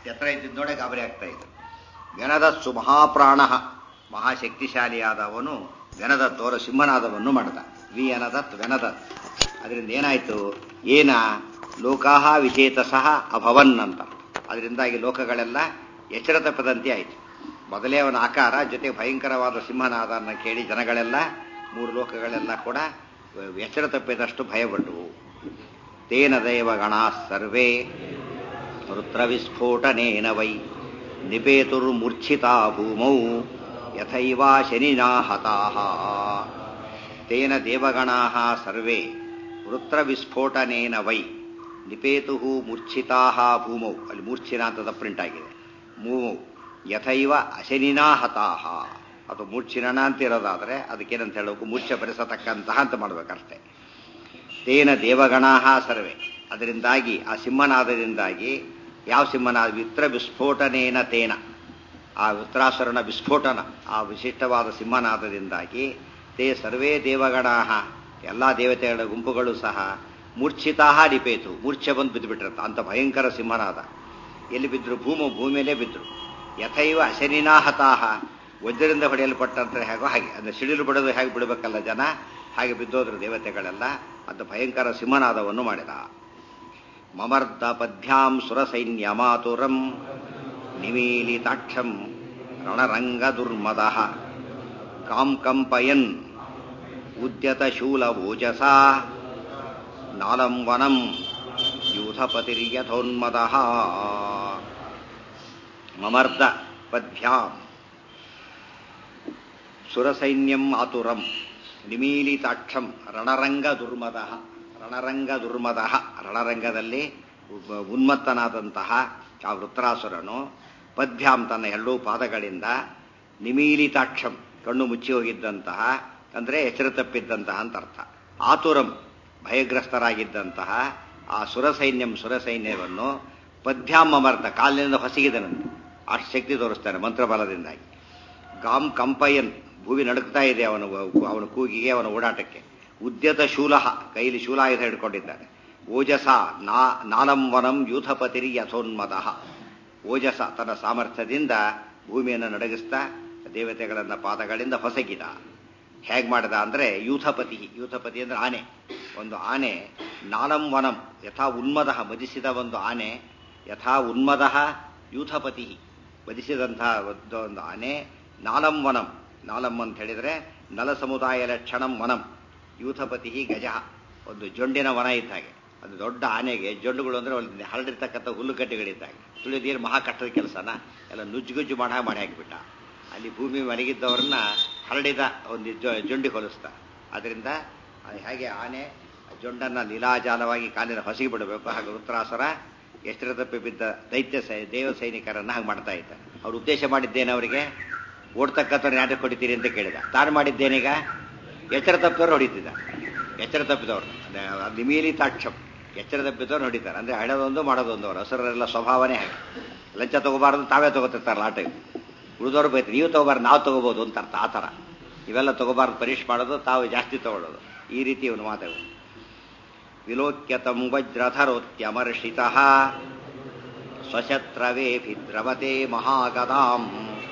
ಎತ್ತರ ಇದ್ದಿದ್ದು ನೋಡೇ ಗಾಬರಿ ಆಗ್ತಾ ಇದ್ರು ಗಣದತ್ಸು ಮಹಾಪ್ರಾಣ ಮಹಾಶಕ್ತಿಶಾಲಿಯಾದವನು ಗಣದತ್ತೋರ ಸಿಂಹನಾದವನ್ನು ಮಾಡಿದ ವಿ ಅನದತ್ ವೆನದತ್ ಅದರಿಂದ ಏನಾಯ್ತು ಏನ ಲೋಕಾಹ ವಿಚೇತ ಸಹ ಅಭವನ್ ಅಂತ ಅದರಿಂದಾಗಿ ಲೋಕಗಳೆಲ್ಲ ಎಚ್ಚರ ತಪ್ಪದಂತೆ ಆಯಿತು ಮೊದಲೇ ಅವನ ಆಕಾರ ಜೊತೆ ಭಯಂಕರವಾದ ಸಿಂಹನಾದನ್ನ ಕೇಳಿ ಜನಗಳೆಲ್ಲ ಮೂರು ಲೋಕಗಳೆಲ್ಲ ಕೂಡ ಎಚ್ಚರ ತಪ್ಪಿದಷ್ಟು ಭಯಪಟ್ಟವು ತೇನ ದೇವಗಣ ಸರ್ವೇ ರುದ್ರವಿಸ್ಫೋಟನೇನ ವೈ ನಿಪೇತುರ್ಮೂರ್ಛಿತಾ ಭೂಮೌ ಯಥೈವ ಶನಿನಾ ಹತಾಃ ತೇನ ದೇವಗಣಾಃ ಸರ್ವೇ ವೃತ್ರವಿಸ್ಫೋಟನೇನ ವೈ ನಿಪೇತು ಮೂರ್ಛಿತಾ ಭೂಮೌ ಅಲ್ಲಿ ಮೂರ್ಛಿನ ಅಂತದ ಪ್ರಿಂಟ್ ಆಗಿದೆ ಮೂಮೌ ಯಥೈವ ಅಶನಿನಾ ಹತಾಃ ಅದು ಮೂರ್ಛಿನ ಅಂತ ಇರೋದಾದ್ರೆ ಅದಕ್ಕೇನಂತ ಹೇಳಬೇಕು ಮೂರ್ಛೆ ಬರೆಸತಕ್ಕಂತಹ ಅಂತ ಮಾಡ್ಬೇಕಷ್ಟೇ ತೇನ ದೇವಗಣಾಹ ಸರ್ವೆ ಅದರಿಂದಾಗಿ ಆ ಸಿಂಹನಾದದಿಂದಾಗಿ ಯಾವ ಸಿಂಹನಾದ ವಿತ್ರ ವಿಸ್ಫೋಟನೇನ ತೇನ ಆ ವಿತ್ರಾಸುರನ ವಿಸ್ಫೋಟನ ಆ ವಿಶಿಷ್ಟವಾದ ಸಿಂಹನಾದದಿಂದಾಗಿ ತೇ ಸರ್ವೇ ದೇವಗಣಾಹ ಎಲ್ಲ ದೇವತೆಗಳ ಗುಂಪುಗಳು ಸಹ ಮೂರ್ಛಿತಾಹ ನಿಪೇತು ಮೂರ್ಛೆ ಬಂದು ಬಿದ್ದುಬಿಟ್ಟಿರತ್ತ ಅಂತ ಭಯಂಕರ ಸಿಂಹನಾದ ಎಲ್ಲಿ ಬಿದ್ರು ಭೂಮ ಭೂಮಿಯಲ್ಲೇ ಬಿದ್ರು ಯಥೈವ ಅಶನಿನಾಹತಾಹ ವಜ್ರದಿಂದ ಹೊಡೆಯಲ್ಪಟ್ಟಂತ ಹೇಗೋ ಹಾಗೆ ಅಂದ್ರೆ ಸಿಡಿಲು ಬಿಡೋದು ಹೇಗೆ ಬಿಡಬೇಕಲ್ಲ ಜನ ಹಾಗೆ ಬಿದ್ದೋದ್ರು ದೇವತೆಗಳೆಲ್ಲ ಅಂತ ಭಯಂಕರ ಸಿಂಹನಾದವನ್ನು ಮಾಡಿದ ಮಮರ್ದ ಪದ್ಭ್ಯಾಂ ಸುರಸೈನ್ಯ ಮಾತುರಂ ನಿಮೀಲಿತಾಕ್ಷಂ ರಣರಂಗ ದುರ್ಮದ ಕಾಂ ಕಂಪಯನ್ ಉದ್ಯತ ಶೂಲ ಓಜಸ ನಾಲಂ ವನಂ ಯೂಥಪತಿರ್ಯಥೋನ್ಮದ ಮಮರ್ದ ಪದ್ಭ್ಯಾಂ ಸುರಸೈನ್ಯಂ ಆತುರಂ ನಿಮೀಲಿತಾಕ್ಷಂ ರಣರಂಗ ದುರ್ಮದ ರಣರಂಗ ದುರ್ಮದ ರಣರಂಗದಲ್ಲಿ ಉನ್ಮತ್ತನಾದಂತಹ ಆ ವೃತ್ರಾಸುರನು ಪದ್ಭ್ಯಾಂ ತನ್ನ ಎರಡೂ ಪಾದಗಳಿಂದ ನಿಮೀಲಿತಾಕ್ಷಂ ಕಣ್ಣು ಮುಚ್ಚಿ ಹೋಗಿದ್ದಂತಹ ಅಂದರೆ ಎಚ್ಚರ ತಪ್ಪಿದ್ದಂತಹ ಅಂತ ಅರ್ಥ ಆತುರಂ ಭಯಗ್ರಸ್ತರಾಗಿದ್ದಂತಹ ಆ ಸುರಸೈನ್ಯಂ ಸುರಸೈನ್ಯವನ್ನು ಪದ್ಭ್ಯಾಂ ಅಮರ್ದ ಕಾಲಿನಿಂದ ಹೊಸಗಿದನಂತೆ ಅಷ್ಟು ಶಕ್ತಿ ತೋರಿಸ್ತಾನೆ ಮಂತ್ರಬಲದಿಂದಾಗಿ ಗಾಂ ಕಂಪಯನ್ ಭೂಮಿ ನಡುಕ್ತಾ ಇದೆ ಅವನ ಅವನ ಕೂಗಿಗೆ ಅವನ ಓಡಾಟಕ್ಕೆ ಉದ್ಯತ ಶೂಲಹ ಕೈಲಿ ಶೂಲಾಯುಧ ಹಿಡ್ಕೊಂಡಿದ್ದಾನೆ ಓಜಸ ನಾ ನಾಲಂ ವನಂ ಯೂಥಪತಿರಿ ಯಥೋನ್ಮದ ಓಜಸ ತನ್ನ ಸಾಮರ್ಥ್ಯದಿಂದ ಭೂಮಿಯನ್ನು ನಡಗಿಸ್ತಾ ದೇವತೆಗಳನ್ನ ಪಾದಗಳಿಂದ ಹೊಸಗಿದ ಹೇಗೆ ಮಾಡಿದ ಅಂದ್ರೆ ಯೂಥಪತಿ ಯೂಥಪತಿ ಅಂದ್ರೆ ಆನೆ ಒಂದು ಆನೆ ನಾಲಂ ವನಂ ಯಥಾ ಉನ್ಮದ ಮದಿಸಿದ ಒಂದು ಆನೆ ಯಥಾ ಉನ್ಮದ ಯೂಥಪತಿ ವಧಿಸಿದಂತಹ ಒಂದು ಆನೆ ನಾಲಂ ವನಂ ನಾಲಂ ಅಂತ ಹೇಳಿದ್ರೆ ನಲ ಸಮುದಾಯ ಲಕ್ಷಣಂ ವನಂ ಯೂಥಪತಿ ಗಜ ಒಂದು ಜೊಂಡಿನ ವನ ಇದ್ದ ಹಾಗೆ ಅದು ದೊಡ್ಡ ಆನೆಗೆ ಜೊಂಡುಗಳು ಅಂದ್ರೆ ಒಂದು ಹರಡಿರ್ತಕ್ಕಂಥ ಹುಲ್ಲುಕಟ್ಟೆಗಳಿದ್ದಾಗ ತುಳಿದೀರು ಮಹಾ ಕಟ್ಟದ ಕೆಲಸನ ಎಲ್ಲ ನುಜ್ಜುಗುಜ್ಜು ಮಾಡ ಮಾಡಿ ಹಾಕಿಬಿಟ್ಟ ಅಲ್ಲಿ ಭೂಮಿ ಮಲಗಿದ್ದವರನ್ನ ಹರಡಿದ ಒಂದು ಜೊಂಡಿ ಹೊಲಿಸ್ತ ಅದರಿಂದ ಹಾಗೆ ಆನೆ ಜೊಂಡನ್ನ ಲೀಲಾಜಾಲವಾಗಿ ಕಾಲಿನ ಹೊಸಗಿ ಬಿಡಬೇಕು ಹಾಗೆ ವೃತ್ರಾಸುರ ಎಷ್ಟರ ತಪ್ಪಿ ಬಿದ್ದ ದೈತ್ಯ ಸೈ ದೇವ ಸೈನಿಕರನ್ನ ಹಾಗೆ ಮಾಡ್ತಾ ಇದ್ದ ಅವ್ರು ಉದ್ದೇಶ ಮಾಡಿದ್ದೇನೆ ಅವರಿಗೆ ಓಡ್ತಕ್ಕಂಥವ್ರು ಯಾರು ಹೊಡಿತೀರಿ ಅಂತ ಕೇಳಿದ ತಾನು ಮಾಡಿದ್ದೇನೀಗ ಎಚ್ಚರ ತಪ್ಪಿದವ್ರು ಹೊಡಿತಿದ್ದ ಎಚ್ಚರ ತಪ್ಪಿದವ್ರು ನಿಮೀಲಿ ತಾಕ್ಷಂ ಎಚ್ಚರ ತಪ್ಪಿದವ್ರು ಹೊಡಿತಾರೆ ಅಂದ್ರೆ ಹಳದೊಂದು ಮಾಡೋದೊಂದು ಅವ್ರು ಹಸರೆಲ್ಲ ಸ್ವಭಾವನೇ ಹಾಗೆ ಲಂಚ ತಗೋಬಾರ್ದು ತಾವೇ ತಗೋತಿರ್ತಾರಲ್ಲ ಆ ಟೈಮ್ ಉಳಿದವ್ರು ಬೈತಾರೆ ನೀವು ತಗೋಬಾರ್ದು ನಾವು ತಗೋಬಹುದು ಅಂತ ಅರ್ಥ ಆ ಥರ ಇವೆಲ್ಲ ತಗೋಬಾರ್ದು ಪರೀಕ್ಷೆ ಮಾಡೋದು ತಾವು ಜಾಸ್ತಿ ತಗೊಳ್ಳೋದು ಈ ರೀತಿ ಇವನು ಮಾತುಗಳು ವಿಲೋಕ್ಯತಂ ವಜ್ರಧರೋತ್ಯಮರ್ಷಿತ ಸ್ವಶತ್ರವೇಭಿ ದ್ರವತೆ ಮಹಾಗದಾಂ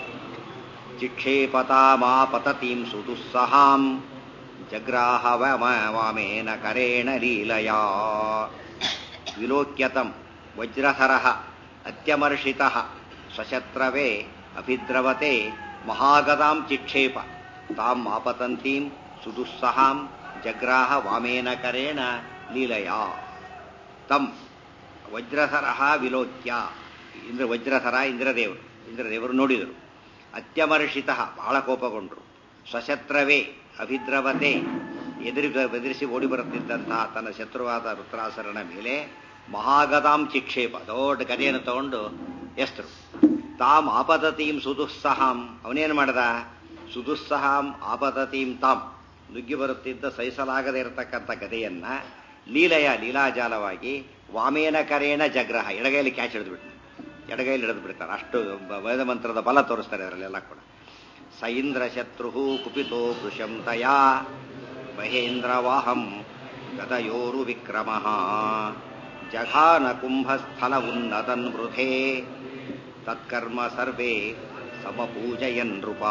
ಚಿಕ್ಷೇಪತಾಮಾಪತತೀಂ ಸುದುಸ್ಸಹಾಂ ಜಗ್ರಾಹ ವಾಮೇನ ಕರೇಣ ಲೀಲಯಾ ವಿಲೋಕ್ಯತಂ ವಜ್ರಧರ ಅತ್ಯಮರ್ಷಿತ ಸ್ವಶತ್ರವೇ ಅಭಿದ್ರವತೆ ಮಹಾಗದಾಂ ಚಿಕ್ಷೇಪ ತಾಂ ಆಪತಂತೀಂ ಸುದುಸ್ಸಹಾಂ ಜಗ್ರಾಹ ವಾಮೇನ ಕರೇಣ ಲೀಲಯಾ ತಂ ವಜ್ರಧರ ವಿಲೋಕ್ಯ ಇಂದ್ರ ವಜ್ರಧರ ಇಂದ್ರದೇವರು ಇಂದ್ರದೇವರು ನೋಡಿದರು ಅತ್ಯಮರ್ಷಿತ ಬಹಳ ಕೋಪಗೊಂಡ್ರು ಸ್ವಶತ್ರವೇ ಅಭಿದ್ರವತೆ ಎದುರಿ ಬೆದರಿಸಿ ಓಡಿ ಬರುತ್ತಿದ್ದಂತಹ ತನ್ನ ಶತ್ರುವಾದ ರುದ್ರಾಸರನ ಮೇಲೆ ಮಹಾಗದಾಂ ಚಿಕ್ಷೇಪ ದೊಡ್ಡ ಗದೆಯನ್ನು ತಗೊಂಡು ಎಸ್ತರು ತಾಮ್ ಆಪದತೀಂ ಸುದುಸ್ಸಹಾಂ ಅವನೇನು ಮಾಡ್ದ ಸುದುಸ್ಸಹಾಂ ಆಪದತೀಂ ತಾಮ್ ನುಗ್ಗಿ ಬರುತ್ತಿದ್ದ ಸಹಿಸಲಾಗದೆ ಇರತಕ್ಕಂಥ ಗದೆಯನ್ನ ಲೀಲಯ ಲೀಲಾಜಾಲವಾಗಿ ವಾಮೇನ ಕರೇಣ ಜಗ್ರಹ ಎಡಗೈಲಿ ಕ್ಯಾಚ್ ಹಿಡಿದ್ಬಿಟ್ಟು ಎಡಗೈಲಿ ಹಿಡಿದು ಬಿಡ್ತಾರೆ ಅಷ್ಟು ವೇದ ಮಂತ್ರದ ಬಲ ತೋರಿಸ್ತಾರೆ ಅದರಲ್ಲೆಲ್ಲ ಕೂಡ ಸ ಇಂದ್ರ ಶತ್ರು ಕುಪಿತೋ ಪೃಶಂ ತಯಾ ಮಹೇಂದ್ರ ವಾಹಂ ಗದಯೋರು ವಿಕ್ರಮ ಜಘಾನ ಕುಂಭಸ್ಥಲ ಉನ್ನತನ್ ವೃಥೇ ತತ್ಕರ್ಮ ಸರ್ವೇ ಸಮಪೂಜಯನ್ ನೃಪ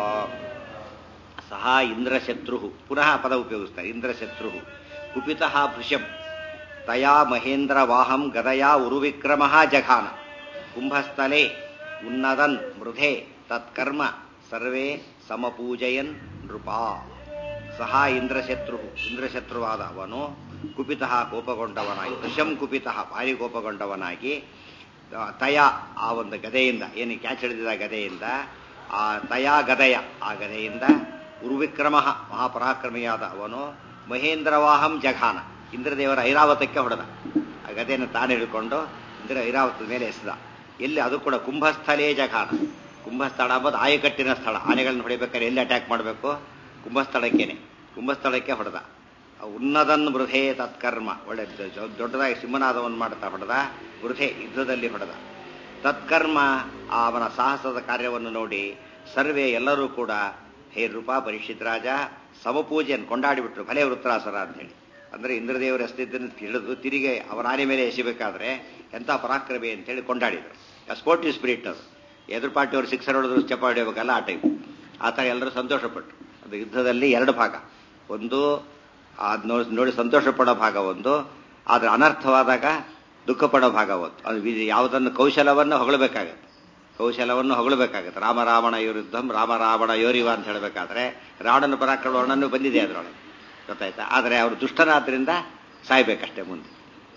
ಸಹ ಇಂದ್ರಶತ್ರು ಪುನಃ ಪದ ಉಪಯೋಗಿಸ್ತಾರೆ ಇಂದ್ರಶತ್ರು ಕುಪಿತ ಭೃಶಂ ತಯಾ ಮಹೇಂದ್ರ ವಾಹಂ ಗದಯಾ ಉರುವಿಕ್ರಮ ಜಘಾನ ಕುಂಭಸ್ಥಲೆ ಉನ್ನದನ್ ಮೃಧೆ ತತ್ಕರ್ಮ ಸರ್ವೇ ಸಮಪೂಜಯನ್ ನೃಪ ಸಹ ಇಂದ್ರಶತ್ರು ಇಂದ್ರಶತ್ರುವಾದ ಅವನು ಕುಪಿತ ಕೋಪಗೊಂಡವನಾಗಿ ವೃಷಂ ಕುಪಿತ ಭಾರಿ ಕೋಪಗೊಂಡವನಾಗಿ ತಯ ಆ ಒಂದು ಗದೆಯಿಂದ ಏನು ಕ್ಯಾಚ್ ಹಿಡಿದಿದ ಗದೆಯಿಂದ ಆ ತಯಾ ಗದೆಯ ಆ ಗದೆಯಿಂದ ಉರ್ವಿಕ್ರಮ ಮಹಾಪರಾಕ್ರಮಿಯಾದ ಅವನು ಮಹೇಂದ್ರವಾಹಂ ಜಘಾನ ಇಂದ್ರದೇವರ ಐರಾವತಕ್ಕೆ ಹೊಡೆದ ಆ ಗದೆಯನ್ನು ತಾನು ಹಿಡ್ಕೊಂಡು ಇಂದ್ರ ಐರಾವತದ ಮೇಲೆ ಎಸೆದ ಎಲ್ಲಿ ಅದು ಕೂಡ ಕುಂಭಸ್ಥಳೇ ಜಘಾನ ಕುಂಭಸ್ಥಳ ಅಂಬೋದು ಆಯಕಟ್ಟಿನ ಸ್ಥಳ ಆನೆಗಳನ್ನ ಹೊಡಿಬೇಕಾದ್ರೆ ಎಲ್ಲಿ ಅಟ್ಯಾಕ್ ಮಾಡಬೇಕು ಕುಂಭಸ್ಥಳಕ್ಕೇನೆ ಕುಂಭಸ್ಥಳಕ್ಕೆ ಹೊಡೆದ ಉನ್ನದನ್ ವೃಧೆ ತತ್ಕರ್ಮ ಒಳ್ಳೆ ದೊಡ್ಡದಾಗಿ ಸಿಂಹನಾದವನ್ನು ಮಾಡ್ತಾ ಹೊಡೆದ ವೃಧೆ ಯುದ್ಧದಲ್ಲಿ ಹೊಡೆದ ತತ್ಕರ್ಮ ಅವನ ಸಾಹಸದ ಕಾರ್ಯವನ್ನು ನೋಡಿ ಸರ್ವೇ ಎಲ್ಲರೂ ಕೂಡ ಹೇ ರೂಪ ಪರೀಕ್ಷಿತ್ ರಾಜ ಸಮಪೂಜೆಯನ್ನು ಕೊಂಡಾಡಿಬಿಟ್ರು ಭಲೆ ವೃತ್ರಾಸರ ಅಂತ ಹೇಳಿ ಅಂದ್ರೆ ಇಂದ್ರದೇವರು ಎಸ್ತಿದ್ದನ್ನು ತಿಳಿದು ತಿರುಗಿ ಅವರ ಆನೆ ಮೇಲೆ ಎಸಿಬೇಕಾದ್ರೆ ಎಂಥ ಪರಾಕ್ರಮಿ ಅಂತ ಹೇಳಿ ಕೊಂಡಾಡಿದ್ರು ಸ್ಪೋರ್ಟಿವ್ ಸ್ಪಿರಿಟ್ ಅದು ಎದುರು ಪಾರ್ಟಿಯವರು ಸಿಕ್ಸರ್ ಹೊಡೆದ್ರು ಚಪ್ಪಾಡಿ ಹೋಗಬೇಕಲ್ಲ ಆ ಟೈಪ್ ಆ ಥರ ಎಲ್ಲರೂ ಸಂತೋಷಪಟ್ಟರು ಅದು ಯುದ್ಧದಲ್ಲಿ ಎರಡು ಭಾಗ ಒಂದು ಅದು ನೋಡಿ ಸಂತೋಷ ಪಡೋ ಭಾಗ ಒಂದು ಆದರೆ ಅನರ್ಥವಾದಾಗ ದುಃಖ ಪಡೋ ಭಾಗ ಒಂದು ಅದು ಯಾವುದನ್ನು ಕೌಶಲವನ್ನು ಹೊಗಳಬೇಕಾಗತ್ತೆ ಕೌಶಲವನ್ನು ಹೊಗಳಬೇಕಾಗತ್ತೆ ರಾಮ ರಾವಣ ಯೋರಿದ್ದಂ ರಾಮ ರಾವಣ ಯೋರಿವ ಅಂತ ಹೇಳಬೇಕಾದ್ರೆ ರಾವಣನ ಪರಾಕ್ರಮ ವರ್ಣನೂ ಬಂದಿದೆ ಅದರೊಳಗೆ ಗೊತ್ತಾಯ್ತಾ ಆದರೆ ಅವರು ದುಷ್ಟನಾದ್ರಿಂದ ಸಾಯ್ಬೇಕಷ್ಟೇ ಮುಂದೆ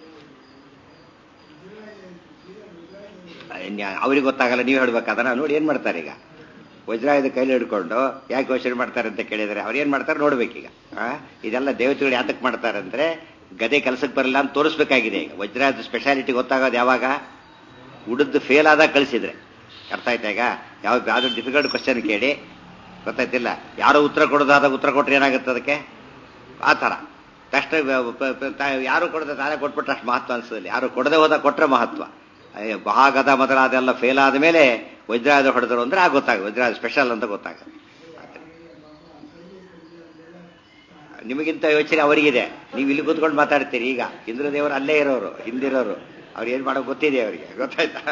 ಅವ್ರಿಗೆ ಗೊತ್ತಾಗಲ್ಲ ನೀವು ಹೇಳ್ಬೇಕಾದ್ರೆ ನೋಡಿ ಏನ್ ಮಾಡ್ತಾರೆ ಈಗ ವಜ್ರಾಯುಧ ಕೈಲಿ ಹಿಡ್ಕೊಂಡು ಯಾಕೆ ಯೋಚನೆ ಮಾಡ್ತಾರೆ ಅಂತ ಕೇಳಿದರೆ ಅವ್ರು ಏನ್ ಮಾಡ್ತಾರೆ ನೋಡ್ಬೇಕೀಗ ಇದೆಲ್ಲ ದೇವತೆಗಳು ಯಾತಕ್ಕೆ ಮಾಡ್ತಾರೆ ಅಂದ್ರೆ ಗದೆ ಕೆಲಸಕ್ಕೆ ಬರಲ್ಲ ಅಂತ ತೋರಿಸ್ಬೇಕಾಗಿದೆ ಈಗ ವಜ್ರಾಯುಧ ಸ್ಪೆಷಾಲಿಟಿ ಗೊತ್ತಾಗೋದು ಯಾವಾಗ ಉಡಿದ್ದು ಫೇಲ್ ಆದಾಗ ಕಳಿಸಿದ್ರೆ ಅರ್ಥ ಆಯ್ತಾ ಈಗ ಯಾವ ಯಾವ್ದು ಡಿಫಿಕಲ್ಟ್ ಕ್ವಶನ್ ಕೇಳಿ ಗೊತ್ತಾಯ್ತಿಲ್ಲ ಯಾರೋ ಉತ್ತರ ಕೊಡೋದಾದಾಗ ಉತ್ತರ ಕೊಟ್ರೆ ಏನಾಗುತ್ತೆ ಅದಕ್ಕೆ ಆ ಥರ ತಕ್ಷಣ ಯಾರು ಕೊಡದೆ ತಾನೇ ಕೊಟ್ಬಿಟ್ರೆ ಅಷ್ಟು ಮಹತ್ವ ಅನ್ಸೋದಿಲ್ಲ ಯಾರು ಕೊಡದೆ ಹೋದಾಗ ಕೊಟ್ರೆ ಮಹತ್ವ ಭಾಗದ ಮೊದಲಾದೆಲ್ಲ ಫೇಲ್ ಆದ ಮೇಲೆ ವಜ್ರಾಯುಧ ಹೊಡೆದರು ಅಂದ್ರೆ ಆಗ ಗೊತ್ತಾಗ ವಜ್ರಾಯುಧ ಸ್ಪೆಷಲ್ ಅಂತ ಗೊತ್ತಾಗುತ್ತೆ ನಿಮಗಿಂತ ಯೋಚನೆ ಅವರಿಗಿದೆ ನೀವು ಇಲ್ಲಿ ಕೂತ್ಕೊಂಡು ಮಾತಾಡ್ತೀರಿ ಈಗ ಇಂದ್ರದೇವರು ಅಲ್ಲೇ ಇರೋರು ಹಿಂದಿರೋರು ಅವ್ರು ಏನ್ ಮಾಡೋದು ಗೊತ್ತಿದೆ ಅವರಿಗೆ ಗೊತ್ತಾಯ್ತಾ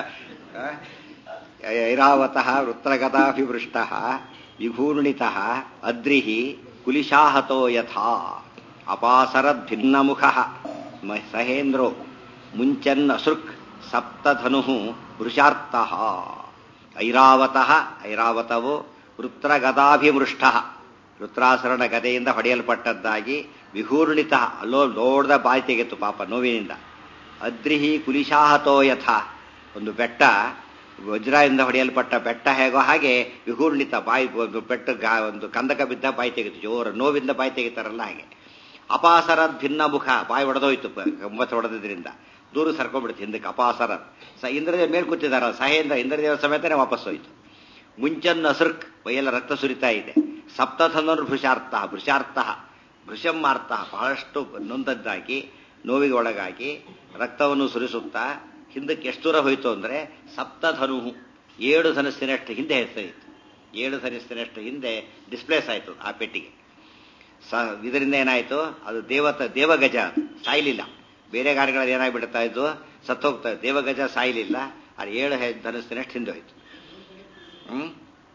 ಐರಾವತಃ ವೃತ್ರಗತಾಭಿವೃಷ್ಟ ವಿಭೂರ್ಣಿತ ಅದ್ರಿಹಿ ಕುಲಿಶಾಹತೋ ಯಥಾ ಅಪಾಸರದ್ಭಿನ್ನಮುಖ ಸಹೇಂದ್ರೋ ಮುಂಚನ್ ಅಸೃಕ್ ಸಪ್ತಧನು ವೃಷಾರ್ಥ ಐರಾವತಃ ಐರಾವತವು ವೃತ್ರಗದಾಭಿಮೃಷ್ಟ ವೃತ್ರಾಸರಣ ಗದೆಯಿಂದ ಹೊಡೆಯಲ್ಪಟ್ಟದ್ದಾಗಿ ವಿಹೂರ್ಣಿತ ಅಲ್ಲೋ ದೊಡ್ಡ ಬಾಯಿ ತೆಗೆತು ಪಾಪ ನೋವಿನಿಂದ ಅದ್ರಿಹಿ ಕುಲಿಶಾಹತೋ ಯಥ ಒಂದು ಬೆಟ್ಟ ವಜ್ರದಿಂದ ಹೊಡೆಯಲ್ಪಟ್ಟ ಬೆಟ್ಟ ಹೇಗೋ ಹಾಗೆ ವಿಹೂರ್ಣಿತ ಬಾಯಿ ಒಂದು ಬೆಟ್ಟ ಒಂದು ಕಂದಕ ಬಿದ್ದ ಬಾಯಿ ತೆಗಿತು ಜೋರ ನೋವಿಂದ ಬಾಯಿ ತೆಗಿತಾರಲ್ಲ ಹಾಗೆ ಅಪಾಸರ ಭಿನ್ನ ಮುಖ ಬಾಯಿ ಒಡೆದೋಯ್ತು ಒಂಬತ್ತು ಹೊಡೆದ್ರಿಂದ ದೂರ ಸರ್ಕೊಂಡ್ಬಿಡುತ್ತೆ ಹಿಂದಕ್ಕೆ ಅಪಾಸರ ಸ ಇಂದ್ರದೇವ ಮೇಲೆ ಕೂತಿದಾರ ಸಹೇಂದ್ರ ಇಂದ್ರದೇವರ ಸಮೇತನೇ ವಾಪಸ್ ಹೋಯ್ತು ಮುಂಚನ್ ಅಸೃಕ್ ಬೈಯೆಲ್ಲ ರಕ್ತ ಸುರಿತಾ ಇದೆ ಸಪ್ತಥನರು ಭೃಷಾರ್ಥ ಭೃಷಾರ್ಥ ಭೃಷಮಾರ್ಥ ಬಹಳಷ್ಟು ನೊಂದದ್ದಾಗಿ ನೋವಿಗೆ ಒಳಗಾಗಿ ರಕ್ತವನ್ನು ಸುರಿಸುತ್ತಾ ಹಿಂದಕ್ಕೆ ಎಷ್ಟು ದೂರ ಹೋಯಿತು ಅಂದ್ರೆ ಸಪ್ತಧನು ಏಳು ಧನಸ್ಸಿನಷ್ಟು ಹಿಂದೆ ಹೆಸರಿತ್ತು ಏಳು ಧನಸ್ಸಿನಷ್ಟು ಹಿಂದೆ ಡಿಸ್ಪ್ಲೇಸ್ ಆಯಿತು ಆ ಪೆಟ್ಟಿಗೆ ಸ ಇದರಿಂದ ಏನಾಯಿತು ಅದು ದೇವತ ದೇವಗಜ ಸಾಯ್ಲಿಲ್ಲ ಬೇರೆ ಗಾಡಿಗಳಲ್ಲಿ ಏನಾಗ್ಬಿಡ್ತಾ ಇದ್ದು ಸತ್ತೋಗ್ತಾ ದೇವಗಜ ಸಾಯ್ಲಿಲ್ಲ ಅದು ಏಳು ಧನಸ್ಸಿನಷ್ಟು ಹಿಂದೆ ಹೋಯ್ತು ಹ್ಮ್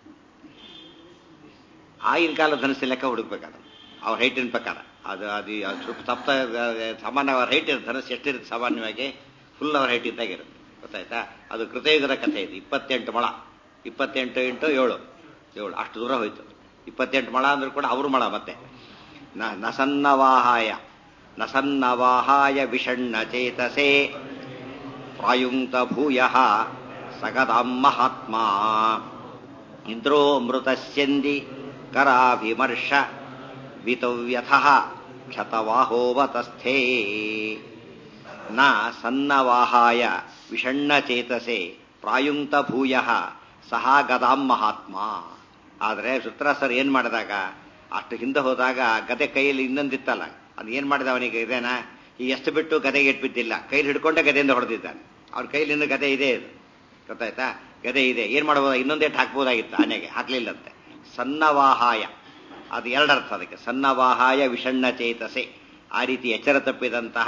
ಆಗಿನ ಕಾಲ ಧನಸ್ಸಿನ ಲೆಕ್ಕ ಹುಡುಕ್ಬೇಕಾದ ಅವ್ರ ಹೈಟಿನ ಪ್ರಕಾರ ಅದು ಅದು ಸ್ವಲ್ಪ ಸಪ್ತ ಸಾಮಾನ್ಯ ಅವ್ರ ಹೈಟ್ ಇರುತ್ತೆ ಧನಸ್ಸು ಎಷ್ಟಿರುತ್ತೆ ಸಾಮಾನ್ಯವಾಗಿ ಫುಲ್ ಅವ್ರ ಹೈಟ್ ಇದ್ದಾಗಿರುತ್ತೆ ಗೊತ್ತಾಯ್ತಾ ಅದು ಕೃತಯುಗದ ಕಥೆ ಇದು ಇಪ್ಪತ್ತೆಂಟು ಮೊಳ ಇಪ್ಪತ್ತೆಂಟು ಇಂಟು ಏಳು ಏಳು ಅಷ್ಟು ದೂರ ಹೋಯ್ತು ಇಪ್ಪತ್ತೆಂಟು ಮೊಳ ಅಂದ್ರೂ ಕೂಡ ಅವರು ಮೊಳ ಮತ್ತೆ ನಸನ್ನವಾಹಾಯ ನಸನ್ನವಾಹಾಯ ವಿಷಣ್ಣ ಚೇತಸೆ ಪ್ರಾಯುಂಕ್ತ ಭೂಯ ಸಗದಾಂ ಮಹಾತ್ಮ ಇಂದ್ರೋ ಮೃತಸ್ಯಂದಿ ಕರಾಭಿಮರ್ಷ ವಿತವ್ಯಥ ಕ್ಷತವಾಹೋವತಸ್ಥೇ ನ ಸನ್ನವಾಹಾಯ ವಿಷಣ್ಣಚೇತಸೆ ಪ್ರಾಯುಂಕ್ತ ಭೂಯ ಸಹ ಗದಾಂ ಮಹಾತ್ಮ ಆದರೆ ಸರ್ ಏನ್ ಮಾಡಿದಾಗ ಅಷ್ಟು ಹಿಂದೆ ಹೋದಾಗ ಗದೆ ಕೈಯಲ್ಲಿ ಇನ್ನೊಂದಿತ್ತಲ್ಲ ಅದು ಏನ್ ಮಾಡಿದ ಅವನಿಗೆ ಇದೇನಾ ಈ ಎಷ್ಟು ಬಿಟ್ಟು ಗದೆಗೆ ಇಟ್ಬಿದ್ದಿಲ್ಲ ಕೈಲಿ ಹಿಡ್ಕೊಂಡೆ ಗದೆಯಿಂದ ಹೊಡೆದಿದ್ದಾನೆ ಅವ್ರ ಕೈಲಿಂದ ಗದೆ ಇದೆ ಇದು ಗೊತ್ತಾಯ್ತಾ ಗದೆ ಇದೆ ಏನ್ ಮಾಡಬಹುದು ಇನ್ನೊಂದೇಟ್ ಹಾಕ್ಬೋದಾಗಿತ್ತು ಆನೆಗೆ ಹಾಕ್ಲಿಲ್ಲಂತೆ ಸನ್ನವಾಹಾಯ ಅದು ಎರಡರ್ಥ ಅದಕ್ಕೆ ಸನ್ನವಾಹಾಯ ವಿಷಣ್ಣ ಚೇತಸೆ ಆ ರೀತಿ ಎಚ್ಚರ ತಪ್ಪಿದಂತಹ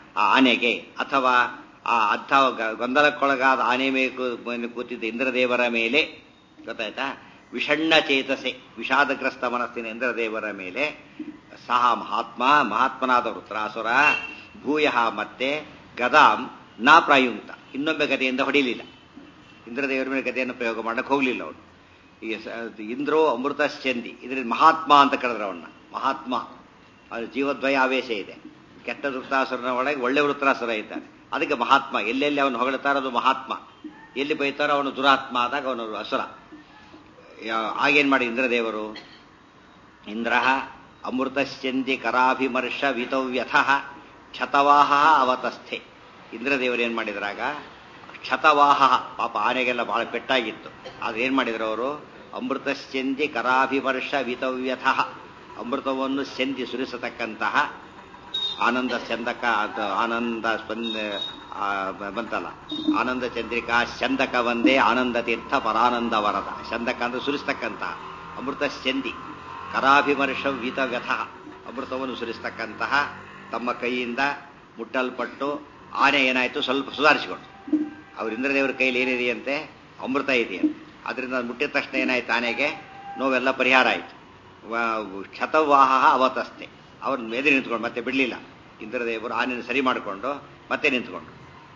ಆ ಆನೆಗೆ ಅಥವಾ ಆ ಅಂಥ ಗ- ಗೊಂದಲಕ್ಕೊಳಗಾದ ಆನೆ ಮೇಲೆ ಕೂ- ಕೂತಿದ್ದ ಇಂದ್ರದೇವರ ಮೇಲೆ ಗೊತ್ತಾಯ್ತಾ ವಿಷಣ್ಣ ಚೇತಸೆ ವಿಷಾದಗ್ರಸ್ತ ಮನಸ್ಸಿನ ಇಂದ್ರದೇವರ ಮೇಲೆ ಸಹ ಮಹಾತ್ಮ ಮಹಾತ್ಮನಾದ ವೃತ್ರಾಸುರ ಭೂಯ ಮತ್ತೆ ಗದಾಂ ನಾ ಪ್ರಾಯುಕ್ತ ಇನ್ನೊಮ್ಮೆ ಗದೆಯಿಂದ ಹೊಡಿಲಿಲ್ಲ ಇಂದ್ರದೇವರ ಮೇಲೆ ಗದೆಯನ್ನು ಪ್ರಯೋಗ ಮಾಡಕ್ಕೆ ಹೋಗಲಿಲ್ಲ ಅವನು ಈ ಸ- ಇಂದ್ರೋ ಅಮೃತ ಚಂದಿ ಇದರಲ್ಲಿ ಮಹಾತ್ಮ ಅಂತ ಕರೆದ್ರು ಅವನ್ನ ಮಹಾತ್ಮ ಅದು ಜೀವದ್ವಯ ಆವೇಶ ಇದೆ ಕೆಟ್ಟ ವೃತ್ತಾಸುರನ ಒಳಗೆ ಒಳ್ಳೆ ವೃತ್ತಾಸುರ ಇದ್ದಾನೆ ಅದಕ್ಕೆ ಮಹಾತ್ಮ ಎಲ್ಲೆಲ್ಲಿ ಅವನು ಹೊಗಳ್ತಾರೋ ಅದು ಮಹಾತ್ಮ ಎಲ್ಲಿ ಬೈತಾರೋ ಅವನು ದುರಾತ್ಮ ಆದಾಗ ಅವನು ಅಸುರ ಯಾ- ಆಗೇನ್ ಮಾಡಿ ಇಂದ್ರದೇವರು ಇಂದ್ರ ಅಮೃತಶ್ಚಂದಿ ಕರಾಭಿಮರ್ಷ ವಿತವ್ಯಥ ಕ್ಷತವಾಹ ಅವತಸ್ಥೆ ಇಂದ್ರದೇವರು ಏನ್ ಮಾಡಿದ್ರಾಗ ಕ್ಷತವಾಹ ಪಾಪ ಆನೆಗೆಲ್ಲ ಬಹಳ ಪೆಟ್ಟಾಗಿತ್ತು ಆದ್ರೆ ಏನ್ ಮಾಡಿದ್ರು ಅವರು ಅಮೃತಶ್ಚಂದಿ ಕರಾಭಿಮರ್ಷ ವಿತವ್ಯಥ ಅಮೃತವನ್ನು ಚೆಂದಿ ಸುರಿಸತಕ್ಕಂತಹ ಆನಂದ ಚಂದಕ ಅದು ಆನಂದ ಸ್ಪಂದ ಆ, ಬ- ಬಂತಲ್ಲ ಆನಂದ ಚಂದ್ರಿಕಾ ಚಂದಕ ಒಂದೇ ಆನಂದ ತೀರ್ಥ ಪರಾನಂದ ವರದ ಚಂದಕ ಅಂದ್ರೆ ಸುರಿಸ್ತಕ್ಕಂತಹ ಅಮೃತ ಚಂದಿ ಕರಾಭಿಮರ್ಷ ವೀತ ವ್ಯಥ ಅಮೃತವನ್ನು ಸುರಿಸ್ತಕ್ಕಂತಹ ತಮ್ಮ ಕೈಯಿಂದ ಮುಟ್ಟಲ್ಪಟ್ಟು ಆನೆ ಏನಾಯ್ತು ಸ್ವಲ್ಪ ಸುಧಾರಿಸಿಕೊಂಡು ಅವ್ರ ಇಂದ್ರದೇವರ ಕೈಲಿ ಏನಿದೆಯಂತೆ ಅಮೃತ ಇದೆಯಂತೆ ಅದರಿಂದ ಅದು ಮುಟ್ಟಿದ ತಕ್ಷಣ ಏನಾಯ್ತು ಆನೆಗೆ ನೋವೆಲ್ಲ ಪರಿಹಾರ ಆಯಿತು ಕ್ಷತವಾಹ ಅವತಸ್ತೆ ಅವ್ರ ಮೇಲೆ ನಿಂತ್ಕೊಂಡು ಮತ್ತೆ ಬಿಡಲಿಲ್ಲ ಇಂದ್ರದೇವರು ಆನೆಯನ್ನು ಸರಿ ಮಾಡಿಕೊಂಡು ಮತ್ತೆ ನಿಂತ್ಕೊಂಡು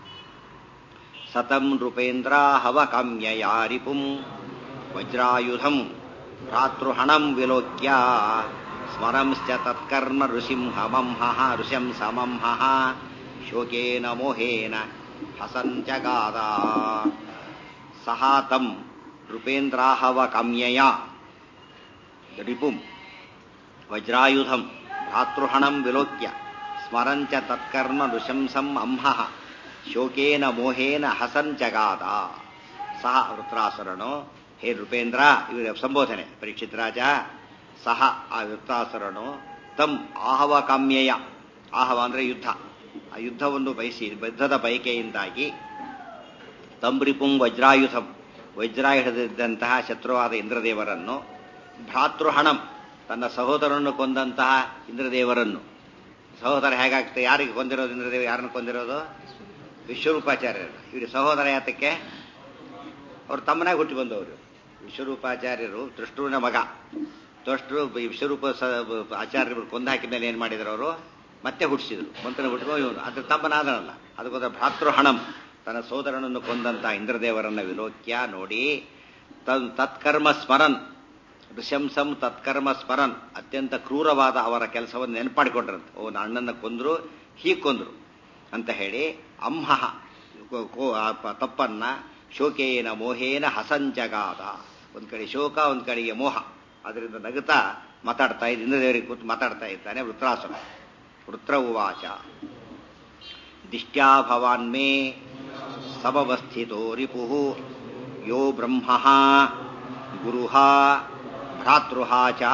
ಸತಂ ನೃಪೇಂದ್ರ ಹವ ಕಾಮ್ಯಯ ರಿಪುಂ ವಜ್ರಾಯುಧಂ ಭ್ರಾತೃಹಣಂ ವಿಲೋಕ್ಯ ಸ್ಮರಂಶ್ಚ ತತ್ಕರ್ಮ ಋಷಿಂಹಮಂಹಃ ಋಷಂಸಮಂಹಃ ಶೋಕೇನ ಮೋಹೇನ ಹಸಂಚಗಾದ ಸಹ ತಂ ನೃಪೇಂದ್ರಾಹವ ಕಾಮ್ಯಯ ರಿಪುಂ ವಜ್ರಾಯುಧಂ ಭ್ರಾತೃಹಣಂ ವಿಲೋಕ್ಯ ಸ್ಮರಂಚ ತತ್ಕರ್ಮ ನೃಶಂಸಂ ಅಂಹಃ ಶೋಕೇನ ಮೋಹೇನ ಹಸಂಚಗಾದ ಸಹ ವೃತ್ರಾಸುರನು ಹೇ ನೃಪೇಂದ್ರ ಇವರ ಸಂಬೋಧನೆ ಪರೀಕ್ಷಿತ್ ರಾಜ ಸಹ ಆ ವೃತ್ತಾಸುರನು ತಂ ಆಹವ ಕಾಮ್ಯಯ ಆಹವ ಅಂದ್ರೆ ಯುದ್ಧ ಆ ಯುದ್ಧವನ್ನು ಬಯಸಿ ಯುದ್ಧದ ಬಯಕೆಯಿಂದಾಗಿ ತಂಬ್ರಿಪುಂ ವಜ್ರಾಯುಧಂ ವಜ್ರಾಯುಧದಿದ್ದಂತಹ ಶತ್ರುವಾದ ಇಂದ್ರದೇವರನ್ನು ಭ್ರಾತೃಹಣಂ ತನ್ನ ಸಹೋದರನ್ನು ಕೊಂದಂತಹ ಇಂದ್ರದೇವರನ್ನು ಸಹೋದರ ಹೇಗಾಗ್ತದೆ ಯಾರಿಗೆ ಕೊಂದಿರೋದು ಇಂದ್ರದೇವ ಯಾರನ್ನು ಕೊಂದಿರೋದು ವಿಶ್ವರೂಪಾಚಾರ್ಯರು ಇವರು ಸಹೋದರ ಯಾತಕ್ಕೆ ಅವ್ರು ತಮ್ಮನಾಗಿ ಹುಟ್ಟಿ ಬಂದವರು ವಿಶ್ವರೂಪಾಚಾರ್ಯರು ದೃಷ್ಟೂನ ಮಗ ದೃಷ್ಟರು ವಿಶ್ವರೂಪ ಸ- ಆಚಾರ್ಯರು ಕೊಂದು ಹಾಕಿದ ಮೇಲೆ ಏನ್ ಮಾಡಿದ್ರು ಅವರು ಮತ್ತೆ ಹುಟ್ಟಿಸಿದ್ರು ಮಂತ್ರನ ಹುಟ್ಟಿದ್ರು ಇವನು ಅದ್ರ ತಮ್ಮನಾದನಲ್ಲ ಅದಕ್ಕೋಸ್ಕರ ಭ್ರಾತೃಹಣಂ ತನ್ನ ಸೋದರನನ್ನು ಕೊಂದಂತ ಇಂದ್ರದೇವರನ್ನ ವಿಲೋಕ್ಯ ನೋಡಿ ತನ್ ತತ್ಕರ್ಮ ಸ್ಮರನ್ ಋಷಂಸಂ ತತ್ಕರ್ಮ ಸ್ಮರನ್ ಅತ್ಯಂತ ಕ್ರೂರವಾದ ಅವರ ಕೆಲಸವನ್ನು ನೆನಪಾಡಿಕೊಂಡ್ರಂತೆ ಓ ನನ್ನ ಅಣ್ಣನ ಕೊಂದ್ರು ಹೀಗೆ ಕೊಂದ್ರು ಅಂತ ಹೇಳಿ ಅಂಹಃ ಕೋ- ಕೋ- ಆ ಪ- ತಪ್ಪನ್ನ ಶೋಕೇನ ಮೋಹೇನ ಹಸಂಜಗಾದ ಒಂದ್ ಕಡೆ ಶೋಕ ಒಂದ್ ಕಡೆಗೆ ಮೋಹ ಅದರಿಂದ ನಗುತ್ತಾ ಮಾತಾಡ್ತಾ ಇದ್ದ ಇಂದ್ರದೇವರಿಗೆ ಕೂತು ಮಾತಾಡ್ತಾ ಇದ್ದಾನೆ ವೃತ್ರಾಸುರ ವೃತ್ರ ಉವಾಚ ದಿಷ್ಟ್ಯಾ ಭವಾನ್ ಮೇ ಸಮವಸ್ಥಿತೋ ರಿಪು ಯೋ ಬ್ರಹ್ಮ ಗುರುಃ ಭ್ರಾತೃಃ ಚ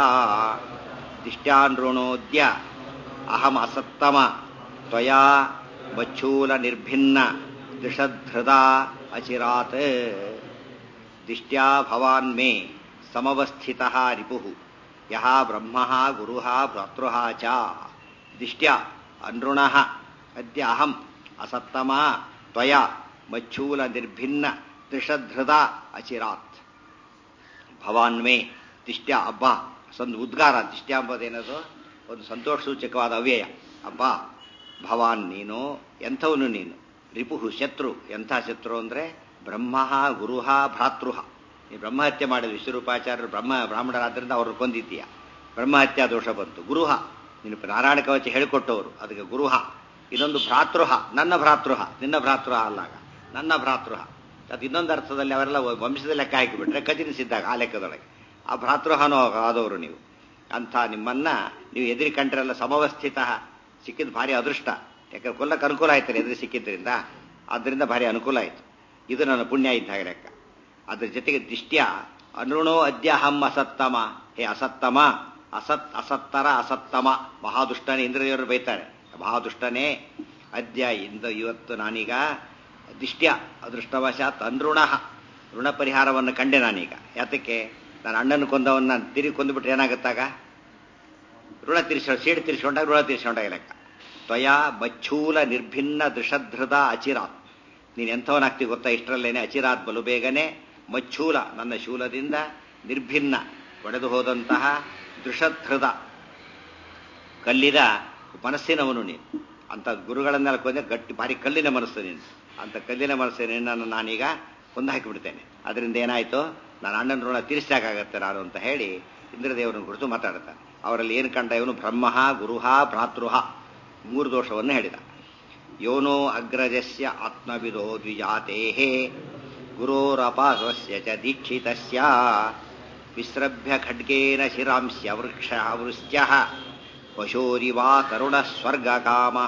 ದಿಷ್ಟ್ಯಾನೃಣೋದ್ಯ ಅಹಂ ಅಸತ್ತಮ ತ್ವಯಾ ಬಚ್ಚೂಲ ನಿರ್ಭಿನ್ನ ದಿಷಧೃದ ಅಚಿರಾತ್ ದಿಷ್ಟ್ಯಾ ಭವಾನ್ ಮೇ ಸಮವಸ್ಥಿತಃ ರಿಪುಃ ಯಹ ಬ್ರಹ್ಮಃ ಗುರುಃ ಭ್ರಾತೃಃ ಚ ದಿಷ್ಟ್ಯಾ ಅನೃಣಃ ಅದ್ಯ ಅಹಂ ಅಸತ್ತಮ ತ್ವಯಾ ಮಚ್ಚೂಲ ನಿರ್ಭಿನ್ನ ತ್ರಿಷಧೃದ ಅಚಿರಾತ್ ಭವಾನ್ ಮೇ ದಿಷ್ಟ್ಯ ಹಬ್ಬ ಒಂದು ಉದ್ಗಾರ ದಿಷ್ಟ್ಯ ಎಂಬುದೇನದು ಒಂದು ಸಂತೋಷ ಸೂಚಕವಾದ ಅವ್ಯಯ ಹಬ್ಬ ಭವಾನ್ ನೀನು ಎಂಥವನು ನೀನು ರಿಪುಹು ಶತ್ರು ಎಂಥ ಶತ್ರು ಅಂದ್ರೆ ಬ್ರಹ್ಮ ಗುರುಹ ಭ್ರಾತೃಹ ನೀ ಬ್ರಹ್ಮಹತ್ಯೆ ಮಾಡಿದ ವಿಶ್ವರೂಪಾಚಾರ್ಯರು ಬ್ರಹ್ಮ ಬ್ರಾಹ್ಮಣರಾದ್ರಿಂದ ಅವ್ರನ್ನ ಕೊಂದಿದ್ದೀಯ ಬ್ರಹ್ಮಹತ್ಯಾ ದೋಷ ಬಂತು ಗುರುಹ ನೀನು ನಾರಾಯಣ ಕವಚ ಹೇಳಿಕೊಟ್ಟವರು ಅದಕ್ಕೆ ಗುರುಹ ಇದೊಂದು ಭ್ರಾತೃಹ ನನ್ನ ಭ್ರಾತೃಹ ನಿನ್ನ ಭ್ರಾತೃಹ ಅಲ್ಲಾಗ ನನ್ನ ಭ್ರಾತೃಹ ಅದು ಇನ್ನೊಂದು ಅರ್ಥದಲ್ಲಿ ಅವರೆಲ್ಲ ವಂಶದ ಲೆಕ್ಕ ಹಾಕಿಬಿಟ್ರೆ ಕಜಿನಿಸಿದ್ದಾಗ ಆ ಲೆಕ್ಕದೊಳಗೆ ಆ ಭ್ರಾತೃಹನೋ ಆದವರು ನೀವು ಅಂಥ ನಿಮ್ಮನ್ನ ನೀವು ಎದುರಿ ಕಂಡ್ರೆಲ್ಲ ಸಮವಸ್ಥಿತ ಸಿಕ್ಕಿದ ಭಾರಿ ಅದೃಷ್ಟ ಯಾಕಂದ್ರೆ ಕೊಲ್ಲಕ್ಕೆ ಅನುಕೂಲ ಆಯ್ತಲ್ಲ ಎದುರು ಸಿಕ್ಕಿದ್ರಿಂದ ಆದ್ದರಿಂದ ಭಾರಿ ಅನುಕೂಲ ಆಯ್ತು ಇದು ನನ್ನ ಪುಣ್ಯ ಇದ್ದ ಹಾಗೆ ಲೆಕ್ಕ ಅದ್ರ ಜೊತೆಗೆ ದಿಷ್ಟ್ಯ ಅನೃಣೋ ಅದ್ಯಹಂ ಅಸತ್ತಮ ಹೇ ಅಸತ್ತಮ ಅಸತ್ ಅಸತ್ತರ ಅಸತ್ತಮ ಮಹಾದುಷ್ಟನೇ ಇಂದ್ರದೇವರು ಬೈತಾರೆ ಮಹಾದುಷ್ಟನೇ ಅದ್ಯ ಇಂದ ಇವತ್ತು ನಾನೀಗ ದಿಷ್ಟ್ಯ ಅದೃಷ್ಟವಶಾತ್ ಅನೃಣ ಋಣ ಪರಿಹಾರವನ್ನು ಕಂಡೆ ನಾನೀಗ ಯಾತಕ್ಕೆ ನಾನು ಅಣ್ಣನ ಕೊಂದವನ್ನ ತಿರುಗಿ ಕೊಂದುಬಿಟ್ರೆ ಏನಾಗುತ್ತಾಗ ಋಣ ತೀರಿಸೋ ಸೀಡು ತೀರಿಸ್ಕೊಂಡಾಗ ಋಣ ತೀರಿಸ್ಕೊಂಡಾಗ ಲೆಕ್ಕ ತ್ವಯ ಮಚ್ಚೂಲ ನಿರ್ಭಿನ್ನ ದೃಷಧೃದ ಅಚಿರಾತ್ ನೀನು ಎಂಥವನಾಗ್ತಿ ಗೊತ್ತಾ ಇಷ್ಟರಲ್ಲೇನೆ ಅಚಿರಾತ್ ಬಲು ಬೇಗನೆ ಮಚ್ಚೂಲ ನನ್ನ ಶೂಲದಿಂದ ನಿರ್ಭಿನ್ನ ಒಡೆದು ಹೋದಂತಹ ದೃಷಧೃದ ಕಲ್ಲಿನ ಮನಸ್ಸಿನವನು ನೀನು ಅಂತ ಗುರುಗಳನ್ನೆಲ್ಲ ಕೊಂದ್ರೆ ಗಟ್ಟಿ ಭಾರಿ ಕಲ್ಲಿನ ಮನಸ್ಸು ನೀನು ಅಂತ ಕಲ್ಲಿನ ಮನಸ್ಸು ನಿನ್ನನ್ನು ನಾನೀಗ ಕೊಂದು ಹಾಕಿಬಿಡ್ತೇನೆ ಅದರಿಂದ ಏನಾಯಿತು ನಾನು ಅಣ್ಣನ ಋಣ ತೀರಿಸಾಗತ್ತೆ ನಾನು ಅಂತ ಹೇಳಿ ಇಂದ್ರದೇವರನ್ನು ಕುರಿತು ಮಾತಾಡ್ತಾನೆ ಅವರಲ್ಲಿ ಏನು ಕಂಡ ಇವನು ಬ್ರಹ್ಮ ಗುರುಹ ಭ್ರಾತೃಹ ಮೂರು ದೋಷವನ್ನು ಹೇಳಿದ ಯೋನೋ ಅಗ್ರಜಸ್ಯ ಆತ್ಮವಿದೋ ದ್ವಿಜಾತೆ ಗುರೋರಪಾಸಸ್ಯ ಚ ದೀಕ್ಷಿತಸ್ಯ ವಿಸ್ರಭ್ಯ ಖಡ್ಗೇನ ಶಿರಾಂಸ್ಯ ವೃಕ್ಷ ವೃಶ್ಚ್ಯ ಪಶೋರಿವಾ ಕರುಣ ಸ್ವರ್ಗಕಾಮ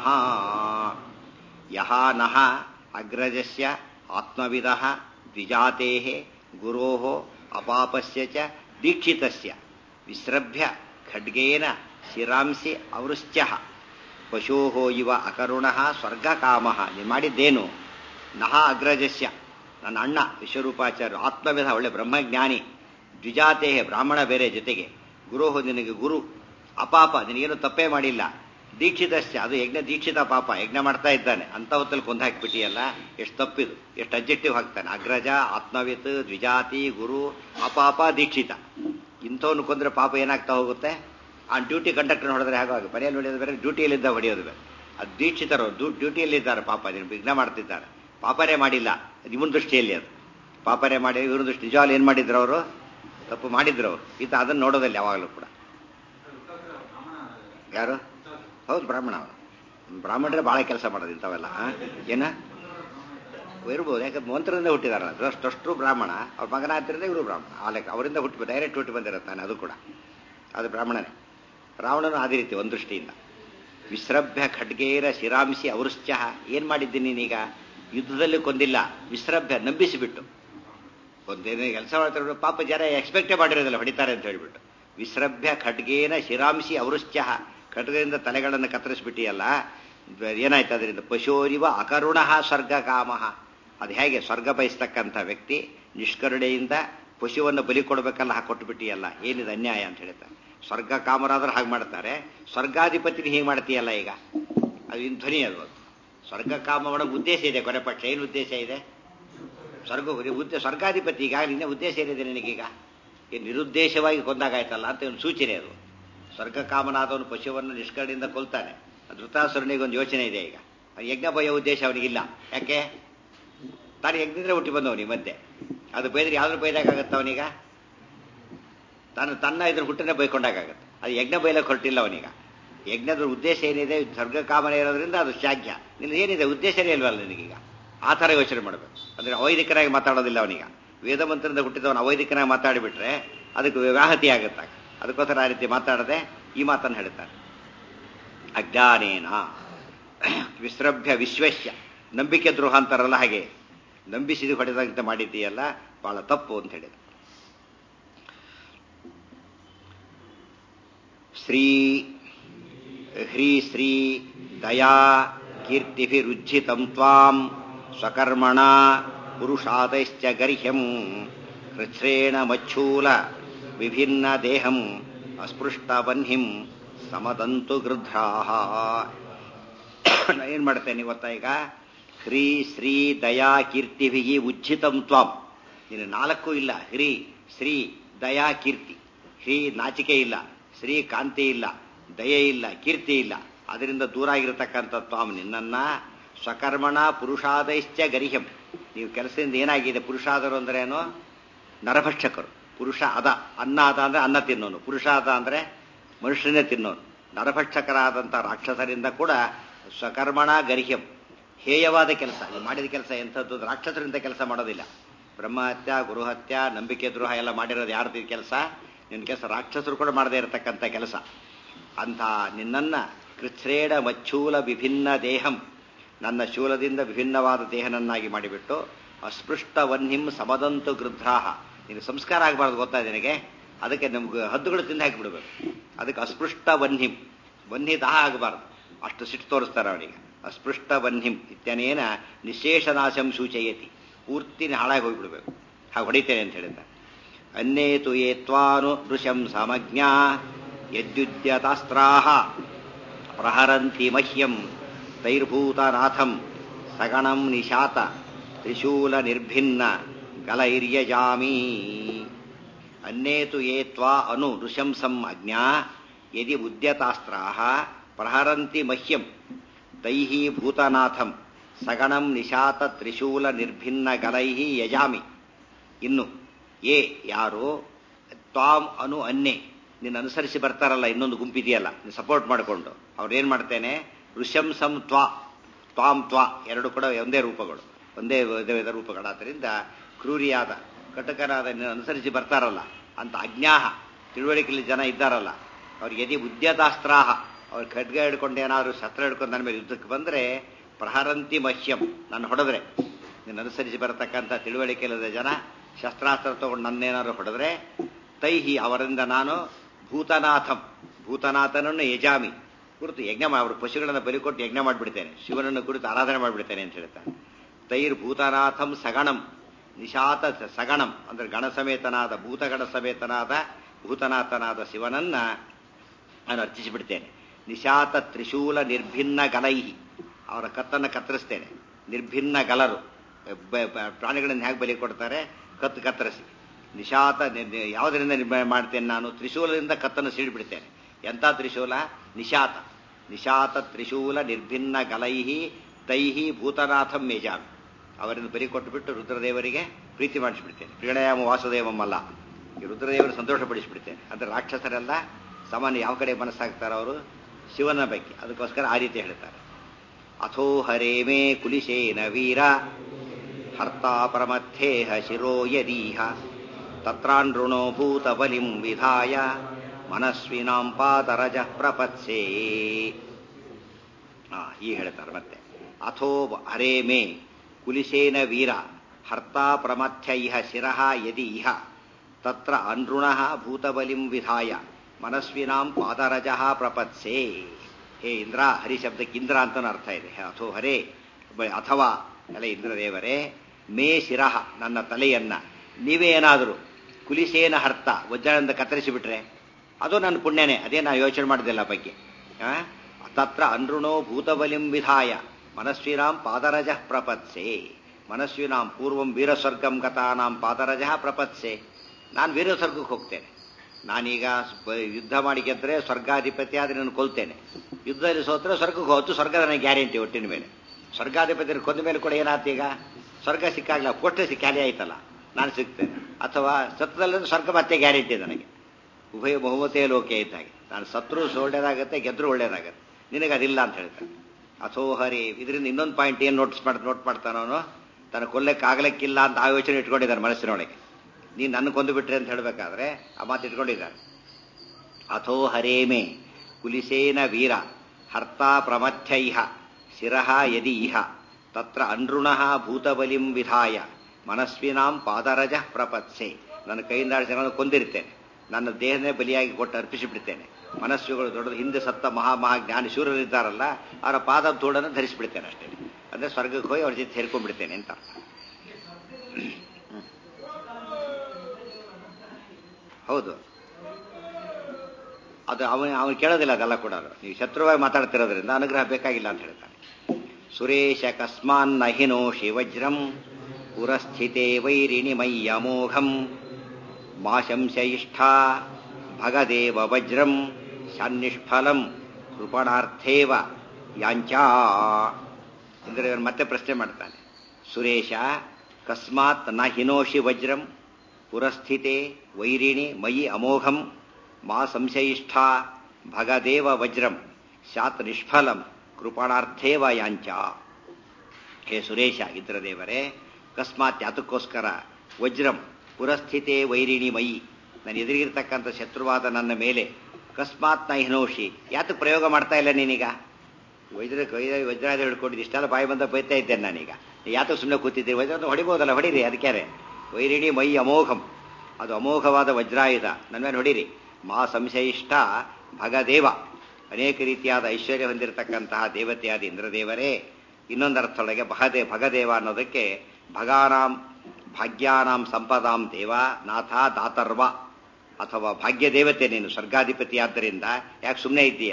ಯಹ ನಃ ಅಗ್ರಜಸ್ಯ ಆತ್ಮವಿದಃ ದ್ವಿಜಾತೆ ಗುರೋ ಅಪಾಪಸ್ಯ ಚ ದೀಕ್ಷಿತಸ್ಯ ವಿಸ್ರಭ್ಯ ಖಡ್ಗೇನ ಶಿರಾಂಸಿ ಅವೃಶ್ಚ್ಯ ಪಶೋ ಇವ ಅಕರುಣ ಸ್ವರ್ಗಕಾಮ ನೀನು ಮಾಡಿದ್ದೇನು ನಹ ಅಗ್ರಜಸ್ಯ ನನ್ನ ಅಣ್ಣ ವಿಶ್ವರೂಪಾಚಾರ್ಯ ಆತ್ಮವಿಧ ಒಳ್ಳೆ ಬ್ರಹ್ಮಜ್ಞಾನಿ ದ್ವಿಜಾತೇಹ ಬ್ರಾಹ್ಮಣ ಬೇರೆ ಜೊತೆಗೆ ಗುರೋಹು ನಿನಗೆ ಗುರು ಅಪಾಪ ನಿನಗೇನು ತಪ್ಪೇ ಮಾಡಿಲ್ಲ ದೀಕ್ಷಿತಸ್ಯ ಅದು ಯಜ್ಞ ದೀಕ್ಷಿತ ಪಾಪ ಯಜ್ಞ ಮಾಡ್ತಾ ಇದ್ದಾನೆ ಅಂತ ಹೊತ್ತಲ್ಲಿ ಕೊಂದು ಹಾಕಿಬಿಟ್ಟಿಯಲ್ಲ ಎಷ್ಟು ತಪ್ಪಿದು ಎಷ್ಟು ಅಬ್ಜೆಕ್ಟಿವ್ ಹಾಕ್ತಾನೆ ಅಗ್ರಜ ಆತ್ಮವಿತ್ ದ್ವಿಜಾತಿ ಗುರು ಅಪಾಪ ದೀಕ್ಷಿತ ಇಂಥವನು ಕೊಂದ್ರೆ ಪಾಪ ಏನಾಗ್ತಾ ಹೋಗುತ್ತೆ ಆ ಡ್ಯೂಟಿ ಕಂಡಕ್ಟರ್ ಹೊಡೆದ್ರೆ ಹಾಗಾಗಿ ಮನೆಯಲ್ಲಿ ಹೊಡೆಯೋದು ಬೇರೆ ಡ್ಯೂಟಿಯಲ್ಲಿದ್ದ ಹೊಡೆಯೋದು ಬೇರೆ ಅದು ದೀಕ್ಷಿತರು ಡ್ಯೂಟಿಯಲ್ಲಿದ್ದಾರೆ ಪಾಪ ಅದನ್ನು ವಿಘ್ನ ಮಾಡ್ತಿದ್ದಾರೆ ಪಾಪರೇ ಮಾಡಿಲ್ಲ ಇವನ್ ದೃಷ್ಟಿಯಲ್ಲಿ ಅದು ಪಾಪರೇ ಮಾಡಿ ಇವ್ರ ದೃಷ್ಟಿ ನಿಜವಾಗ್ಲು ಏನು ಮಾಡಿದ್ರು ಅವರು ತಪ್ಪು ಮಾಡಿದ್ರು ಅವರು ಈತ ಅದನ್ನು ನೋಡೋದಿಲ್ಲ ಯಾವಾಗಲೂ ಕೂಡ ಯಾರು ಹೌದು ಬ್ರಾಹ್ಮಣ ಅವನು ಬ್ರಾಹ್ಮಣರೇ ಭಾಳ ಕೆಲಸ ಮಾಡೋದು ಇಂಥವೆಲ್ಲ ಏನ ಇರ್ಬೋದು ಯಾಕೆ ಮಂತ್ರದಿಂದ ಹುಟ್ಟಿದಾರಲ್ಲ ಅಷ್ಟು ಬ್ರಾಹ್ಮಣ ಅವ್ರ ಮಗನ ಆದ್ದರಿಂದ ಇವರು ಬ್ರಾಹ್ಮಣ ಆ ಲೆಕ್ಕ ಅವರಿಂದ ಹುಟ್ಟಿ ಡೈರೆಕ್ಟ್ ಹುಟ್ಟಿ ಬಂದಿರುತ್ತಾನೆ ಅದು ಕೂಡ ಅದು ಬ್ರಾಹ್ಮಣನೇ ರಾವಣನು ಅದೇ ರೀತಿ ಒಂದು ದೃಷ್ಟಿಯಿಂದ ವಿಸ್ರಭ್ಯ ಖಡ್ಗೇರ ಶಿರಾಂಸಿ ಅವೃಶ್ಚ ಏನ್ ಮಾಡಿದ್ದೀನಿ ನೀನೀಗ ಯುದ್ಧದಲ್ಲಿ ಕೊಂದಿಲ್ಲ ವಿಸ್ರಭ್ಯ ನಂಬಿಸಿಬಿಟ್ಟು ಒಂದೇನೇ ಕೆಲಸ ಮಾಡ್ತಾರೆ ಪಾಪ ಜನ ಎಕ್ಸ್ಪೆಕ್ಟೇ ಮಾಡಿರೋದಿಲ್ಲ ಹೊಡಿತಾರೆ ಅಂತ ಹೇಳಿಬಿಟ್ಟು ವಿಸ್ರಭ್ಯ ಖಡ್ಗೇನ ಶಿರಾಂಸಿ ಅವೃಶ್ಚ ಖಡ್ಗದಿಂದ ತಲೆಗಳನ್ನು ಕತ್ತರಿಸ್ಬಿಟ್ಟಿಯಲ್ಲ ಏನಾಯ್ತು ಅದರಿಂದ ಪಶೋರಿವ ಅಕರುಣ ಸ್ವರ್ಗ ಕಾಮ ಅದು ಹೇಗೆ ಸ್ವರ್ಗ ಬಯಸ್ತಕ್ಕಂಥ ವ್ಯಕ್ತಿ ನಿಷ್ಕರುಣೆಯಿಂದ ಪಶುವನ್ನು ಬಲಿ ಕೊಡಬೇಕಲ್ಲ ಹಾಗೆ ಕೊಟ್ಟುಬಿಟ್ಟಿಯಲ್ಲ ಏನಿದೆ ಅನ್ಯಾಯ ಅಂತ ಹೇಳ್ತಾರೆ ಸ್ವರ್ಗ ಕಾಮರಾದ್ರೆ ಹಾಗೆ ಮಾಡ್ತಾರೆ ಸ್ವರ್ಗಾಧಿಪತಿನ ಹೀಗೆ ಮಾಡ್ತೀಯಲ್ಲ ಈಗ ಅದು ಇನ್ ಧ್ವನಿ ಅದು ಸ್ವರ್ಗ ಕಾಮ ಮಾಡೋ ಉದ್ದೇಶ ಇದೆ ಕೊನೆ ಪಕ್ಷ ಏನು ಉದ್ದೇಶ ಇದೆ ಸ್ವರ್ಗ ಉದ್ದೇಶ ಸ್ವರ್ಗಾಧಿಪತಿ ಈಗ ನಿನ್ನೆ ಉದ್ದೇಶ ಏನಿದೆ ನಿನಗೀಗ ಏನು ನಿರುದ್ದೇಶವಾಗಿ ಕೊಂದಾಗಾಯ್ತಲ್ಲ ಅಂತ ಒಂದು ಸೂಚನೆ ಅದು ಸ್ವರ್ಗ ಕಾಮನಾದವನು ಪಶುವನ್ನು ನಿಷ್ಕರಣಿಯಿಂದ ಕೊಲ್ತಾನೆ ಧೃತಾಸುರನಿಗೆ ಒಂದು ಯೋಚನೆ ಇದೆ ಈಗ ಯಜ್ಞ ಬಯ ಉದ್ದೇಶ ಅವನಿಗಿಲ್ಲ ಯಾಕೆ ತಾನು ಯಜ್ಞದ್ರೆ ಹುಟ್ಟಿ ಬಂದವನಿ ಮಧ್ಯೆ ಅದು ಬೈದ್ರೆ ಯಾವ್ದು ಬೈದಾಗತ್ತ ಅವನೀಗ ತಾನು ತನ್ನ ಇದ್ರ ಹುಟ್ಟನ್ನೇ ಬೈಕೊಂಡಾಗತ್ತೆ ಅದು ಯಜ್ಞ ಬೈಲಕ್ಕೆ ಹೊರಟಿಲ್ಲ ಅವನೀಗ ಯಜ್ಞದ ಉದ್ದೇಶ ಏನಿದೆ ಸ್ವರ್ಗ ಕಾಮನೆ ಇರೋದ್ರಿಂದ ಅದು ಶ್ಲಾಘ್ಯ ನಿನ್ನ ಏನಿದೆ ಉದ್ದೇಶನೇ ಇಲ್ವಲ್ಲ ನಿನಗೀಗ ಆ ಥರ ಯೋಚನೆ ಮಾಡಬೇಕು ಅಂದ್ರೆ ಅವೈದಿಕರಾಗಿ ಮಾತಾಡೋದಿಲ್ಲ ಅವನೀಗ ವೇದ ಮಂತ್ರದಿಂದ ಹುಟ್ಟಿದವನು ಅವೈದಿಕನಾಗಿ ಮಾತಾಡಿಬಿಟ್ರೆ ಅದಕ್ಕೆ ವ್ಯಾಹತಿ ಆಗುತ್ತೆ ಅದಕ್ಕೋಸ್ಕರ ಆ ರೀತಿ ಮಾತಾಡದೆ ಈ ಮಾತನ್ನು ಹೇಳ್ತಾರೆ ಅಜ್ಞಾನೇನ ವಿಸ್ರಭ್ಯ ವಿಶ್ವಶ್ಯ ನಂಬಿಕೆ ದ್ರೋಹ ಅಂತಾರಲ್ಲ ಹಾಗೆ ನಂಬಿಸಿದು ಹೊಡೆದಂತೆ ಮಾಡಿದ್ದೀಯಲ್ಲ ಬಹಳ ತಪ್ಪು ಅಂತ ಹೇಳಿದ ಶ್ರೀ ಹ್ರೀ ಶ್ರೀ ದಯಾ ಕೀರ್ತಿಭಿರುಜ್ಜಿತಂ ತ್ವಾಂ ಸ್ವಕರ್ಮಣ ಪುರುಷಾದೈಶ್ಚ ಗರ್ಹ್ಯಂ ಕೃಚ್ಛ್ರೇಣ ಮಚ್ಚೂಲ ವಿಭಿನ್ನ ದೇಹಂ ಅಸ್ಪೃಷ್ಟವನ್ಹಿಂ ಸಮದಂತು ಗೃಧ್ರಾಹ ಏನ್ ಮಾಡ್ತೇನೆ ಗೊತ್ತಾ ಈಗ ಹ್ರೀ ಶ್ರೀ ದಯಾ ಕೀರ್ತಿಭಿ ಉಜ್ಜಿತಂ ತ್ವಾಂ ನೀನು ನಾಲ್ಕು ಇಲ್ಲ ಹ್ರೀ ಶ್ರೀ ದಯಾ ಕೀರ್ತಿ ಶ್ರೀ ನಾಚಿಕೆ ಇಲ್ಲ ಶ್ರೀ ಕಾಂತಿ ಇಲ್ಲ ದಯೆ ಇಲ್ಲ ಕೀರ್ತಿ ಇಲ್ಲ ಅದರಿಂದ ದೂರ ಆಗಿರತಕ್ಕಂಥ ತ್ವಾಂ ನಿನ್ನನ್ನ ಸ್ವಕರ್ಮಣ ಪುರುಷಾದೈಶ್ಚ ಗರಿಹಂ ನೀವು ಕೆಲಸದಿಂದ ಏನಾಗಿದೆ ಪುರುಷಾದರು ಅಂದ್ರೆ ಏನು ನರಭಕ್ಷಕರು ಪುರುಷ ಅದ ಅನ್ನ ಅದ ಅಂದ್ರೆ ಅನ್ನ ತಿನ್ನೋನು ಪುರುಷ ಅದ ಅಂದ್ರೆ ಮನುಷ್ಯನೇ ತಿನ್ನೋನು ನರಭಕ್ಷಕರಾದಂಥ ರಾಕ್ಷಸರಿಂದ ಕೂಡ ಸ್ವಕರ್ಮಣ ಗರಿಹ್ಯಂ ಹೇಯವಾದ ಕೆಲಸ ನೀವು ಮಾಡಿದ ಕೆಲಸ ಎಂಥದ್ದು ರಾಕ್ಷಸರಿಂದ ಕೆಲಸ ಮಾಡೋದಿಲ್ಲ ಬ್ರಹ್ಮಹತ್ಯ ಗುರುಹತ್ಯ ನಂಬಿಕೆ ದ್ರೋಹ ಎಲ್ಲ ಮಾಡಿರೋದು ಯಾರ್ದು ಕೆಲಸ ನಿನ್ನ ಕೆಲಸ ರಾಕ್ಷಸರು ಕೂಡ ಮಾಡದೇ ಇರತಕ್ಕಂಥ ಕೆಲಸ ಅಂಥ ನಿನ್ನನ್ನ ಕೃಚ್ಛ್ರೇಣ ಮಚ್ಚೂಲ ವಿಭಿನ್ನ ದೇಹಂ ನನ್ನ ಶೂಲದಿಂದ ವಿಭಿನ್ನವಾದ ದೇಹನನ್ನಾಗಿ ಮಾಡಿಬಿಟ್ಟು ಅಸ್ಪೃಷ್ಟ ವನ್ಹಿಂ ಸಮದಂತು ಗೃಧ್ರಾಹ ನಿನಗೆ ಸಂಸ್ಕಾರ ಆಗಬಾರ್ದು ಗೊತ್ತಾ ನಿನಗೆ ಅದಕ್ಕೆ ನಮ್ಗೆ ಹದ್ದುಗಳು ತಿಂದು ಹಾಕಿಬಿಡ್ಬೇಕು ಅದಕ್ಕೆ ಅಸ್ಪೃಷ್ಟ ವನ್ಹಿಂ ವನ್ಹಿ ದಾಹ ಆಗಬಾರ್ದು ಅಷ್ಟು ಸಿಟ್ಟು ತೋರಿಸ್ತಾರೆ ಅವನಿಗೆ ಅಸ್ಪೃಷ್ಟ ವನ್ಹಿಂ ಇತ್ಯನೇನ ನಿಶೇಷನಾಶಂ ಸೂಚಯತಿ ಪೂರ್ತಿ ಹಾಳಾಗಿ ಹೋಗ್ಬಿಡ್ಬೇಕು ಹಾಗೆ ಹೊಡಿತೇನೆ ಅಂತ ಹೇಳಿದ್ದ ಅನ್ನೇತು ಏತ್ವಾನು ದೃಶಂ ಸಮಜ್ಞಾ ಯದ್ಯುದ್ಯತಾಸ್ತ್ರಾಹ ಪ್ರಹರಂತಿ ಮಹ್ಯಂ ತೈರ್ಭೂತನಾಥಂ ಸಗಣಂ ನಿಶಾತ ತ್ರಿಶೂಲ ನಿರ್ಭಿನ್ನ ಗಲೈರ್ಯಜಾಮಿ ಅನ್ಯೇತು ಯೇ ತ್ವಾ ಅನು ನೃಶಂಸಂ ಅಜ್ಞಾ ಯದಿ ಉದ್ಯತಾಸ್ತ್ರಾಹ ಪ್ರಹರಂತಿ ಮಹ್ಯಂ ತೈಃ ಭೂತನಾಥಂ ಸಗಣಂ ನಿಶಾತ ತ್ರಿಶೂಲ ನಿರ್ಭಿನ್ನ ಗಲೈಃ ಯಜಾಮಿ ಇನ್ನು ಏ ಯಾರು ತ್ವಾಂ ಅನು ಅನ್ಯೆ ನಿನ್ನ ಅನುಸರಿಸಿ ಬರ್ತಾರಲ್ಲ ಇನ್ನೊಂದು ಗುಂಪಿದೆಯಲ್ಲ ನೀನು ಸಪೋರ್ಟ್ ಮಾಡಿಕೊಂಡು ಅವ್ರೇನ್ ಮಾಡ್ತೇನೆ ಋಷಂಸಂ ತ್ವಾ ತ್ವಾಂ ತ್ವಾ ಎರಡು ಕೂಡ ಒಂದೇ ರೂಪಗಳು ಒಂದೇ ವಿಧ ರೂಪಗಳಾದ್ದರಿಂದ ಕ್ರೂರಿಯಾದ ಕಟಕನಾದ ನಿನ್ನ ಅನುಸರಿಸಿ ಬರ್ತಾರಲ್ಲ ಅಂತ ಅಜ್ಞಾಹ ತಿಳುವಳಿಕೆಯಲ್ಲಿ ಜನ ಇದ್ದಾರಲ್ಲ ಅವ್ರಿಗೆ ಯದಿ ಉದ್ಯತಾಸ್ತ್ರಾಹ ಅವ್ರು ಖಡ್ಗ ಹಿಡ್ಕೊಂಡು ಏನಾದ್ರು ಶಸ್ತ್ರ ಹಿಡ್ಕೊಂಡು ನನ್ನ ಮೇಲೆ ಯುದ್ಧಕ್ಕೆ ಬಂದರೆ ಪ್ರಹರಂತಿ ಮಹ್ಯಂ ನಾನು ಹೊಡೆದ್ರೆ ನಿನ್ನ ಅನುಸರಿಸಿ ಬರತಕ್ಕಂಥ ತಿಳುವಳಿಕೆ ಇಲ್ಲದ ಜನ ಶಸ್ತ್ರಾಸ್ತ್ರ ತಗೊಂಡು ನನ್ನೇನಾದ್ರು ಹೊಡೆದ್ರೆ ತೈಹಿ ಅವರಿಂದ ನಾನು ಭೂತನಾಥಂ ಭೂತನಾಥನನ್ನು ಯಜಾಮಿ ಕುರಿತು ಯಜ್ಞ ಅವರು ಪಶುಗಳನ್ನು ಬಲಿ ಕೊಟ್ಟು ಯಜ್ಞ ಮಾಡಿಬಿಡ್ತೇನೆ ಶಿವನನ್ನು ಕುರಿತು ಆರಾಧನೆ ಮಾಡಿಬಿಡ್ತೇನೆ ಅಂತ ಹೇಳ್ತಾನೆ ತೈರ್ ಭೂತನಾಥಂ ಸಗಣಂ ನಿಶಾತ ಸಗಣಂ ಅಂದ್ರೆ ಗಣ ಸಮೇತನಾದ ಭೂತಗಣ ಸಮೇತನಾದ ಭೂತನಾಥನಾದ ಶಿವನನ್ನ ನಾನು ಅರ್ಚಿಸಿಬಿಡ್ತೇನೆ ನಿಶಾತ ತ್ರಿಶೂಲ ನಿರ್ಭಿನ್ನ ಗಲೈಹಿ ಅವರ ಕತ್ತನ್ನು ಕತ್ತರಿಸ್ತೇನೆ ನಿರ್ಭಿನ್ನ ಗಲರು ಪ್ರಾಣಿಗಳನ್ನು ಹೇಗೆ ಬಲಿ ಕೊಡ್ತಾರೆ ಕತ್ತು ಕತ್ತರಿಸಿ ನಿಶಾತ ಯಾವುದರಿಂದ ನಿರ್ಮಾಣ ಮಾಡ್ತೇನೆ ನಾನು ತ್ರಿಶೂಲದಿಂದ ಕತ್ತನ್ನು ಸೀಳಿಬಿಡ್ತೇನೆ ಎಂಥ ತ್ರಿಶೂಲ ನಿಶಾತ ನಿಶಾತ ತ್ರಿಶೂಲ ನಿರ್ಭಿನ್ನ ಗಲೈಹಿ ತೈಹಿ ಭೂತನಾಥಂ ಮೇಜಾಮಿ ಅವರಿಂದ ಬಲಿ ಕೊಟ್ಟುಬಿಟ್ಟು ರುದ್ರದೇವರಿಗೆ ಪ್ರೀತಿ ಮಾಡಿಸ್ಬಿಡ್ತೇನೆ ಪ್ರೀಣಯಾಮ ವಾಸುದೇವಮ್ಮಲ್ಲ ಈ ರುದ್ರದೇವರು ಸಂತೋಷಪಡಿಸ್ಬಿಡ್ತೇನೆ ಅಂದ್ರೆ ರಾಕ್ಷಸರೆಲ್ಲ ಸಾಮಾನ್ಯ ಯಾವ ಕಡೆ ಮನಸ್ಸಾಗ್ತಾರೋ ಅವರು ಶಿವನ ಬಗ್ಗೆ ಅದಕ್ಕೋಸ್ಕರ ಆ ರೀತಿ ಹೇಳ್ತಾರೆ ಅಥೋ ಹರೇ ಮೇ ಕುಲಿಶೇನ ವೀರ ಹರ್ತಾ ಪರಮಥೇಹ ಶಿರೋ ಯದೀಹ ತತ್ರಾನೃಣೋ ಭೂತ ಬಲಿಂ ವಿಧಾಯ ಮನಸ್ವಿನಾಂ ಪಾದರಜ ಪ್ರಪತ್ಸೇ ಆ ಈ ಹೇಳ್ತಾರೆ ಮತ್ತೆ ಅಥೋ ಹರೇ ಮೇ ಕುಲಿಶೇನ ವೀರ ಹರ್ತಾ ಪ್ರಮಥ್ಯ ಇಹ ಶಿರಃ ಯದಿ ಇಹ ತತ್ರ ಅನೃಣಃ ಭೂತಬಲಿಂ ವಿಧಾಯ ಮನಸ್ವಿನಾಂ ಪಾದರಜ ಪ್ರಪತ್ಸೇ ಹೇ ಇಂದ್ರ ಹರಿ ಶಬ್ದಕ್ಕೆ ಇಂದ್ರ ಅಂತನೂ ಅರ್ಥ ಇದೆ ಅಥೋ ಹರೇ ಅಥವಾ ಅಲ್ಲ ಇಂದ್ರದೇವರೇ ಮೇ ಶಿರಹ ನನ್ನ ತಲೆಯನ್ನ ನೀವೇ ಏನಾದರೂ ಕುಲಿಸೇನ ಹರ್ತ ವಜ್ರದಿಂದ ಕತ್ತರಿಸಿಬಿಟ್ರೆ ಅದು ನನ್ನ ಪುಣ್ಯನೇ ಅದೇ ನಾನು ಯೋಚನೆ ಮಾಡಿದೆಲ್ಲ ಬಗ್ಗೆ ತತ್ರ ಅನೃಣೋ ಭೂತಬಲಿಂ ವಿಧಾಯ ಮನಸ್ವಿನಾಂ ಪಾದರಜ ಪ್ರಪತ್ಸೆ ಮನಸ್ವಿನಾಂ ಪೂರ್ವಂ ವೀರಸ್ವರ್ಗಂ ಗತಾನಾಂ ಪಾದರಜ ಪ್ರಪತ್ಸೆ ನಾನು ವೀರಸ್ವರ್ಗಕ್ಕೆ ಹೋಗ್ತೇನೆ ನಾನೀಗ ಯುದ್ಧ ಮಾಡಿ ಗೆದ್ರೆ ಸ್ವರ್ಗಾಧಿಪತಿ ಆದ್ರೆ ನಾನು ಕೊಲ್ತೇನೆ ಯುದ್ಧದಲ್ಲಿ ಸೋತ್ರೆ ಸ್ವರ್ಗಕ್ಕೆ ಹೋಯ್ತು ಸ್ವರ್ಗದ ನನಗೆ ಗ್ಯಾರಂಟಿ ಒಟ್ಟಿನ ಮೇಲೆ ಸ್ವರ್ಗಾಧಿಪತಿ ಕೊಂದ ಮೇಲೆ ಕೂಡ ಏನಾಯ್ತು ಈಗ ಸ್ವರ್ಗ ಸಿಕ್ಕಾಗಲ್ಲ ಪೋಸ್ಟೇ ಸಿಕ್ಕ ಖಾಲಿ ಆಯ್ತಲ್ಲ ನಾನು ಸಿಗ್ತೇನೆ ಅಥವಾ ಸತ್ತದಲ್ಲಿ ಸ್ವರ್ಗ ಮತ್ತೆ ಗ್ಯಾರಂಟಿ ನನಗೆ ಉಭಯ ಬಹುಮತೇ ಲೋಕೆ ಇದ್ದಾಗೆ ನಾನು ಸತ್ರು ಒಳ್ಳೇದಾಗತ್ತೆ ಗೆದ್ರು ಒಳ್ಳೇದಾಗತ್ತೆ ನಿನಗೆ ಅದಿಲ್ಲ ಅಂತ ಹೇಳ್ತಾನೆ ಅಥೋಹರಿ ಇದರಿಂದ ಇನ್ನೊಂದು ಪಾಯಿಂಟ್ ಏನು ನೋಟ್ಸ್ ಮಾಡಿ ನೋಟ್ ಮಾಡ್ತಾನವನು ತನ್ನ ಕೊಲ್ಲಕ್ಕೆ ಆಗ್ಲಿಕ್ಕಿಲ್ಲ ಅಂತ ಆ ಯೋಚನೆ ಇಟ್ಕೊಂಡಿದ್ದಾನೆ ಮನಸ್ಸಿನೊಳಗೆ ನೀನು ನನ್ನ ಕೊಂದು ಬಿಟ್ರೆ ಅಂತ ಹೇಳಬೇಕಾದ್ರೆ ಆ ಮಾತು ಇಟ್ಕೊಂಡಿದ್ದಾರೆ ಅಥೋ ಹರೇಮೆ ಕುಲಿಸೇನ ವೀರ ಹರ್ತಾ ಪ್ರಮಥ್ಯ ಇಹ ಶಿರಃ ಯದಿ ಇಹ ತತ್ರ ಅನೃಣಃ ಭೂತಬಲಿಂ ವಿಧಾಯ ಮನಸ್ವಿನಾಂ ಪಾದರಜ ಪ್ರಪತ್ಸೆ ನನ್ನ ಕೈಯಿಂದ ಜನಗಳನ್ನು ಕೊಂದಿರ್ತೇನೆ ನನ್ನ ದೇಹನೇ ಬಲಿಯಾಗಿ ಕೊಟ್ಟು ಅರ್ಪಿಸಿಬಿಡ್ತೇನೆ ಮನಸ್ಸುಗಳು ದೊಡ್ಡದು ಹಿಂದೆ ಸತ್ತ ಮಹಾ ಮಹಾ ಜ್ಞಾನಿ ಶೂರರಿದ್ದಾರಲ್ಲ ಅವರ ಪಾದ ತೋಡನ್ನು ಧರಿಸಿಬಿಡ್ತೇನೆ ಅಷ್ಟೇ ಅಂದ್ರೆ ಸ್ವರ್ಗಕ್ಕೆ ಹೋಗಿ ಅವ್ರ ಜೊತೆ ಸೇರ್ಕೊಂಡ್ಬಿಡ್ತೇನೆ ಅಂತ ಹೌದು ಅದು ಅವನು ಅವನು ಕೇಳೋದಿಲ್ಲ ಅದೆಲ್ಲ ಕೂಡ ನೀವು ಶತ್ರುವಾಗಿ ಮಾತಾಡ್ತಿರೋದ್ರಿಂದ ಅನುಗ್ರಹ ಬೇಕಾಗಿಲ್ಲ ಅಂತ ಹೇಳ್ತಾನೆ ಸುರೇಶ ಕಸ್ಮಾನ್ ನಹಿನೋ ಶಿವಜ್ರಂ ಪುರಸ್ಥಿತೆ ವೈರಿಣಿ ಮಯ್ಯಮೋಘಂ ಮಾ ಶಂಶಯಿಷ್ಠಾ ಭಗದೇವ ವಜ್ರಂ ಶಾನ್ನಿಷ್ಫಲಂ ಕೃಪಣಾರ್ಥೇವ ಯಾಂಚಾ ಅಂದ್ರೆ ಇವನು ಮತ್ತೆ ಪ್ರಶ್ನೆ ಮಾಡ್ತಾನೆ ಸುರೇಶ ಕಸ್ಮಾತ್ ನ ಹಿನೋಷಿ ವಜ್ರಂ ಪುರಸ್ಥಿತೆ ವೈರಿಣಿ ಮಯಿ ಅಮೋಘಂ ಮಾ ಸಂಶಯಿಷ್ಠಾ ಭಗದೇವ ವಜ್ರಂ ಶಾತ್ ನಿಷ್ಫಲಂ ಕೃಪಣಾರ್ಥೇವ ಯಾಂಚ ಹೇ ಸುರೇಶ ಇಂದ್ರದೇವರೇ ಅಕಸ್ಮಾತ್ ಯಾತಕ್ಕೋಸ್ಕರ ವಜ್ರಂ ಪುರಸ್ಥಿತೆ ವೈರಿಣಿ ಮಯಿ ನನ್ನ ಎದುರಿಗಿರ್ತಕ್ಕಂಥ ಶತ್ರುವಾದ ನನ್ನ ಮೇಲೆ ಅಕಸ್ಮಾತ್ ನ ಹಿನೋಷಿ ಯಾತಕ್ಕೆ ಪ್ರಯೋಗ ಮಾಡ್ತಾ ಇಲ್ಲ ನೀನೀಗ ವಜ್ರ ವಜ್ರಾದ ಹಿಡ್ಕೊಂಡಿದ್ದು ಇಷ್ಟೆಲ್ಲ ಬಾಯಿ ಬಂದ ಬೈತಾ ಇದ್ದೇನೆ ನಾನೀಗ ಯಾತಕ್ಕೆ ಸುಮ್ಮನೆ ಕೂತಿದ್ದೀರಿ ವಜ್ರ ಹೊಡಿಬೋದಲ್ಲ ಹೊಡೀರಿ ಅದಕ್ಕೆ ವೈರಿಣಿ ಮೈ ಅಮೋಘಂ ಅದು ಅಮೋಘವಾದ ವಜ್ರಾಯುಧ ನನ್ನ ಮೇಲೆ ಹೊಡೀರಿ ಮಾ ಸಂಶಯಿಷ್ಠ ಭಗದೇವ ಅನೇಕ ರೀತಿಯಾದ ಐಶ್ವರ್ಯ ಹೊಂದಿರತಕ್ಕಂತಹ ದೇವತೆಯಾದ ಇಂದ್ರದೇವರೇ ಇನ್ನೊಂದು ಅರ್ಥದೊಳಗೆ ಭಗದೇ ಭಗದೇವ ಅನ್ನೋದಕ್ಕೆ ಭಗಾನಾಂ ಭಾಗ್ಯಾನಾಂ ಸಂಪದಾಂ ದೇವ ನಾಥ ದಾತರ್ವ ಅಥವಾ ಭಾಗ್ಯ ದೇವತೆ ನೀನು ಸ್ವರ್ಗಾಧಿಪತಿ ಆದ್ದರಿಂದ ಯಾಕೆ ಸುಮ್ಮನೆ ಇದ್ದೀಯಾ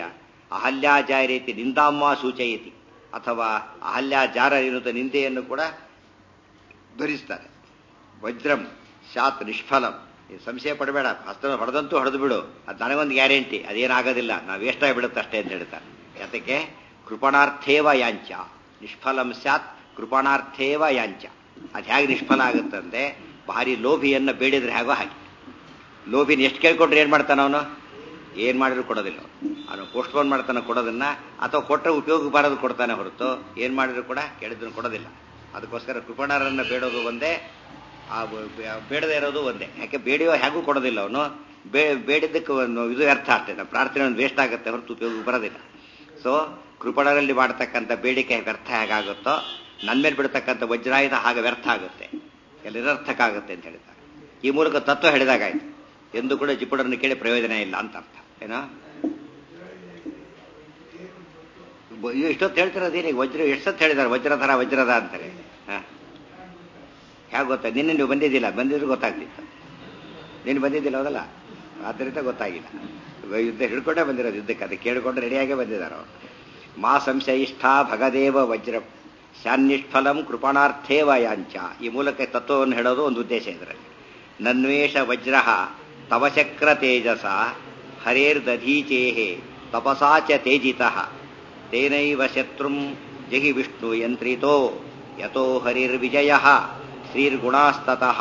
ಅಹಲ್ಯಾಚಾರ್ಯತಿ ನಿಂದಾಮ್ಮ ಸೂಚಯತಿ ಅಥವಾ ಅಹಲ್ಯಾಚಾರ ಎನ್ನುತ್ತ ನಿಂದೆಯನ್ನು ಕೂಡ ಧರಿಸ್ತಾರೆ ವಜ್ರಂ ಶಾತ್ ನಿಷ್ಫಲಂ ಈ ಸಂಶಯ ಪಡಬೇಡ ಹಸ್ತ ಹೊಡೆದಂತೂ ಹೊಡೆದು ಬಿಡು ಅದು ನನಗೊಂದು ಗ್ಯಾರಂಟಿ ಅದೇನಾಗೋದಿಲ್ಲ ನಾವು ವೇಸ್ಟ್ ಬಿಡುತ್ತೆ ಅಷ್ಟೇ ಅಂತ ಹೇಳ್ತಾರೆ ಯಾತಕ್ಕೆ ಕೃಪಣಾರ್ಥೇವ ಯಾಂಚ ನಿಷ್ಫಲಂ ಸ್ಯಾತ್ ಕೃಪಣಾರ್ಥೇವ ಯಾಂಚ ಅದು ಹೇಗೆ ನಿಷ್ಫಲ ಆಗುತ್ತಂದ್ರೆ ಭಾರಿ ಲೋಭಿಯನ್ನು ಬೇಡಿದ್ರೆ ಹೇಗೋ ಹಾಗೆ ಲೋಭಿನ ಎಷ್ಟು ಕೇಳ್ಕೊಂಡ್ರೆ ಏನು ಮಾಡ್ತಾನ ಅವನು ಏನು ಮಾಡಿದ್ರು ಕೊಡೋದಿಲ್ಲ ಅವನು ಪೋಸ್ಟ್ಪೋನ್ ಮಾಡ್ತಾನೆ ಕೊಡೋದನ್ನ ಅಥವಾ ಕೊಟ್ಟರೆ ಉಪಯೋಗ ಬಾರದು ಕೊಡ್ತಾನೆ ಹೊರತು ಏನು ಮಾಡಿದ್ರು ಕೂಡ ಕೇಳಿದ್ರು ಕೊಡೋದಿಲ್ಲ ಅದಕ್ಕೋಸ್ಕರ ಕೃಪಣರನ್ನು ಬೇಡೋದು ಒಂದೇ ಆ ಬೇಡದೇ ಇರೋದು ಒಂದೇ ಯಾಕೆ ಬೇಡಿಯೋ ಹೇಗೂ ಕೊಡೋದಿಲ್ಲ ಅವನು ಬೇ ಬೇಡಿದ್ದಕ್ಕೆ ಒಂದು ಇದು ವ್ಯರ್ಥ ಆಗ್ತದೆ ಪ್ರಾರ್ಥನೆ ಒಂದು ವೇಸ್ಟ್ ಆಗುತ್ತೆ ಹೊರತು ಉಪಯೋಗ ಬರೋದಿಲ್ಲ ಸೊ ಕೃಪಣರಲ್ಲಿ ಮಾಡ್ತಕ್ಕಂಥ ಬೇಡಿಕೆ ವ್ಯರ್ಥ ಹೇಗಾಗುತ್ತೋ ನನ್ನ ಮೇಲೆ ಬಿಡ್ತಕ್ಕಂಥ ವಜ್ರಾಯುಧ ಹಾಗೆ ವ್ಯರ್ಥ ಆಗುತ್ತೆ ಎಲ್ಲ ನಿರರ್ಥಕ ಆಗುತ್ತೆ ಅಂತ ಹೇಳ್ತಾರೆ ಈ ಮೂಲಕ ತತ್ವ ಹೇಳಿದಾಗಾಯ್ತು ಎಂದು ಕೂಡ ಜಿಪುಡನ್ನು ಕೇಳಿ ಪ್ರಯೋಜನ ಇಲ್ಲ ಅಂತ ಅರ್ಥ ಏನೋ ಇಷ್ಟೊತ್ತು ಹೇಳ್ತಿರೋದೇನು ವಜ್ರ ಎಷ್ಟೊತ್ತು ಹೇಳಿದ್ದಾರೆ ವಜ್ರಧರ ವಜ್ರದ ಅಂತಾರೆ ಹಾ ಹೇಗೆ ಗೊತ್ತಾ ನಿನ್ನೆ ನೀವು ಬಂದಿದ್ದಿಲ್ಲ ಬಂದಿದ್ರು ಗೊತ್ತಾಗ್ತಿತ್ತು ನೀನು ಬಂದಿದ್ದಿಲ್ಲ ಹೌದಲ್ಲ ಆದ್ದರಿಂದ ಗೊತ್ತಾಗಿಲ್ಲ ಯುದ್ಧ ಹಿಡ್ಕೊಂಡೇ ಬಂದಿರೋದು ಯುದ್ಧಕ್ಕೆ ಅದು ಕೇಳಿಕೊಂಡು ರೆಡಿಯಾಗೇ ಬಂದಿದ್ದಾರೆ ಅವರು ಮಾ ಸಂಶಯಿಷ್ಠ ಭಗದೇವ ವಜ್ರ ಶಾನ್ನಿಷ್ಫಲಂ ಕೃಪಣಾರ್ಥೇವ ಯಾಂಚ ಈ ಮೂಲಕ ತತ್ವವನ್ನು ಹೇಳೋದು ಒಂದು ಉದ್ದೇಶ ಇದರಲ್ಲಿ ನನ್ವೇಷ ವಜ್ರ ತವಚಕ್ರ ತೇಜಸ ಹರೇರ್ದಧೀಚೇಹೆ ತಪಸಾ ಚ ತೇಜಿತಃ ತೇನೈವ ಶತ್ರುಂ ಜಗಿ ವಿಷ್ಣು ಯಂತ್ರಿತೋ ಯಥೋ ಹರಿರ್ವಿಜಯ ಶ್ರೀರ್ಗುಣಾಸ್ತತಃ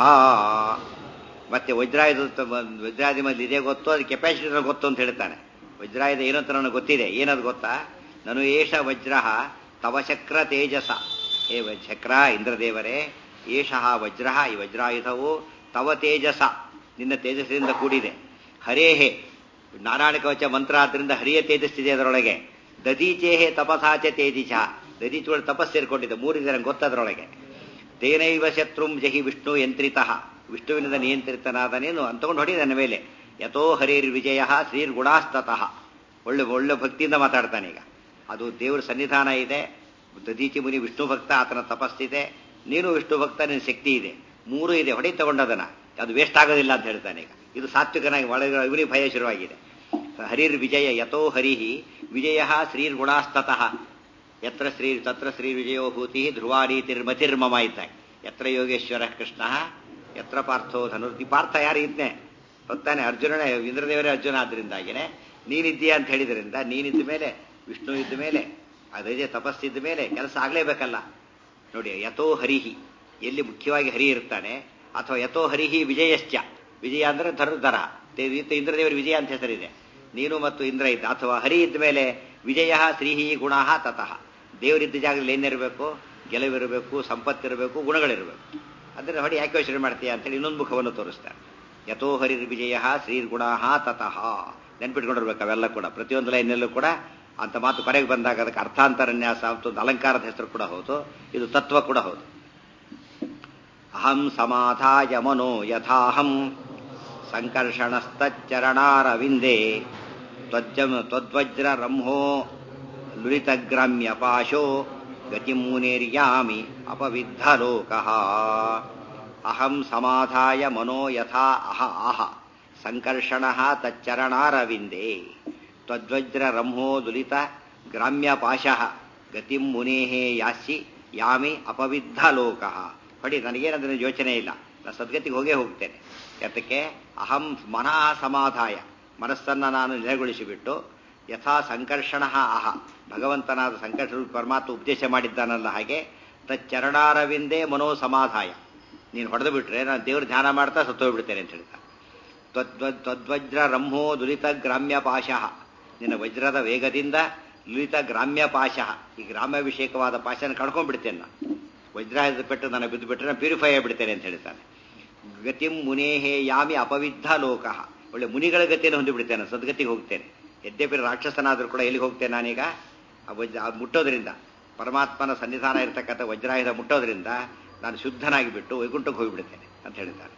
ಮತ್ತೆ ವಜ್ರಾಯುಧ ವಜ್ರಾಯುಧ ಮೇಲೆ ಇದೇ ಗೊತ್ತು ಅದು ಕೆಪಾಸಿಟಿ ಗೊತ್ತು ಅಂತ ಹೇಳ್ತಾನೆ ವಜ್ರಾಯುಧ ಏನೋ ಅಂತ ನನಗೆ ಗೊತ್ತಿದೆ ಏನದು ಗೊತ್ತಾ ನಾನು ಏಷ ವಜ್ರ ತವಚಕ್ರ ತೇಜಸ ಏ ಚಕ್ರ ಇಂದ್ರದೇವರೇ ಏಷಃ ವಜ್ರ ಈ ವಜ್ರಾಯುಧವು ತವ ತೇಜಸ ನಿನ್ನ ತೇಜಸ್ಸಿನಿಂದ ಕೂಡಿದೆ ಹರೇಹೆ ನಾರಾಯಣ ಕವಚ ಮಂತ್ರ ಆದ್ರಿಂದ ಹರಿಯ ತೇಜಸ್ಸಿದೆ ಅದರೊಳಗೆ ದದೀಚೇಹೆ ತಪಸಾಚ ತೇಜಿಚ ದದೀಚುಗಳು ತಪಸ್ ಸೇರ್ಕೊಂಡಿದೆ ಮೂರಿದೆ ನಂಗೆ ಗೊತ್ತದರೊಳಗೆ ತೇನೈವ ಶತ್ರುಂ ಜಹಿ ವಿಷ್ಣು ಯಂತ್ರಿತಃ ವಿಷ್ಣುವಿನಿಂದ ನಿಯಂತ್ರಿತನಾದ ನೀನು ಅಂತಕೊಂಡು ಹೊಡಿ ನನ್ನ ಮೇಲೆ ಯಥೋ ಹರಿರ್ ವಿಜಯ ಶ್ರೀರ್ ಗುಣಾಸ್ತತಃ ಒಳ್ಳೆ ಒಳ್ಳೆ ಭಕ್ತಿಯಿಂದ ಮಾತಾಡ್ತಾನೆ ಈಗ ಅದು ದೇವರ ಸನ್ನಿಧಾನ ಇದೆ ದದೀಚಿ ಮುನಿ ವಿಷ್ಣು ಭಕ್ತ ಆತನ ತಪಸ್ಸಿದೆ ನೀನು ವಿಷ್ಣು ಭಕ್ತ ನಿನ್ನ ಶಕ್ತಿ ಇದೆ ಮೂರು ಇದೆ ಹೊಡಿ ತಗೊಂಡದನ ಅದು ವೇಸ್ಟ್ ಆಗೋದಿಲ್ಲ ಅಂತ ಹೇಳ್ತಾನೆ ಈಗ ಇದು ಸಾತ್ವಿಕನಾಗಿ ಒಳಗೆ ಇವರಿಗೆ ಭಯ ಶುರುವಾಗಿದೆ ಹರಿರ್ ವಿಜಯ ಯಥೋ ಹರಿಹಿ ವಿಜಯ ಶ್ರೀರ್ ಗುಣಾಸ್ತತಃ ಯತ್ರ ಶ್ರೀ ತತ್ರ ಶ್ರೀ ವಿಜಯೋ ಭೂತಿ ಧ್ರುವಾರೀತಿರ್ಮತಿರ್ಮಮ ಇದ್ದಾಗ ಯತ್ರ ಯೋಗೇಶ್ವರ ಕೃಷ್ಣ ಯತ್ರ ಪಾರ್ಥೋ ಧನುರ್ತಿ ಪಾರ್ಥ ಯಾರು ಇದ್ನೆ ಹೊತ್ತಾನೆ ಅರ್ಜುನನೇ ಇಂದ್ರದೇವರೇ ಅರ್ಜುನ ಆದ್ರಿಂದಾಗಿನೇ ನೀನಿದ್ದೀಯ ಅಂತ ಹೇಳಿದ್ರಿಂದ ನೀನಿದ್ದ ಮೇಲೆ ವಿಷ್ಣು ಇದ್ದ ಮೇಲೆ ಅದೇ ತಪಸ್ಸಿದ್ದ ಮೇಲೆ ಕೆಲಸ ಆಗ್ಲೇಬೇಕಲ್ಲ ನೋಡಿ ಯಥೋ ಹರಿಹಿ ಎಲ್ಲಿ ಮುಖ್ಯವಾಗಿ ಹರಿ ಇರ್ತಾನೆ ಅಥವಾ ಯಥೋ ಹರಿಹಿ ವಿಜಯಶ್ಚ ವಿಜಯ ಅಂದ್ರೆ ಧನುರ್ಧರ ಇಂದ್ರದೇವರ ವಿಜಯ ಅಂತ ಹೆಸರಿದೆ ನೀನು ಮತ್ತು ಇಂದ್ರ ಇದ್ದ ಅಥವಾ ಹರಿ ಇದ್ದ ಮೇಲೆ ವಿಜಯ ಶ್ರೀಹಿ ಗುಣ ತತಃ ದೇವರಿದ್ದ ಜಾಗದಲ್ಲಿ ಏನಿರಬೇಕು ಗೆಲುವಿರಬೇಕು ಸಂಪತ್ತಿರಬೇಕು ಗುಣಗಳಿರಬೇಕು ಅದರ ಹೊಡಿ ಯಾಕೆ ಯೋಚನೆ ಮಾಡ್ತೀಯ ಅಂತೇಳಿ ಇನ್ನೊಂದು ಮುಖವನ್ನು ತೋರಿಸ್ತಾರೆ ಯಥೋ ಹರಿರ್ ವಿಜಯ ಶ್ರೀರ್ಗುಣ ತತಃ ನೆನ್ಪಿಟ್ಕೊಂಡಿರ್ಬೇಕು ಅವೆಲ್ಲ ಕೂಡ ಪ್ರತಿಯೊಂದು ಲೈನಲ್ಲೂ ಕೂಡ ಅಂತ ಮಾತು ಕೊನೆಗೆ ಬಂದಾಗ ಅದಕ್ಕೆ ಅರ್ಥಾಂತರನ್ಯಾಸ ಅಂತ ಒಂದು ಅಲಂಕಾರದ ಹೆಸರು ಕೂಡ ಹೌದು ಇದು ತತ್ವ ಕೂಡ ಹೌದು ಅಹಂ ಸಮಾಧಾಯ ಮನೋ ಯಥಾಹಂ ಸಂಕರ್ಷಣಸ್ತಚ್ಚರಣಾರವಿಂದೇ ತ್ವಜ್ಜಂ ತ್ವದ್ವಜ್ರ ರಂಹೋ ಲುಲಿತಗ್ರಾಮ್ಯ ಪಾಶೋ ಗತಿಮೂನೇರ್ಯಾಮಿ ಅಪವಿದ್ಧ ಲೋಕಃ ಅಹಂ ಸಮಾಧಾಯ ಮನೋ ಯಥಾ ಅಹ ಆಹ ಸಂಕರ್ಷಣ ತಚ್ಚರಣಾರವಿಂದೇ ತ್ವದ್ವಜ್ರ ರಂಹೋ ದುಲಿತ ಗ್ರಾಮ್ಯ ಪಾಶಃ ಗತಿಂ ಮುನೇಃ ಯಾಸಿ ಯಾಮಿ ಅಪವಿದ್ಧ ಲೋಕಃ ಹೊಡಿ ನನಗೇನಂದ್ರೆ ಯೋಚನೆ ಇಲ್ಲ ನಾನು ಸದ್ಗತಿಗೆ ಹೋಗೇ ಹೋಗ್ತೇನೆ ಯಾತಕ್ಕೆ ಅಹಂ ಮನಃ ಸಮಾಧಾಯ ಮನಸ್ಸನ್ನು ನಾನು ನೆಲೆಗೊಳಿಸಿಬಿಟ್ಟು ಯಥಾ ಸಂಕರ್ಷಣ ಅಹ ಭಗವಂತನಾದ ಸಂಕರ್ಷ ಪರಮಾತ್ಮ ಉಪದೇಶ ಮಾಡಿದ್ದಾನಲ್ಲ ಹಾಗೆ ತಚ್ಚರಣಾರವಿಂದೇ ಮನೋ ಸಮಾಧಾಯ ನೀನು ಹೊಡೆದು ಬಿಟ್ರೆ ನಾನು ದೇವ್ರ ಧ್ಯಾನ ಮಾಡ್ತಾ ಸತ್ತೋಗ್ಬಿಡ್ತೇನೆ ಅಂತ ಹೇಳ್ತಾ ತ್ವದ್ವಜ್ರ ರಂಹೋ ದುಲಿತ ಗ್ರಾಮ್ಯ ಪಾಶಃ ನಿನ್ನ ವಜ್ರದ ವೇಗದಿಂದ ದುಲಿತ ಗ್ರಾಮ್ಯ ಪಾಶಃ ಈ ಗ್ರಾಮ್ಯಾಭಿಷೇಕವಾದ ಪಾಶನ ಕಳ್ಕೊಂಡ್ಬಿಡ್ತೇನೆ ನಾನು ವಜ್ರಾಯದ ಪೆಟ್ಟು ನಾನು ಬಿದ್ದು ಬಿಟ್ಟರೆ ನಾನು ಪ್ಯೂರಿಫೈ ಆಗಿಬಿಡ್ತೇನೆ ಅಂತ ಹೇಳ್ತಾನೆ ಗತಿಂ ಮುನೇಹೇ ಯಾಮಿ ಅಪವಿದ್ಧ ಲೋಕಃ ಒಳ್ಳೆ ಮುನಿಗಳ ಗತಿಯನ್ನು ಹೊಂದಿಬಿಡ್ತೇನೆ ಸದ್ಗತಿಗೆ ಹೋಗ್ತೇನೆ ಯದ್ಯಪಿ ರಾಕ್ಷಸನಾದರೂ ಕೂಡ ಎಲ್ಲಿಗೆ ಹೋಗ್ತೇನೆ ನಾನೀಗ ಆ ವಜ್ರ ಆ ಮುಟ್ಟೋದ್ರಿಂದ ಪರಮಾತ್ಮನ ಸನ್ನಿಧಾನ ಇರತಕ್ಕಂಥ ವಜ್ರಾಯುಧ ಮುಟ್ಟೋದ್ರಿಂದ ನಾನು ಶುದ್ಧನಾಗಿ ಬಿಟ್ಟು ವೈಕುಂಠಕ್ಕೆ ಹೋಗಿಬಿಡ್ತೇನೆ ಅಂತ ಹೇಳಿದ್ದಾರೆ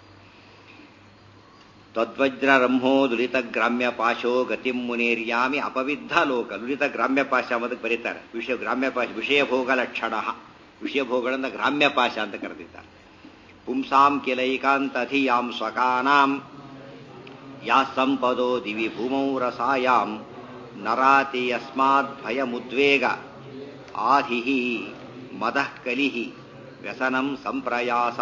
ತದ್ವಜ್ರ ರಂಹೋ ದುಲಿತ ಗ್ರಾಮ್ಯ ಪಾಶೋ ಗತಿಂ ಮುನೇರ್ಯಾಮಿ ಅಪವಿದ್ಧ ಲೋಕ ದುಲಿತ ಗ್ರಾಮ್ಯ ಪಾಶ ಅನ್ನೋದಕ್ಕೆ ಬರೀತಾರೆ ವಿಷಯ ಗ್ರಾಮ್ಯ ಪಾಶ ವಿಷಯ ಭೋಗ ಲಕ್ಷಣ ವಿಷಯ ಭೋಗಗಳನ್ನ ಗ್ರಾಮ್ಯ ಪಾಶ ಅಂತ ಕರೆದಿದ್ದಾರೆ ಪುಂಸಾಂ ಕಿಲೈಕಾಂತ ಅಧಿಯಾಂ ಸ್ವಕಾನಾಂ ಯಾ ಸಂಪದೋ ದಿವಿ ಭೂಮೌ ರಸಾಯಾಂ ನರಾತಿ ಯಸ್ಮಾತ್ ಭಯಮುದ್ವೇಗ ಆಧಿ ಮದಃ ಕಲಿ ವ್ಯಸನಂ ಸಂಪ್ರಯಾಸ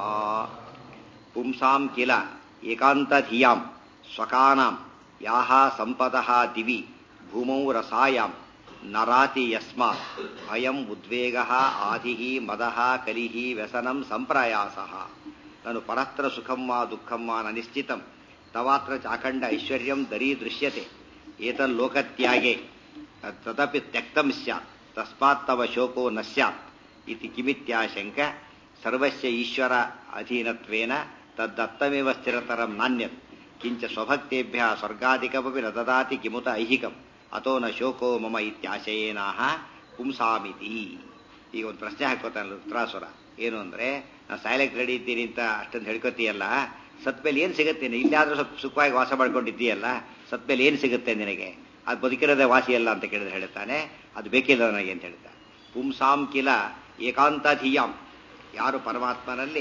ಪುಂಸಾಂ ಕಿಲ ಏಕಾಂತಧಿಯಾಂ ಸ್ವಕಾನಾಂ ಯಾಹ ಸಂಪದಃ ದಿವಿ ಭೂಮೌ ರಸಾಯಾಂ ನರಾತಿ ಯಸ್ಮಾತ್ ಭಯಂ ಉದ್ವೇಗ ಆಧಿ ಮದಃ ಕಲಿ ವ್ಯಸನಂ ಸಂಪ್ರಯಾಸ ನಾನು ಪರತ್ರ ಸುಖಂ ವಾ ದುಃಖಂ ವಾ ನ ನಿಶ್ಚಿತಂ ತವಾತ್ರ ಚಾಖಂಡ ಐಶ್ವರ್ಯಂ ದರೀ ದೃಶ್ಯತೆ ಏತಲ್ಲೋಕತ್ಯಾಗೆ ತದಪಿ ತ್ಯಕ್ತಂ ಸ್ಯಾತ್ ತಸ್ಮಾತ್ ತವ ಶೋಕೋ ನ ಸ್ಯಾತ್ ಇತಿ ಕಿಮಿತ್ಯಾಶಂಕ ಸರ್ವಸ್ಯ ಈಶ್ವರ ಅಧೀನತ್ವೇನ ತದ್ದತ್ತಮೇವ ಸ್ಥಿರತರಂ ನಾಣ್ಯತ್ ಕಿಂಚ ಸ್ವಭಕ್ತೇಭ್ಯ ಸ್ವರ್ಗಾಧಿಕಮಪಿ ನ ದದಾತಿ ಕಿಮುತ ಐಹಿಕಂ ಅತೋ ನ ಶೋಕೋ ಮಮ ಇತ್ಯಾಶಯೇನಾಹ ಪುಂಸಾಮಿತಿ ಈಗ ಒಂದು ಪ್ರಶ್ನೆ ಹಾಕೋತಾನಲ್ಲ ರುದ್ರಾಸುರ ಏನು ಅಂದ್ರೆ ನಾನು ಸಾಯ್ಲಿಕ್ಕೆ ರೆಡಿ ಇದ್ದೀನಿ ಅಂತ ಅಷ್ಟೊಂದು ಹೇಳ್ಕೊತೀಯಲ್ಲ ಸತ್ಮೇಲೆ ಏನು ಸಿಗುತ್ತೆ ಇಲ್ಲಾದ್ರೂ ಸ್ವಲ್ಪ ಸುಖವಾಗಿ ವಾಸ ಮಾಡ್ಕೊಂಡಿದ್ದೀಯಲ್ಲ ಸತ್ಮೇಲೆ ಏನು ಸಿಗುತ್ತೆ ನಿನಗೆ ಅದು ಬದುಕಿರೋದೇ ವಾಸಿಯಲ್ಲ ಅಂತ ಕೇಳಿದ್ರೆ ಹೇಳ್ತಾನೆ ಅದು ಬೇಕಿಲ್ಲ ನನಗೆ ಅಂತ ಹೇಳ್ತಾನೆ ಪುಂಸಾಂ ಕಿಲ ಏಕಾಂತಧಿಯಾಂ ಯಾರು ಪರಮಾತ್ಮನಲ್ಲಿ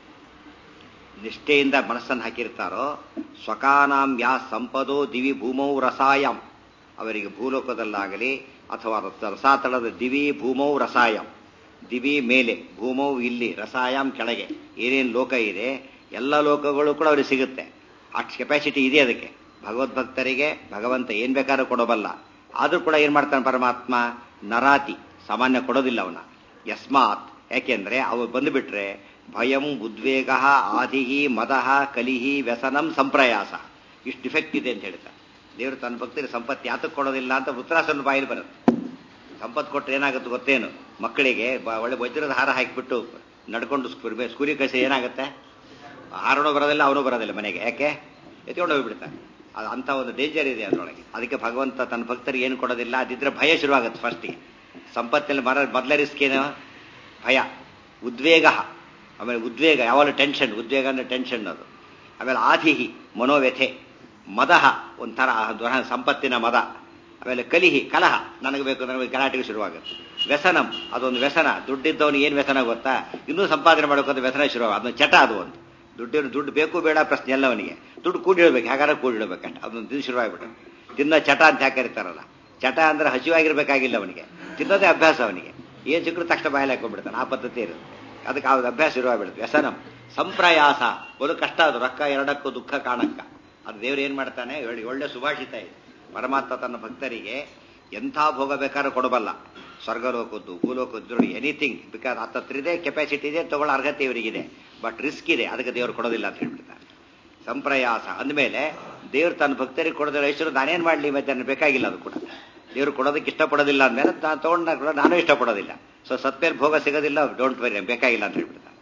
ನಿಷ್ಠೆಯಿಂದ ಮನಸ್ಸನ್ನು ಹಾಕಿರ್ತಾರೋ ಸ್ವಕಾನಾಂ ಯಾ ಸಂಪದೋ ದಿವಿ ಭೂಮೌ ರಸಾಯಂ ಅವರಿಗೆ ಭೂಲೋಕದಲ್ಲಾಗಲಿ ಅಥವಾ ರಸಾತಳದ ದಿವಿ ಭೂಮೌ ರಸಾಯಂ ದಿವಿ ಮೇಲೆ ಭೂಮೌ ಇಲ್ಲಿ ರಸಾಯಂ ಕೆಳಗೆ ಏನೇನು ಲೋಕ ಇದೆ ಎಲ್ಲ ಲೋಕಗಳು ಕೂಡ ಅವ್ರಿಗೆ ಸಿಗುತ್ತೆ ಅಷ್ಟು ಕೆಪಾಸಿಟಿ ಇದೆ ಅದಕ್ಕೆ ಭಗವದ್ಭಕ್ತರಿಗೆ ಭಗವಂತ ಏನ್ ಬೇಕಾದ್ರೂ ಕೊಡಬಲ್ಲ ಆದ್ರೂ ಕೂಡ ಏನ್ ಮಾಡ್ತಾನೆ ಪರಮಾತ್ಮ ನರಾತಿ ಸಾಮಾನ್ಯ ಕೊಡೋದಿಲ್ಲ ಅವನ ಯಸ್ಮಾತ್ ಯಾಕೆಂದ್ರೆ ಅವು ಬಂದುಬಿಟ್ರೆ ಭಯಂ ಉದ್ವೇಗ ಆದಿಹಿ ಮದಃ ಕಲಿಹಿ ವ್ಯಸನಂ ಸಂಪ್ರಯಾಸ ಇಷ್ಟು ಡಿಫೆಕ್ಟ್ ಇದೆ ಅಂತ ಹೇಳ್ತಾರೆ ದೇವರು ತನ್ನ ಭಕ್ತರಿಗೆ ಸಂಪತ್ತು ಯಾತಕ್ಕೆ ಕೊಡೋದಿಲ್ಲ ಅಂತ ಉತ್ತರಾಸನ ಬಾಯಲ್ಲಿ ಬರುತ್ತೆ ಸಂಪತ್ತು ಕೊಟ್ಟರೆ ಏನಾಗುತ್ತೆ ಗೊತ್ತೇನು ಮಕ್ಕಳಿಗೆ ಒಳ್ಳೆ ವಜ್ರದ ಹಾರ ಹಾಕಿಬಿಟ್ಟು ನಡ್ಕೊಂಡು ಸ್ಕೂರಿಗೆ ಕಳಿಸಿ ಏನಾಗುತ್ತೆ ಹಾರನೂ ಬರೋದಿಲ್ಲ ಅವನು ಬರೋದಿಲ್ಲ ಮನೆಗೆ ಯಾಕೆ ಎತ್ಕೊಂಡು ಹೋಗ್ಬಿಡ್ತಾನೆ ಅದು ಅಂತ ಒಂದು ಡೇಂಜರ್ ಇದೆ ಅದರೊಳಗೆ ಅದಕ್ಕೆ ಭಗವಂತ ತನ್ನ ಭಕ್ತರಿಗೆ ಏನು ಕೊಡೋದಿಲ್ಲ ಅದಿದ್ರೆ ಭಯ ಶುರುವಾಗುತ್ತೆ ಫಸ್ಟಿಗೆ ಸಂಪತ್ತಿನಲ್ಲಿ ಮರ ಮೊದಲ ರಿಸ್ಕ್ ಏನು ಭಯ ಉದ್ವೇಗ ಆಮೇಲೆ ಉದ್ವೇಗ ಯಾವಾಗಲೂ ಟೆನ್ಷನ್ ಉದ್ವೇಗ ಅಂದ್ರೆ ಟೆನ್ಷನ್ ಅದು ಆಮೇಲೆ ಆದಿಹಿ ಮನೋವ್ಯಥೆ ಮದಹ ಒಂಥರ ಸಂಪತ್ತಿನ ಮದ ಆಮೇಲೆ ಕಲಿಹಿ ಕಲಹ ನನಗೆ ಬೇಕು ನನಗೆ ಗಲಾಟೆಗೆ ಶುರುವಾಗುತ್ತೆ ವ್ಯಸನಂ ಅದೊಂದು ವ್ಯಸನ ದುಡ್ಡಿದ್ದವನಿಗೆ ಏನು ವ್ಯಸನ ಗೊತ್ತಾ ಇನ್ನೂ ಸಂಪಾದನೆ ಮಾಡೋಕೆ ವ್ಯಸನ ಶುರುವಾಗ ಅದೊಂದು ಚಟ ಅದು ಒಂದು ದುಡ್ಡಿನ ದುಡ್ಡು ಬೇಕು ಬೇಡ ಪ್ರಶ್ನೆ ಎಲ್ಲ ಅವನಿಗೆ ದುಡ್ಡು ಕೂಡಿಡ್ಬೇಕು ಹೇಗಾರ ಕೂಡಿಡ್ಬೇಕಂತ ಅದೊಂದು ದಿನ ಶುರುವಾಗ್ಬಿಟ್ಟು ತಿನ್ನ ಚಟ ಅಂತ ಯಾಕೆ ಕರೀತಾರಲ್ಲ ಚಟ ಅಂದ್ರೆ ಹಸಿವಾಗಿರ್ಬೇಕಾಗಿಲ್ಲ ಅವನಿಗೆ ತಿನ್ನೋದೇ ಅಭ್ಯಾಸ ಅವನಿಗೆ ಏನು ಸಿಕ್ಕರು ತಕ್ಷಣ ಬಾಯಲ್ಲಿ ಹಾಕೊಂಡ್ಬಿಡ್ತಾನೆ ಆ ಪದ್ಧತಿ ಇರುತ್ತೆ ಅದಕ್ಕೆ ಆ ಅಭ್ಯಾಸ ಶುರುವಾಗ್ಬಿಡುತ್ತೆ ವ್ಯಸನಂ ಸಂಪ್ರಯಾಸ ಒಂದು ಕಷ್ಟ ಅದು ರೊಕ್ಕ ಎರಡಕ್ಕೂ ದುಃಖ ಕಾಣಕ್ಕ ಅದು ದೇವ್ರು ಏನ್ ಮಾಡ್ತಾನೆ ಒಳ್ಳೆ ಸುಭಾಷಿತ ಇದೆ ಪರಮಾತ್ಮ ತನ್ನ ಭಕ್ತರಿಗೆ ಎಂಥ ಭೋಗ ಬೇಕಾದ್ರೂ ಕೊಡಬಲ್ಲ ಸ್ವರ್ಗಲೋಕದ್ದು ಭೂಲೋಕದ್ದು ಎನಿಥಿಂಗ್ ಬಿಕಾಸ್ ಹತ್ತತ್ರ ಇದೆ ಕೆಪಾಸಿಟಿ ಇದೆ ತಗೊಳ್ಳೋ ಅರ್ಹತೆ ಇವರಿಗಿದೆ ಬಟ್ ರಿಸ್ಕ್ ಇದೆ ಅದಕ್ಕೆ ದೇವರು ಕೊಡೋದಿಲ್ಲ ಅಂತ ಹೇಳ್ಬಿಡ್ತಾರೆ ಸಂಪ್ರಯಾಸ ಅಂದಮೇಲೆ ದೇವ್ರು ತನ್ನ ಭಕ್ತರಿಗೆ ಕೊಡೋದಿಲ್ಲ ಐಶ್ವರ್ಯ ನಾನೇನ್ ಮಾಡಲಿ ಮತ್ತೆ ನನಗೆ ಬೇಕಾಗಿಲ್ಲ ಅದು ಕೂಡ ದೇವ್ರು ಕೊಡೋದಕ್ಕೆ ಇಷ್ಟಪಡೋದಿಲ್ಲ ಅಂದಮೇಲೆ ನಾನು ತಗೊಂಡ ಕೂಡ ನಾನು ಇಷ್ಟಪಡೋದಿಲ್ಲ ಸೊ ಸತ್ಮೇಲೆ ಭೋಗ ಸಿಗೋದಿಲ್ಲ ಡೋಂಟ್ ವೆರಿ ಬೇಕಾಗಿಲ್ಲ ಅಂತ ಹೇಳ್ಬಿಡ್ತಾರೆ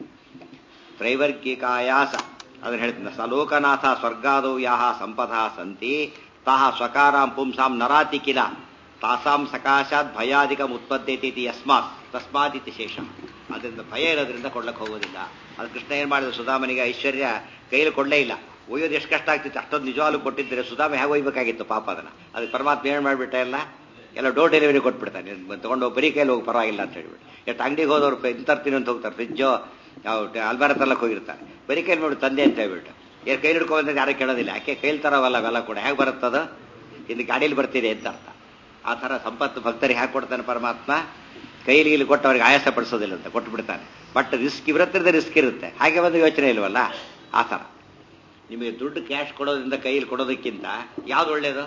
ತ್ರೈವರ್ಗಿಕಾಯಾಸ ಅದನ್ನ ಹೇಳ್ತೀನಿ ಸಲೋಕನಾಥ ಸ್ವರ್ಗಾದೌ ಯಾಹ ಸಂಪದ ಸಂತಿ ತಾಹ ಸ್ವಕಾರಾಂ ಪುಂಸಾಂ ನರಾತಿ ಕಿಲ ತಾಸಾಂ ಸಕಾಶಾತ್ ಭಯಾಧಿಕ ಉತ್ಪತ್ತೈತಿ ಯಸ್ಮಾತ್ ತಸ್ಮಾತ್ ಇತಿ ಶೇಷ ಅದರಿಂದ ಭಯ ಇರೋದ್ರಿಂದ ಕೊಡ್ಲಕ್ಕೆ ಹೋಗೋದಿಲ್ಲ ಅದು ಕೃಷ್ಣ ಏನ್ ಮಾಡಿದ ಸುಧಾಮನಿಗೆ ಐಶ್ವರ್ಯ ಕೈಯಲ್ಲಿ ಕೊಡಲೇ ಇಲ್ಲ ಒಯ್ಯೋದು ಎಷ್ಟು ಕಷ್ಟ ಆಗ್ತಿತ್ತು ಅಷ್ಟೊಂದು ನಿಜವಾಗ್ಲೂ ಕೊಟ್ಟಿದ್ರೆ ಸುಧಾಮ ಹೇಗೆ ಒಯ್ಬೇಕಾಗಿತ್ತು ಪಾಪ ಅದನ್ನ ಅದಕ್ಕೆ ಪರಮಾತ್ಮ ಏನ್ ಮಾಡ್ಬಿಟ್ಟ ಎಲ್ಲ ಎಲ್ಲ ಡೋರ್ ಡೆಲಿವರಿ ಕೊಟ್ಬಿಡ್ತಾನೆ ತಗೊಂಡು ಬರೀ ಕೈಯಲ್ಲಿ ಹೋಗಿ ಪರವಾಗಿಲ್ಲ ಅಂತ ಹೇಳ್ಬಿಟ್ಟು ಎಷ್ಟು ಅಂಗಡಿಗೆ ಹೋದವ್ರು ಇಂತ ತರ್ತೀನಿ ಅಂತ ಹೋಗ್ತಾರೆ ಫ್ರಿಜ್ಜೋ ಯಾವ ಅಲ್ಬಾರ ತಲ್ಲಕ್ಕೆ ಹೋಗಿರ್ತಾರೆ ಬರೀ ಕೈಲಿ ನೋಡಿ ತಂದೆ ಅಂತ ಹೇಳ್ಬಿಟ್ಟು ಏನು ಕೈ ಹಿಡ್ಕೊಂಡ್ರೆ ಯಾರು ಕೇಳೋದಿಲ್ಲ ಯಾಕೆ ಕೈಲಿ ತರವಲ್ಲ ಅವೆಲ್ಲ ಕೂಡ ಹೇಗೆ ಬರುತ್ತದ ಇನ್ನು ಗಾಡಿಯಲ್ಲಿ ಬರ್ತೀರಿ ಅಂತ ಅರ್ಥ ಆ ಥರ ಸಂಪತ್ತು ಭಕ್ತರಿಗೆ ಹೇಗೆ ಕೊಡ್ತಾನೆ ಪರಮಾತ್ಮ ಕೈಲಿ ಇಲ್ಲಿ ಕೊಟ್ಟು ಅವ್ರಿಗೆ ಆಯಾಸ ಪಡಿಸೋದಿಲ್ಲ ಅಂತ ಕೊಟ್ಟು ಬಿಡ್ತಾನೆ ಬಟ್ ರಿಸ್ಕ್ ಇವರತ್ತಿರದ ರಿಸ್ಕ್ ಇರುತ್ತೆ ಹಾಗೆ ಒಂದು ಯೋಚನೆ ಇಲ್ವಲ್ಲ ಆ ಥರ ನಿಮಗೆ ದುಡ್ಡು ಕ್ಯಾಶ್ ಕೊಡೋದ್ರಿಂದ ಕೈಯಲ್ಲಿ ಕೊಡೋದಕ್ಕಿಂತ ಯಾವ್ದು ಒಳ್ಳೇದು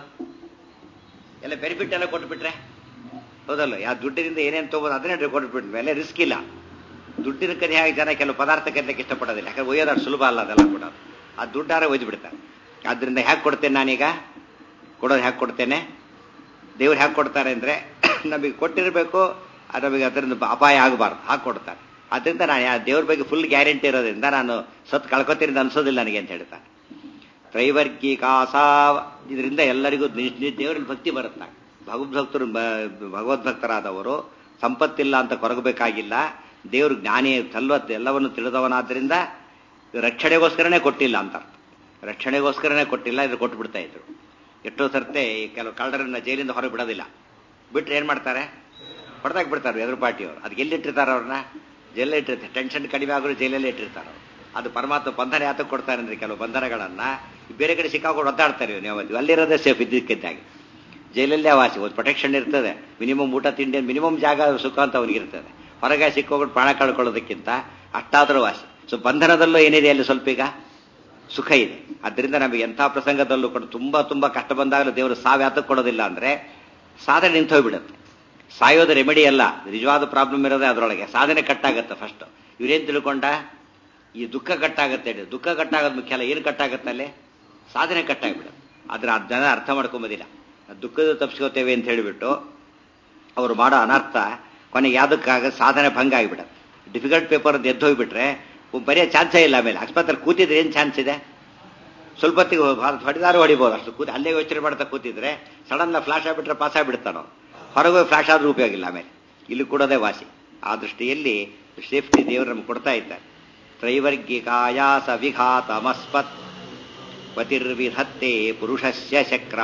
ಎಲ್ಲ ಬೆನಿಫಿಟ್ ಎಲ್ಲ ಕೊಟ್ಬಿಟ್ರೆ ಹೌದಲ್ಲ ಯಾವ ದುಡ್ಡಿನಿಂದ ಏನೇನು ತಗೋದು ಅದನ್ನೇ ಕೊಟ್ಬಿಟ್ಟ ಮೇಲೆ ರಿಸ್ಕ್ ಇಲ್ಲ ದುಡ್ಡಿನ ಕಡೆ ಹಾಗೆ ಜನ ಕೆಲವು ಪದಾರ್ಥ ಕರೀಲಿಕ್ಕೆ ಇಷ್ಟಪಡೋದಿಲ್ಲ ಯಾಕಂದ್ರೆ ಒಯ್ಯೋದು ಅಷ್ಟು ಸುಲಭ ಅಲ್ಲ ಅದೆಲ್ಲ ಕೂಡ ಆ ದುಡ್ಡಾರ ಒಯ್ದು ಬಿಡ್ತಾರೆ ಆದ್ರಿಂದ ಹ್ಯಾಕ್ ಕೊಡ್ತೇನೆ ನಾನೀಗ ಕೊಡೋದು ಹ್ಯಾಕ್ ಕೊಡ್ತೇನೆ ದೇವ್ರು ಹ್ಯಾಕ್ ಕೊಡ್ತಾರೆ ಅಂದ್ರೆ ನಮಗೆ ಕೊಟ್ಟಿರಬೇಕು ನಮಗೆ ಅದರಿಂದ ಅಪಾಯ ಆಗಬಾರ್ದು ಹಾಕಿ ಕೊಡ್ತಾರೆ ಅದರಿಂದ ನಾನು ದೇವ್ರ ಬಗ್ಗೆ ಫುಲ್ ಗ್ಯಾರಂಟಿ ಇರೋದ್ರಿಂದ ನಾನು ಸತ್ ಕಳ್ಕೊತೀನಿ ಅನ್ಸೋದಿಲ್ಲ ನನಗೆ ಅಂತ ಹೇಳ್ತಾನೆ ತ್ರೈವರ್ಗಿಕಾಸ ಇದರಿಂದ ಎಲ್ಲರಿಗೂ ದೇವರಲ್ಲಿ ಭಕ್ತಿ ಬರುತ್ತೆ ಭಗವದ್ಭಕ್ತರು ಭಗವದ್ಭಕ್ತರಾದವರು ಸಂಪತ್ತಿಲ್ಲ ಅಂತ ಕೊರಗಬೇಕಾಗಿಲ್ಲ ದೇವರು ಜ್ಞಾನಿ ಸಲ್ವತ್ ಎಲ್ಲವನ್ನು ತಿಳಿದವನಾದ್ರಿಂದ ರಕ್ಷಣೆಗೋಸ್ಕರನೇ ಕೊಟ್ಟಿಲ್ಲ ಅಂತ ರಕ್ಷಣೆಗೋಸ್ಕರನೇ ಕೊಟ್ಟಿಲ್ಲ ಇದು ಕೊಟ್ಟು ಬಿಡ್ತಾ ಇದ್ರು ಎಷ್ಟೋ ಸರ್ತೆ ಕೆಲವು ಕಳ್ಳರನ್ನ ಜೈಲಿಂದ ಹೊರಗೆ ಬಿಡೋದಿಲ್ಲ ಬಿಟ್ರೆ ಏನ್ ಮಾಡ್ತಾರೆ ಹೊಡೆದಾಕ್ ಬಿಡ್ತಾರೆ ಎದುರು ಪಾರ್ಟಿಯವರು ಅದಕ್ಕೆ ಎಲ್ಲಿಟ್ಟಿರ್ತಾರೆ ಅವ್ರನ್ನ ಜೈಲಲ್ಲಿ ಇಟ್ಟಿರ್ತಾರೆ ಟೆನ್ಷನ್ ಕಡಿಮೆ ಆಗೋರು ಜೈಲಲ್ಲೇ ಇಟ್ಟಿರ್ತಾರೆ ಅವರು ಅದು ಪರಮಾತ್ಮ ಬಂಧನ ಯಾತಕ್ಕೆ ಕೊಡ್ತಾರೆ ಅಂದ್ರೆ ಕೆಲವು ಬಂಧನಗಳನ್ನ ಬೇರೆ ಕಡೆ ಸಿಕ್ಕಾಕೊಂಡು ಒದ್ದಾಡ್ತಾರೆ ನೀವು ಅಲ್ಲಿರೋದೇ ಸೇಫ್ ಇದ್ದಕ್ಕಿದ್ದಾಗಿ ಜೈಲಲ್ಲೇ ವಾಸಿ ಒಂದು ಪ್ರೊಟೆಕ್ಷನ್ ಇರ್ತದೆ ಮಿನಿಮಮ್ ಊಟ ತಿಂಡಿ ಮಿನಿಮಮ್ ಜಾಗ ಸುಖ ಅಂತ ಅವನಿಗಿರ್ತದೆ ಹೊರಗೆ ಸಿಕ್ಕೋಗ್ಬಿಟ್ಟು ಪ್ರಾಣ ಕಳ್ಕೊಳ್ಳೋದಕ್ಕಿಂತ ಅಷ್ಟಾದರೂ ವಾಸಿ ಸೊ ಬಂಧನದಲ್ಲೂ ಏನಿದೆ ಅಲ್ಲಿ ಸ್ವಲ್ಪ ಈಗ ಸುಖ ಇದೆ ಅದರಿಂದ ನಮಗೆ ಎಂಥ ಪ್ರಸಂಗದಲ್ಲೂ ಕೂಡ ತುಂಬಾ ತುಂಬಾ ಕಷ್ಟ ಬಂದಾಗಲೂ ದೇವರು ಸಾವ್ಯಾತಕ್ಕೆ ಕೊಡೋದಿಲ್ಲ ಅಂದ್ರೆ ಸಾಧನೆ ನಿಂತು ಹೋಗ್ಬಿಡುತ್ತೆ ಸಾಯೋದು ರೆಮಿಡಿ ಅಲ್ಲ ನಿಜವಾದ ಪ್ರಾಬ್ಲಮ್ ಇರೋದೇ ಅದರೊಳಗೆ ಸಾಧನೆ ಕಟ್ಟಾಗತ್ತೆ ಫಸ್ಟ್ ಇವ್ರೇನ್ ತಿಳ್ಕೊಂಡ ಈ ದುಃಖ ಕಟ್ಟಾಗತ್ತೆ ದುಃಖ ಕಟ್ಟಾಗೋದು ಮುಖ್ಯ ಅಲ್ಲ ಏನು ಕಟ್ಟಾಗತ್ತೆ ಅಲ್ಲಿ ಸಾಧನೆ ಕಟ್ಟಾಗ್ಬಿಡುತ್ತೆ ಆದ್ರೆ ಅದ್ ಜನ ಅರ್ಥ ಮಾಡ್ಕೊಂಬೋದಿಲ್ಲ ದುಃಖದ ತಪ್ಪಿಸ್ಕೋತೇವೆ ಅಂತ ಹೇಳಿಬಿಟ್ಟು ಅವ್ರು ಮಾಡೋ ಅನರ್ಥ ಕೊನೆಗೆ ಯಾವ್ದಕ್ಕಾಗ ಸಾಧನೆ ಭಂಗ ಆಗಿಬಿಡುತ್ತೆ ಡಿಫಿಕಲ್ಟ್ ಪೇಪರ್ ಅಂತ ಎದ್ದು ಹೋಗ್ಬಿಟ್ರೆ ಬರೆಯೋ ಚಾನ್ಸೇ ಇಲ್ಲ ಆಮೇಲೆ ಆಸ್ಪತ್ರೆ ಕೂತಿದ್ರೆ ಏನು ಚಾನ್ಸ್ ಇದೆ ಸ್ವಲ್ಪ ಹೊತ್ತಿಗೆ ಹೊಡೆದಾರು ಹೊಡಿಬೋದು ಅಷ್ಟು ಕೂತಿ ಅಲ್ಲೇ ಯೋಚನೆ ಮಾಡ್ತಾ ಕೂತಿದ್ರೆ ಸಡನ್ ಫ್ಲಾಶ್ ಆಗಿಬಿಟ್ರೆ ಪಾಸ್ ಆಗಿಬಿಡ್ತಾನೋ ಹೊರಗೆ ಫ್ಲಾಶ್ ಆದ್ರೂ ಉಪಯೋಗ ಇಲ್ಲ ಆಮೇಲೆ ಇಲ್ಲಿ ಕೊಡೋದೇ ವಾಸಿ ಆ ದೃಷ್ಟಿಯಲ್ಲಿ ಸೇಫ್ಟಿ ದೇವರು ನಮ್ಗೆ ಕೊಡ್ತಾ ಇದ್ದಾರೆ ತ್ರೈವರ್ಗಿಕಾಯಾಸ ವಿಘಾತಮಸ್ಪತ್ ಪತಿರ್ವಿಧತ್ತೆ ಪುರುಷಸ್ಯ ಚಕ್ರ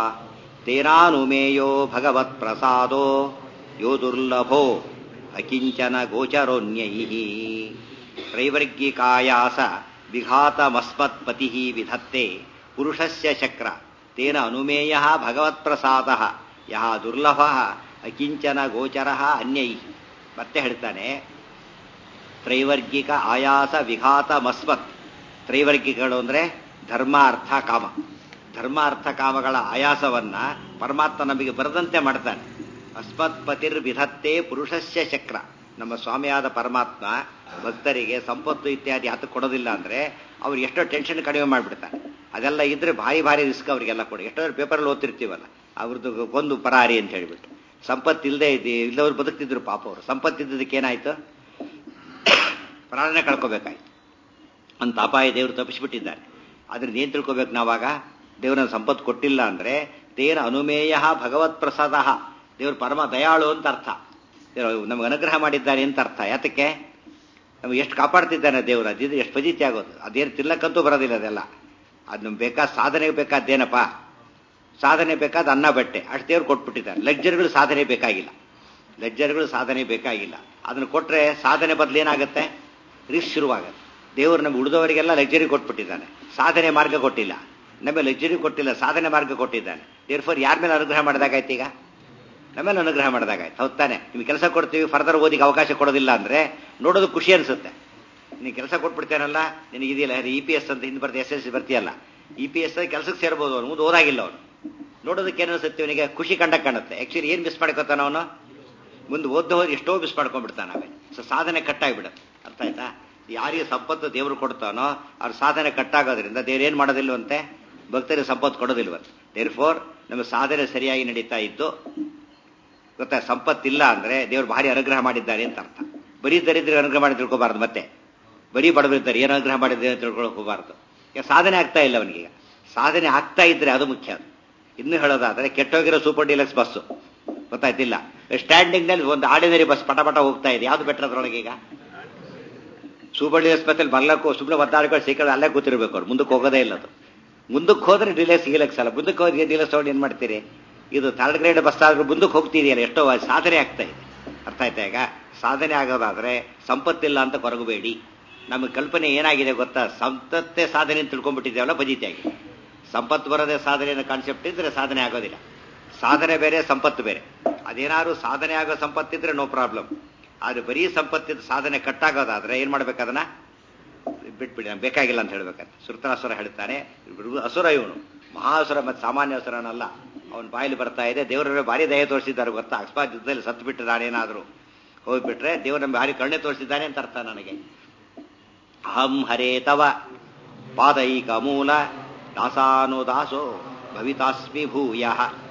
ತೇನಾನುಮೇಯೋ ಭಗವತ್ ಪ್ರಸಾದೋ ಯೋ ದುರ್ಲಭೋ ಅಕಿಂಚನ ಗೋಚರೋನ್ಯೈ ತ್ರೈವರ್ಗಿಕಾಯಾಸ ವಿಘಾತಮಸ್ಮತ್ಪತಿ ವಿಧತ್ತೆ ಪುರುಷಸ್ಯ ಚಕ್ರ ತೇನ ಅನುಮೇಯ ಭಗವತ್ ಪ್ರಸಾದ ಯಹ ದುರ್ಲಭ ಅಕಿಂಚನ ಗೋಚರ ಅನ್ಯೈ ಮತ್ತೆ ಹೇಳ್ತಾನೆ ತ್ರೈವರ್ಗಿಕ ಆಯಾಸ ವಿಘಾತ ಮಸ್ಮತ್ ತ್ರೈವರ್ಗಿಗಳು ಅಂದ್ರೆ ಧರ್ಮ ಅರ್ಥ ಕಾಮ ಧರ್ಮ ಅರ್ಥ ಕಾಮಗಳ ಆಯಾಸವನ್ನ ಪರಮಾತ್ಮ ನಮಗೆ ಬರದಂತೆ ಮಾಡ್ತಾನೆ ಅಸ್ಮತ್ ಪತಿರ್ ವಿಧತ್ತೆ ಪುರುಷಸ್ಯ ಚಕ್ರ ನಮ್ಮ ಸ್ವಾಮಿಯಾದ ಪರಮಾತ್ಮ ಭಕ್ತರಿಗೆ ಸಂಪತ್ತು ಇತ್ಯಾದಿ ಹತ್ತು ಕೊಡೋದಿಲ್ಲ ಅಂದ್ರೆ ಅವ್ರು ಎಷ್ಟೋ ಟೆನ್ಷನ್ ಕಡಿಮೆ ಮಾಡಿಬಿಡ್ತಾರೆ ಅದೆಲ್ಲ ಇದ್ರೆ ಭಾರಿ ಭಾರಿ ರಿಸ್ಕ್ ಅವರಿಗೆಲ್ಲ ಕೊಡಿ ಎಷ್ಟೋ ಪೇಪರಲ್ಲಿ ಓದ್ತಿರ್ತೀವಲ್ಲ ಅವ್ರದ್ದು ಒಂದು ಪರಾರಿ ಅಂತ ಹೇಳಿಬಿಟ್ಟು ಸಂಪತ್ತು ಇಲ್ಲದೆ ಇದೆ ಇಲ್ಲವ್ರು ಬದುಕ್ತಿದ್ರು ಪಾಪ ಅವರು ಸಂಪತ್ತಿದ್ದದಕ್ಕೆ ಏನಾಯ್ತು ಪ್ರಾಣನೇ ಕಳ್ಕೋಬೇಕಾಯ್ತು ಅಂತ ಅಪಾಯ ದೇವರು ತಪ್ಪಿಸ್ಬಿಟ್ಟಿದ್ದಾರೆ ಅದ್ರಿಂದ ಏನ್ ತಿಳ್ಕೊಬೇಕು ನಾವಾಗ ದೇವರನ್ನ ಸಂಪತ್ತು ಕೊಟ್ಟಿಲ್ಲ ಅಂದ್ರೆ ತೇನ ಅನುಮೇಯ ಭಗವತ್ ಪ್ರಸಾದ ದೇವರು ಪರಮ ದಯಾಳು ಅಂತ ಅರ್ಥ ನಮ್ಗೆ ಅನುಗ್ರಹ ಮಾಡಿದ್ದಾರೆ ಅಂತ ಅರ್ಥ ಯಾತಕ್ಕೆ ನಮ್ಗೆ ಎಷ್ಟು ಕಾಪಾಡ್ತಿದ್ದಾನೆ ದೇವರು ಅದಿದ್ರೆ ಎಷ್ಟು ಫಜಿತಿ ಆಗೋದು ಅದೇನು ತಿನ್ನಕ್ಕಂತೂ ಬರೋದಿಲ್ಲ ಅದೆಲ್ಲ ಅದು ನಮ್ಗೆ ಬೇಕಾದ ಸಾಧನೆಗೆ ಬೇಕಾದ್ದೇನಪ್ಪ ಸಾಧನೆ ಬೇಕಾದ ಅನ್ನ ಬಟ್ಟೆ ಅಷ್ಟು ದೇವ್ರು ಕೊಟ್ಬಿಟ್ಟಿದ್ದಾರೆ ಲಗ್ಜರಿಗಳು ಸಾಧನೆ ಬೇಕಾಗಿಲ್ಲ ಲಗ್ಜರಿಗಳು ಸಾಧನೆ ಬೇಕಾಗಿಲ್ಲ ಅದನ್ನು ಕೊಟ್ರೆ ಸಾಧನೆ ಬದಲು ಏನಾಗುತ್ತೆ ರಿಸ್ಕ್ ಶುರುವಾಗುತ್ತೆ ದೇವರು ನಮ್ಗೆ ಉಳಿದವರಿಗೆಲ್ಲ ಲಗ್ಜರಿ ಕೊಟ್ಬಿಟ್ಟಿದ್ದಾನೆ ಸಾಧನೆ ಮಾರ್ಗ ಕೊಟ್ಟಿಲ್ಲ ನಮಗೆ ಲಗ್ಜರಿ ಕೊಟ್ಟಿಲ್ಲ ಸಾಧನೆ ಮಾರ್ಗ ಕೊಟ್ಟಿದ್ದಾನೆ ದೇರ್ಫೋರ್ ಯಾರ ಮೇಲೆ ಅನುಗ್ರಹ ಮಾಡಿದಾಗಾಯ್ತು ಈಗ ನಮ್ಮೇಲೆ ಅನುಗ್ರಹ ಮಾಡಿದಾಗಾಯ್ತು ಹೌದ್ ತಾನೆ ನಿಮ್ಗೆ ಕೆಲಸ ಕೊಡ್ತೀವಿ ಫರ್ದರ್ ಓದಿಗೆ ಅವಕಾಶ ಕೊಡೋದಿಲ್ಲ ಅಂದ್ರೆ ನೋಡೋದು ಖುಷಿ ಅನಿಸುತ್ತೆ ನೀನು ಕೆಲಸ ಕೊಟ್ಬಿಡ್ತೇನಲ್ಲ ನಿನಗೆ ಇದೆಯಲ್ಲ ಇ ಪಿ ಎಸ್ ಅಂತ ಹಿಂದೆ ಬರ್ತೀವಿ ಎಸ್ ಎಸ್ ಸಿ ಬರ್ತೀಯಲ್ಲ ಇ ಪಿ ಎಸ್ ಕೆಲಸಕ್ಕೆ ಸೇರ್ಬೋದು ಅವನು ಮುಂದೆ ಓದಾಗಿಲ್ಲ ಅವನು ನೋಡೋದಕ್ಕೆ ಏನು ಅನಿಸುತ್ತೆ ಅವನಿಗೆ ಖುಷಿ ಕಂಡ ಕಾಣುತ್ತೆ ಆಕ್ಚುಲಿ ಏನು ಮಿಸ್ ಮಾಡ್ಕೊತಾನ ಅವನು ಮುಂದೆ ಓದ್ದ ಹೋಗಿ ಎಷ್ಟೋ ಮಿಸ್ ಮಾಡ್ಕೊಂಡ್ಬಿಡ್ತಾನೆ ಆಮೇಲೆ ಸೊ ಸಾಧನೆ ಕಟ್ಟಾಗ್ಬಿಡುತ್ತೆ ಅರ್ಥ ಆಯ್ತಾ ಯಾರಿಗೆ ಸಂಪತ್ತು ದೇವರು ಕೊಡ್ತಾನೋ ಅವ್ರ ಸಾಧನೆ ಕಟ್ಟಾಗೋದ್ರಿಂದ ದೇವ್ರು ಏನು ಮಾಡೋದಿಲ್ವಂತೆ ಭಕ್ತರಿಗೆ ಸಂಪತ್ತು ಕೊಡೋದಿಲ್ವಂತೆ ದೇರ್ ಫೋರ್ ನಮ್ಮ ಸಾಧನೆ ಸರಿಯಾಗಿ ನಡೀತಾ ಇದ್ದು ಗೊತ್ತಾ ಸಂಪತ್ತಿಲ್ಲ ಅಂದ್ರೆ ದೇವ್ರು ಭಾರಿ ಅನುಗ್ರಹ ಮಾಡಿದ್ದಾರೆ ಅಂತ ಅರ್ಥ ಬರೀ ದರಿದ್ರೆ ಅನುಗ್ರಹ ಮಾಡಿ ತಿಳ್ಕೊಬಾರ್ದು ಮತ್ತೆ ಬರೀ ಬಡವರಿದ್ದಾರೆ ಏನು ಅನುಗ್ರಹ ಮಾಡಿದ್ದಾರೆ ಅಂತ ತಿಳ್ಕೊಳಕ್ ಹೋಗಬಾರ್ದು ಈಗ ಸಾಧನೆ ಆಗ್ತಾ ಇಲ್ಲ ಅವನಿಗೆ ಸಾಧನೆ ಆಗ್ತಾ ಇದ್ರೆ ಅದು ಮುಖ್ಯ ಅದು ಇನ್ನು ಹೇಳೋದಾದ್ರೆ ಕೆಟ್ಟೋಗಿರೋ ಸೂಪರ್ ಡೀಲಕ್ಸ್ ಬಸ್ಸು ಗೊತ್ತಾಯ್ತಿಲ್ಲ ಸ್ಟ್ಯಾಂಡಿಂಗ್ ನಲ್ಲಿ ಒಂದು ಆರ್ಡಿನರಿ ಬಸ್ ಪಟ ಪಟ ಹೋಗ್ತಾ ಇದೆ ಯಾವ್ದು ಬೆಟರ್ ಅದ್ರೊಳಗೆ ಈಗ ಸೂಪರ್ ಡೀಲಕ್ಸ್ ಬಸ್ಸಲ್ಲಿ ಬರ್ಲಕ್ಕೂ ಸುಮ್ಮನೆ ಒದ್ದಾಡ್ಕೊಂಡು ಸೈಕಲ್ ಅಲ್ಲೇ ಕೂತಿರ್ಬೇಕು ಅವ್ರು ಮುಂದಕ್ಕೆ ಹೋಗೋದೇ ಇಲ್ಲ ಅದು ಮುಂದಕ್ಕೆ ಹೋದ್ರೆ ಡಿಲೆಕ್ಸ್ ಗಿಲೆಕ್ಸ್ ಅಲ್ಲ ಮುಂದಕ್ಕೆ ಹೋಗಿ ಡಿಲೆಕ್ಸ್ ತಗೊಂಡು ಏನ್ ಮಾಡ್ತೀರಿ ಇದು ಥರ್ಡ್ ಗ್ರೇಡ್ ಬಸ್ ಆದ್ರೂ ಮುಂದಕ್ಕೆ ಹೋಗ್ತಿದೆಯಲ್ಲ ಎಷ್ಟೋ ಸಾಧನೆ ಆಗ್ತಾ ಇದೆ ಅರ್ಥ ಆಯ್ತಾ ಈಗ ಸಾಧನೆ ಆಗೋದಾದ್ರೆ ಸಂಪತ್ತಿಲ್ಲ ಅಂತ ಕೊರಗಬೇಡಿ ನಮಗೆ ಕಲ್ಪನೆ ಏನಾಗಿದೆ ಗೊತ್ತಾ ಸಂಪತ್ತೇ ಸಾಧನೆ ಅಂತ ತಿಳ್ಕೊಂಡ್ಬಿಟ್ಟಿದ್ದೇವಲ್ಲ ಬಜಿತಿ ಆಗಿದೆ ಸಂಪತ್ತು ಬರೋದೇ ಸಾಧನೆ ಅನ್ನೋ ಕಾನ್ಸೆಪ್ಟ್ ಇದ್ರೆ ಸಾಧನೆ ಆಗೋದಿಲ್ಲ ಸಾಧನೆ ಬೇರೆ ಸಂಪತ್ತು ಬೇರೆ ಅದೇನಾದ್ರು ಸಾಧನೆ ಆಗೋ ಸಂಪತ್ತಿದ್ರೆ ನೋ ಪ್ರಾಬ್ಲಮ್ ಆದ್ರೆ ಬರೀ ಸಂಪತ್ತಿದ ಸಾಧನೆ ಕಟ್ಟಾಗೋದಾದ್ರೆ ಏನ್ ಮಾಡ್ಬೇಕದನ್ನ ಬಿಟ್ಬಿಡಿ ನಮ್ಗೆ ಬೇಕಾಗಿಲ್ಲ ಅಂತ ಹೇಳ್ಬೇಕಂತ ಸುರ್ತನಾಸುರ ಹೇಳ್ತಾನೆ ಅಸುರ ಇವನು ಮಹಾಸುರ ಮತ್ತೆ ಸಾಮಾನ್ಯ ಅಸುರನಲ್ಲ ಅವನ ಬಾಯಲ್ಲಿ ಬರ್ತಾ ಇದೆ ದೇವರ ಭಾರಿ ದಯ ತೋರಿಸಿದ್ದಾರೆ ಗೊತ್ತಾ ಅಕಸ್ಮಾತ್ ಯುದ್ಧದಲ್ಲಿ ಸತ್ತು ಬಿಟ್ಟಿದ್ದಾನೇನಾದ್ರು ಹೋಗ್ಬಿಟ್ರೆ ದೇವರು ನಮ್ಗೆ ಭಾರಿ ಕರುಣೆ ತೋರಿಸಿದ್ದಾನೆ ಅಂತ ಅರ್ಥ ನನಗೆ ಅಹಂ ಹರೇ ತವ ಪಾದೈಕ ಮೂಲ ದಾಸಾನುದಾಸೋ ಭವಿತಾಸ್ಮಿ ಭೂಯ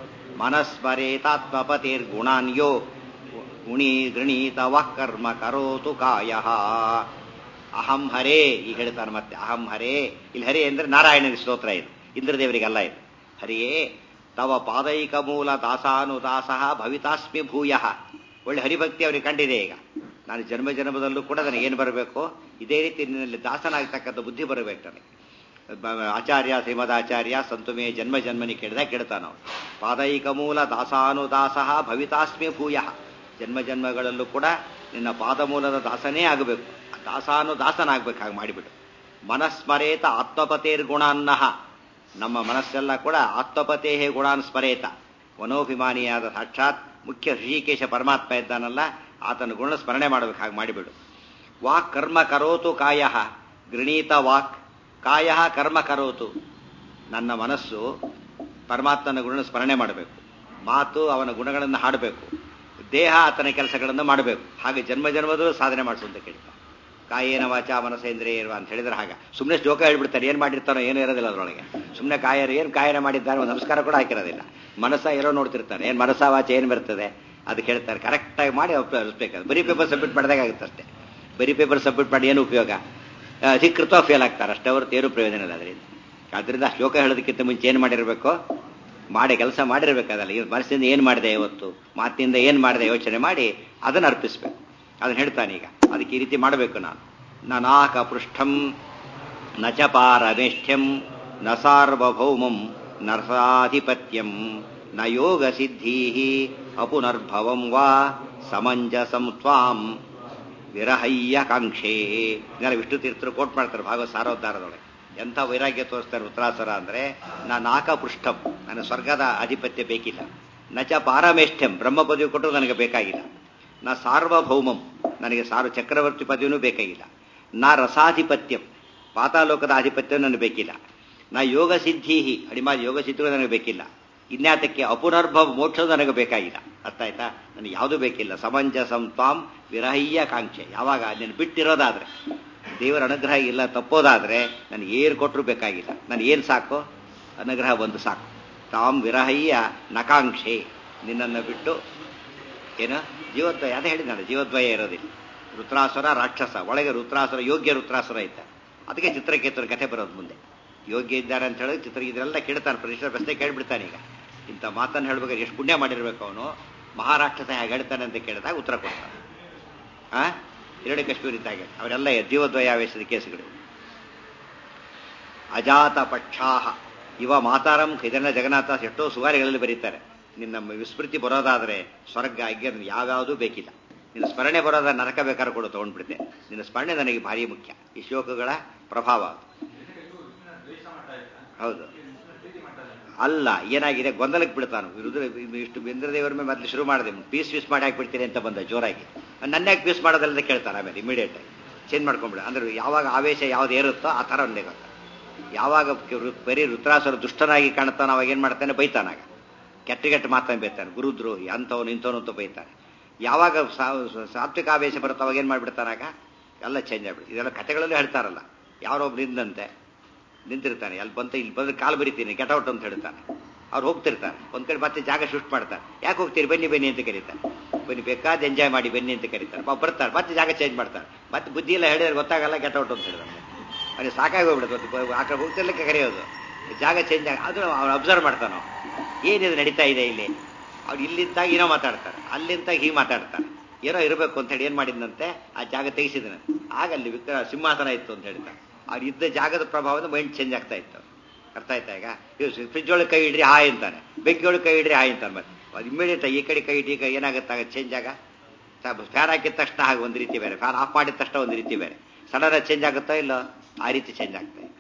ಮನಸ್ಮರೇತಾತ್ಮಪತಿರ್ಗುಣಾನ್ ಯೋ ಗುಣಿ ಗೃಣೀತ ಕರ್ಮ ಕರೋತು ಕಾಯ ಅಹಂ ಹರೇ ಈಗ ಹೇಳ್ತಾನೆ ಮತ್ತೆ ಅಹಂ ಹರೇ ಇಲ್ಲಿ ಹರೇ ಅಂದ್ರೆ ನಾರಾಯಣನ ಸ್ತೋತ್ರ ಇದು ಇಂದ್ರದೇವರಿಗಲ್ಲ ಇದು ಹರಿಯೇ ತವ ಪಾದೈಕ ಮೂಲ ದಾಸಾನುದಾಸ ಭವಿತಾಸ್ಮಿ ಭೂಯ ಒಳ್ಳೆ ಹರಿಭಕ್ತಿ ಅವರಿಗೆ ಕಂಡಿದೆ ಈಗ ನಾನು ಜನ್ಮ ಜನ್ಮದಲ್ಲೂ ಕೂಡ ನನಗೆ ಏನು ಬರಬೇಕು ಇದೇ ರೀತಿ ನಿನ್ನಲ್ಲಿ ದಾಸನಾಗ್ತಕ್ಕಂಥ ಬುದ್ಧಿ ಬರಬೇಕು ನನಗೆ ಆಚಾರ್ಯ ಶ್ರೀಮದಾಚಾರ್ಯ ಸಂತುಮೇ ಜನ್ಮ ಜನ್ಮನಿ ಕೇಳಿದಾಗ ಕೇಳ್ತಾನ ಪಾದೈಕ ಮೂಲ ದಾಸಾನುದಾಸ ಭವಿತಾಸ್ಮಿ ಭೂಯ ಜನ್ಮ ಜನ್ಮಗಳಲ್ಲೂ ಕೂಡ ನಿನ್ನ ಪಾದಮೂಲದ ದಾಸನೇ ಆಗಬೇಕು ದಾಸಾನು ದಾಸನಾಗ್ಬೇಕು ಹಾಗೆ ಮಾಡಿಬಿಟ್ಟು ಮನಸ್ಮರೇತ ಆತ್ಮಪತೇರ್ ಗುಣಾನ್ನಹ ನಮ್ಮ ಮನಸ್ಸೆಲ್ಲ ಕೂಡ ಆತ್ಮಪತೇ ಗುಣಾನ್ ಸ್ಮರೇತ ವನೋಭಿಮಾನಿಯಾದ ಸಾಕ್ಷಾತ್ ಮುಖ್ಯ ಋಷಿಕೇಶ ಪರಮಾತ್ಮ ಇದ್ದಾನಲ್ಲ ಆತನ ಗುಣ ಸ್ಮರಣೆ ಮಾಡಬೇಕು ಹಾಗೆ ಮಾಡಿಬಿಡು ವಾಕ್ ಕರ್ಮ ಕರೋತು ಕಾಯ ಗೃಣೀತ ವಾಕ್ ಕಾಯ ಕರ್ಮ ಕರೋತು ನನ್ನ ಮನಸ್ಸು ಪರಮಾತ್ಮನ ಗುಣ ಸ್ಮರಣೆ ಮಾಡಬೇಕು ಮಾತು ಅವನ ಗುಣಗಳನ್ನು ಹಾಡಬೇಕು ದೇಹ ಆತನ ಕೆಲಸಗಳನ್ನು ಮಾಡಬೇಕು ಹಾಗೆ ಜನ್ಮ ಜನ್ಮದೂ ಸಾಧನೆ ಮಾಡಿಸು ಅಂತ ಕೇಳ್ತಾರೆ ಕಾಯೇನ ವಾಚ ಮನಸೇಂದ್ರಿಯ ಇರುವ ಅಂತ ಹೇಳಿದ್ರೆ ಹಾಗ ಸುಮ್ಮನೆ ಶ್ಲೋಕ ಹೇಳ್ಬಿಡ್ತಾರೆ ಏನು ಮಾಡಿರ್ತಾನೋ ಏನೂ ಇರೋದಿಲ್ಲ ಅದರೊಳಗೆ ಸುಮ್ಮನೆ ಕಾಯರು ಏನು ಕಾಯನ ಮಾಡಿದ್ದಾರೆ ಒಂದು ನಮಸ್ಕಾರ ಕೂಡ ಹಾಕಿರೋದಿಲ್ಲ ಮನಸ್ಸ ಏನೋ ನೋಡ್ತಿರ್ತಾನೆ ಏನು ಮನಸ್ಸ ವಾಚ ಏನು ಬರ್ತದೆ ಅದಕ್ಕೆ ಹೇಳ್ತಾರೆ ಕರೆಕ್ಟಾಗಿ ಮಾಡಿ ಅಳಿಸ್ಬೇಕಾದ್ರೆ ಬರೀ ಪೇಪರ್ ಸಬ್ಮಿಟ್ ಮಾಡಿದಾಗುತ್ತೆ ಅಷ್ಟೇ ಬರೀ ಪೇಪರ್ ಸಬ್ಮಿಟ್ ಮಾಡಿ ಏನು ಉಪಯೋಗ ಅಧಿಕೃತ ಫೇಲ್ ಆಗ್ತಾರೆ ಅಷ್ಟೇ ಹೊರತು ಏನು ಪ್ರಯೋಜನ ಇಲ್ಲ ಅದರಿಂದ ಆದ್ರಿಂದ ಶ್ಲೋಕ ಹೇಳೋದಕ್ಕಿಂತ ಮುಂಚೆ ಏನು ಮಾಡಿರಬೇಕು ಮಾಡಿ ಕೆಲಸ ಮಾಡಿರ್ಬೇಕಾದಲ್ಲ ಈ ಮನಸ್ಸಿಂದ ಏನು ಮಾಡಿದೆ ಇವತ್ತು ಮಾತಿನಿಂದ ಏನು ಮಾಡಿದೆ ಯೋಚನೆ ಮಾಡಿ ಅದನ್ನು ಅರ್ಪಿಸ್ಬೇಕು ಅದನ್ನು ಹೇಳ್ತಾನೆ ಈಗ ಅದಕ್ಕೆ ಈ ರೀತಿ ಮಾಡಬೇಕು ನಾನು ನನಾಕ ಪೃಷ್ಠಂ ನ ಚ ಪಾರಮೇಷ್ಠ್ಯಂ ನ ಸಾರ್ವಭೌಮಂ ನರಸಾಧಿಪತ್ಯಂ ನ ಯೋಗ ಸಿದ್ಧೀ ಅಪುನರ್ಭವಂ ವಾ ಸಮಂಜಸಂ ತ್ವಾಂ ವಿರಹಯ್ಯ ಕಾಂಕ್ಷೇ ಇದೆಲ್ಲ ವಿಷ್ಣು ತೀರ್ಥರು ಕೋಟ್ ಮಾಡ್ತಾರೆ ಭಾಗವತ ಸಾರೋದ್ಧಾರದೊಳಗೆ ಎಂಥ ವೈರಾಗ್ಯ ತೋರಿಸ್ತಾರೆ ಉತ್ತರಾಸುರ ಅಂದ್ರೆ ನಾನು ಆಕ ಪೃಷ್ಠಂ ನನ್ನ ಸ್ವರ್ಗದ ಆಧಿಪತ್ಯ ಬೇಕಿಲ್ಲ ನಚ ಪಾರಮೇಷ್ಠ್ಯಂ ಬ್ರಹ್ಮ ಪದವಿ ಕೊಟ್ಟರು ನನಗೆ ಬೇಕಾಗಿಲ್ಲ ನಾ ಸಾರ್ವಭೌಮಂ ನನಗೆ ಸಾರ್ವ ಚಕ್ರವರ್ತಿ ಪದವಿನೂ ಬೇಕಾಗಿಲ್ಲ ನಾ ರಸಾಧಿಪತ್ಯಂ ಪಾತಾಲೋಕದ ಆಧಿಪತ್ಯ ನನಗೆ ಬೇಕಿಲ್ಲ ನಾ ಯೋಗ ಸಿದ್ಧಿ ಅಡಿಮಾ ಯೋಗ ಸಿದ್ಧಿಗಳು ನನಗೆ ಬೇಕಿಲ್ಲ ಇನ್ಯಾತಕ್ಕೆ ಅಪುನರ್ಭವ ಮೋಕ್ಷ ನನಗೆ ಬೇಕಾಗಿಲ್ಲ ಅರ್ಥ ಆಯ್ತಾ ನನಗೆ ಯಾವುದೂ ಬೇಕಿಲ್ಲ ಸಮಂಜಸಂ ತ್ವಾಂ ವಿರಹಯ್ಯ ಕಾಂಕ್ಷೆ ಯಾವಾಗ ಅದನ್ನು ಬಿಟ್ಟಿರೋದಾದ್ರೆ ದೇವರ ಅನುಗ್ರಹ ಇಲ್ಲ ತಪ್ಪೋದಾದ್ರೆ ನನಗೆ ಏನು ಕೊಟ್ಟರು ಬೇಕಾಗಿಲ್ಲ ನನಗೆ ಏನು ಸಾಕು ಅನುಗ್ರಹ ಒಂದು ಸಾಕು ತಾಮ್ ವಿರಹಯ್ಯ ನಕಾಂಕ್ಷೆ ನಿನ್ನನ್ನು ಬಿಟ್ಟು ಏನು ಜೀವದ್ವಯ ಅದೇ ಹೇಳಿದ್ದಾನೆ ಜೀವದ್ವಯ ಇರೋದಿಲ್ಲ ರುದ್ರಾಸುರ ರಾಕ್ಷಸ ಒಳಗೆ ರುದ್ರಾಸುರ ಯೋಗ್ಯ ರುದ್ರಾಸುರ ಇದ್ದ ಅದಕ್ಕೆ ಚಿತ್ರಕೇತುರ ಕಥೆ ಬರೋದು ಮುಂದೆ ಯೋಗ್ಯ ಇದ್ದಾರೆ ಅಂತ ಹೇಳಿ ಚಿತ್ರ ಇದೆಲ್ಲ ಕೇಳ್ತಾನೆ ಪ್ರತಿಷ್ಠ ಪ್ರಶ್ನೆ ಕೇಳ್ಬಿಡ್ತಾನೆ ಈಗ ಇಂಥ ಮಾತನ್ನು ಹೇಳ್ಬೇಕಾದ್ರೆ ಎಷ್ಟು ಪುಣ್ಯ ಮಾಡಿರ್ಬೇಕು ಅವನು ಮಹಾರಾಕ್ಷಸ ಹೇಗೆ ಹೇಳ್ತಾನೆ ಅಂತ ಕೇಳಿದಾಗ ಉತ್ತರ ಕೊಡ್ತಾನೆ ಆ ಎರಡು ಕಶ್ಮೀರಿದ್ದಾಗೆ ಅವರೆಲ್ಲ ಜೀವದ್ವಯಾವೇಶದ ಕೇಸುಗಳು ಅಜಾತ ಪಕ್ಷಾಹ ಇವ ಮಾತಾರಂ ಇದನ್ನ ಜಗನ್ನಾಥ ಎಷ್ಟೋ ಸುವಾರಿಗಳಲ್ಲಿ ಬರೀತಾರೆ ನಿನ್ನ ವಿಸ್ಮೃತಿ ಬರೋದಾದ್ರೆ ಸ್ವರ್ಗ ಅಜ್ಞ ಯಾವ್ಯಾವುದೂ ಬೇಕಿಲ್ಲ ನಿನ್ನ ಸ್ಮರಣೆ ಬರೋದ ನರಕ ಬೇಕಾದ್ರೆ ಕೊಡು ತಗೊಂಡ್ಬಿಡ್ತೆ ನಿನ್ನ ಸ್ಮರಣೆ ನನಗೆ ಭಾರಿ ಮುಖ್ಯ ಈ ಶ್ಲೋಕಗಳ ಪ್ರಭಾವ ಹೌದು ಅಲ್ಲ ಏನಾಗಿದೆ ಗೊಂದಲಕ್ಕೆ ಬಿಡ್ತಾನು ರುದ್ರ ಇಷ್ಟು ಇಂದ್ರದೇವರ ಮೇಲೆ ಮೊದಲು ಶುರು ಮಾಡಿದೆ ಪೀಸ್ ಪೀಸ್ ಮಾಡಿ ಹಾಕ್ಬಿಡ್ತೀನಿ ಅಂತ ಬಂದ ಜೋರಾಗಿ ನನ್ಯಾಕೆ ಪೀಸ್ ಮಾಡೋದಲ್ಲದೆ ಕೇಳ್ತಾರೆ ಆಮೇಲೆ ಇಮಿಡಿಯೇಟ್ ಆಗಿ ಚೇಂಜ್ ಮಾಡ್ಕೊಂಡ್ಬಿಡ ಅಂದ್ರೆ ಯಾವಾಗ ಆವೇಶ ಯಾವ್ದು ಏರುತ್ತೋ ಆ ಥರ ಒಂದೇ ಗೊತ್ತ ಯಾವಾಗ ಬರೀ ರುದ್ರಾಸುರ ದುಷ್ಟನಾಗಿ ಕಾಣ್ತಾನೆ ಅವಾಗ ಏನು ಮಾಡ್ತಾನೆ ಬೈತಾನಾಗ ಕೆಟ್ಟ ಕೆಟ್ಟ ಮಾತನ್ನು ಬೈತಾನೆ ಗುರುದ್ರೋಹಿ ಅಂಥವ್ನು ಇಂಥವನು ಅಂತ ಬೈತಾನೆ ಯಾವಾಗ ಸಾತ್ವಿಕ ಆವೇಶ ಬರುತ್ತೆ ಅವಾಗ ಏನು ಮಾಡಿಬಿಡ್ತಾನಾಗ ಎಲ್ಲ ಚೇಂಜ್ ಆಗ್ಬಿಡುತ್ತೆ ಇದೆಲ್ಲ ಕಥೆಗಳಲ್ಲೂ ಹೇಳ್ತಾರಲ್ಲ ಯಾರೊಬ್ರು ನಿಂದಂತೆ ನಿಂತಿರ್ತಾನೆ ಅಲ್ಲಿ ಬಂತ ಇಲ್ಲಿ ಬಂದ್ರೆ ಕಾಲು ಬರಿತೀನಿ ಔಟ್ ಅಂತ ಹೇಳ್ತಾನೆ ಅವ್ರು ಹೋಗ್ತಿರ್ತಾರೆ ಒಂದ್ ಕಡೆ ಮತ್ತೆ ಜಾಗ ಶಿಫ್ಟ್ ಮಾಡ್ತಾರೆ ಯಾಕೆ ಹೋಗ್ತೀರಿ ಬನ್ನಿ ಬನ್ನಿ ಅಂತ ಕರೀತಾರೆ ಬನ್ನಿ ಬೇಕಾದ ಎಂಜಾಯ್ ಮಾಡಿ ಬನ್ನಿ ಅಂತ ಕರೀತಾರೆ ಬರ್ತಾರೆ ಮತ್ತೆ ಜಾಗ ಚೇಂಜ್ ಮಾಡ್ತಾರೆ ಮತ್ತೆ ಬುದ್ಧಿ ಎಲ್ಲ ಹೇಳಿದ್ರೆ ಗೊತ್ತಾಗಲ್ಲ ಔಟ್ ಅಂತ ಹೇಳಿದ್ರೆ ಅಲ್ಲಿ ಸಾಕಾಗಿ ಹೋಗ್ಬಿಡುತ್ತೆ ಆ ಕಡೆ ಹೋಗ್ತಿರ್ಲಿಕ್ಕೆ ಕರೆಯೋದು ಜಾಗ ಚೇಂಜ್ ಆಗ ಅದು ಅವ್ನು ಅಬ್ಸರ್ವ್ ಮಾಡ್ತಾನೋ ಏನಿದು ನಡೀತಾ ಇದೆ ಇಲ್ಲಿ ಅವ್ರು ಇಲ್ಲಿಂದಾಗ ಏನೋ ಮಾತಾಡ್ತಾರೆ ಅಲ್ಲಿಂದಾಗ ಹೀಗೆ ಮಾತಾಡ್ತಾರೆ ಏನೋ ಇರಬೇಕು ಅಂತ ಹೇಳಿ ಏನ್ ಮಾಡಿದಂತೆ ಆ ಜಾಗ ತೆಗಿಸಿದನು ಆಗ ಅಲ್ಲಿ ವಿಕ್ರ ಸಿಂಹಾಸನ ಇತ್ತು ಅಂತ ಹೇಳ್ತಾರೆ ಅವ್ರು ಇದ್ದ ಜಾಗದ ಪ್ರಭಾವದ ಮೈಂಡ್ ಚೇಂಜ್ ಆಗ್ತಾ ಇತ್ತು ಅರ್ಥ ಆಯ್ತಾ ಈಗ ಫ್ರಿಜ್ ಒಳಗೆ ಕೈ ಇಡ್ರಿ ಹಾಯ್ ಅಂತಾನೆ ಬೆಂಕಿ ಒಳಗೆ ಕೈ ಇಡ್ರಿ ಹಾಯ್ ಅಂತಾನೆ ಮತ್ತೆ ಅದು ಇಮಿಡಿಯೇಟ್ ಈ ಕಡೆ ಕೈ ಇಟ್ಟು ಈಗ ಏನಾಗುತ್ತೆ ಚೇಂಜ್ ಆಗ ಫ್ಯಾನ್ ಹಾಕಿದ ತಕ್ಷಣ ಹಾಗೆ ಒಂದು ರೀತಿ ಬೇರೆ ಫ್ಯಾನ್ ಆಫ್ ಮಾಡಿದ ತಕ್ಷಣ ಒಂದು ರೀತಿ ಬೇರೆ ಸಡನ್ ಚೇಂಜ್ ಆಗುತ್ತೋ ಇಲ್ಲ ಆ ರೀತಿ ಚೇಂಜ್ ಆಗ್ತಾ ಇದೆ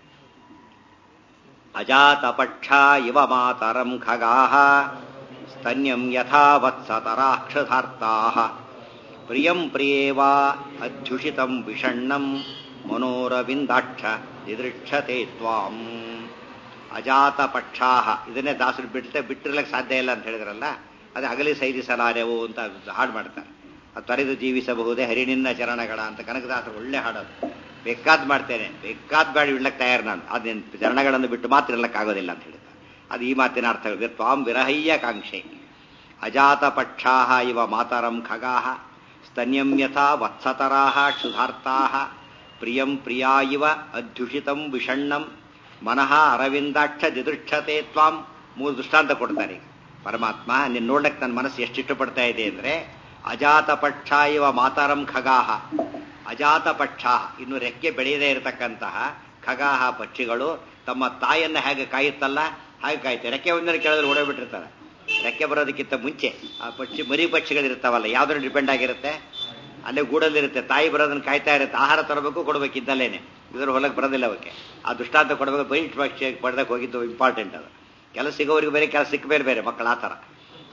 ಅಜಾತ ಪಕ್ಷ ಇವ ಮಾತರಂ ಖಗಾಹ ಸ್ತನ್ಯಂ ಯಥಾ ವತ್ಸತರಾಕ್ಷಸಾರ್ಥಾಹ ಪ್ರಿಯಂ ಪ್ರಿಯೇವಾ ಅಧ್ಯುಷಿತಂ ವಿಷಣ್ಣಂ ಮನೋರವಿಂದಾಕ್ಷ ನಿದೃಕ್ಷತೆ ತ್ವಾಂ ಅಜಾತ ಪಕ್ಷಾಹ ಇದನ್ನೇ ದಾಸರು ಬಿಡ್ತೆ ಬಿಟ್ಟಿರ್ಲಿಕ್ಕೆ ಸಾಧ್ಯ ಇಲ್ಲ ಅಂತ ಹೇಳಿದ್ರಲ್ಲ ಅದೇ ಅಗಲಿ ಸೈರಿಸಲಾರೆವು ಅಂತ ಹಾಡು ಮಾಡ್ತಾರೆ ಅದು ತೊರೆದು ಜೀವಿಸಬಹುದೇ ಹರಿಣಿನ್ನ ಚರಣಗಳ ಅಂತ ಕನಕದಾಸರು ಒಳ್ಳೆ ಹಾಡೋದು ಬೇಕಾದ್ ಮಾಡ್ತೇನೆ ಬೇಕಾದ್ ಬೇಡ ಇಡ್ಲಕ್ಕೆ ತಯಾರು ನಾನು ಅದೇನು ಚರಣಗಳನ್ನು ಬಿಟ್ಟು ಮಾತ್ರ ಇರ್ಲಕ್ಕಾಗೋದಿಲ್ಲ ಅಂತ ಹೇಳಿದ್ದಾರೆ ಅದು ಈ ಮಾತಿನ ಅರ್ಥ ತ್ವಾಂ ವಿರಹಯ್ಯ ಕಾಂಕ್ಷೆ ಅಜಾತ ಪಕ್ಷಾಹ ಇವ ಮಾತರಂ ಖಗಾಹ ಸ್ತನ್ಯಂ ಯಥಾ ವತ್ಸತರಾಹ ಕ್ಷುಧಾರ್ತಾಹ ಪ್ರಿಯಂ ಪ್ರಿಯಾ ಇವ ಅಧ್ಯುಷಿತಂ ವಿಷಣ್ಣಂ ಮನಃ ಅರವಿಂದಾಕ್ಷ ದಿದೃಕ್ಷತೆ ತ್ವಾಂ ಮೂರು ದೃಷ್ಟಾಂತ ಕೊಡ್ತಾರೆ ಪರಮಾತ್ಮ ನಿನ್ನ ನೋಡ್ಲಕ್ಕೆ ನನ್ನ ಮನಸ್ಸು ಎಷ್ಟು ಇಷ್ಟಪಡ್ತಾ ಇದೆ ಅಂದ್ರೆ ಅಜಾತ ಪಕ್ಷ ಇವ ಮಾತರಂ ಖಗಾಹ ಅಜಾತ ಪಕ್ಷ ಇನ್ನು ರೆಕ್ಕೆ ಬೆಳೆಯದೇ ಇರತಕ್ಕಂತಹ ಖಗಾಹ ಪಕ್ಷಿಗಳು ತಮ್ಮ ತಾಯಿಯನ್ನ ಹೇಗೆ ಕಾಯುತ್ತಲ್ಲ ಹಾಗೆ ಕಾಯುತ್ತೆ ರೆಕ್ಕೆ ಒಂದರೆ ಕೆಳದಲ್ಲಿ ಓಡೋಗ್ಬಿಟ್ಟಿರ್ತಾರೆ ರೆಕ್ಕೆ ಬರೋದಕ್ಕಿಂತ ಮುಂಚೆ ಆ ಪಕ್ಷಿ ಮರಿ ಪಕ್ಷಿಗಳಿರ್ತಾವಲ್ಲ ಯಾವ್ದ್ರ ಡಿಪೆಂಡ್ ಆಗಿರುತ್ತೆ ಅಲ್ಲೇ ಗೂಡಲ್ಲಿರುತ್ತೆ ತಾಯಿ ಬರೋದನ್ನ ಕಾಯ್ತಾ ಇರುತ್ತೆ ಆಹಾರ ತರಬೇಕು ಕೊಡಬೇಕು ಇದ್ದಲ್ಲೇನೆ ಇದ್ರ ಹೊಲಕ್ಕೆ ಬರೋದಿಲ್ಲ ಅವಕ್ಕೆ ಆ ದೃಷ್ಟಾಂತ ಕೊಡಬೇಕು ಬೈಟ್ ಪಕ್ಷಿ ಪಡೆದಕ್ಕೆ ಹೋಗಿದ್ದು ಇಂಪಾರ್ಟೆಂಟ್ ಅದು ಕೆಲಸ ಸಿಗೋರಿಗೆ ಬೇರೆ ಕೆಲಸ ಸಿಕ್ಕ ಬೇರೆ ಬೇರೆ ಮಕ್ಕಳು ಆ ಥರ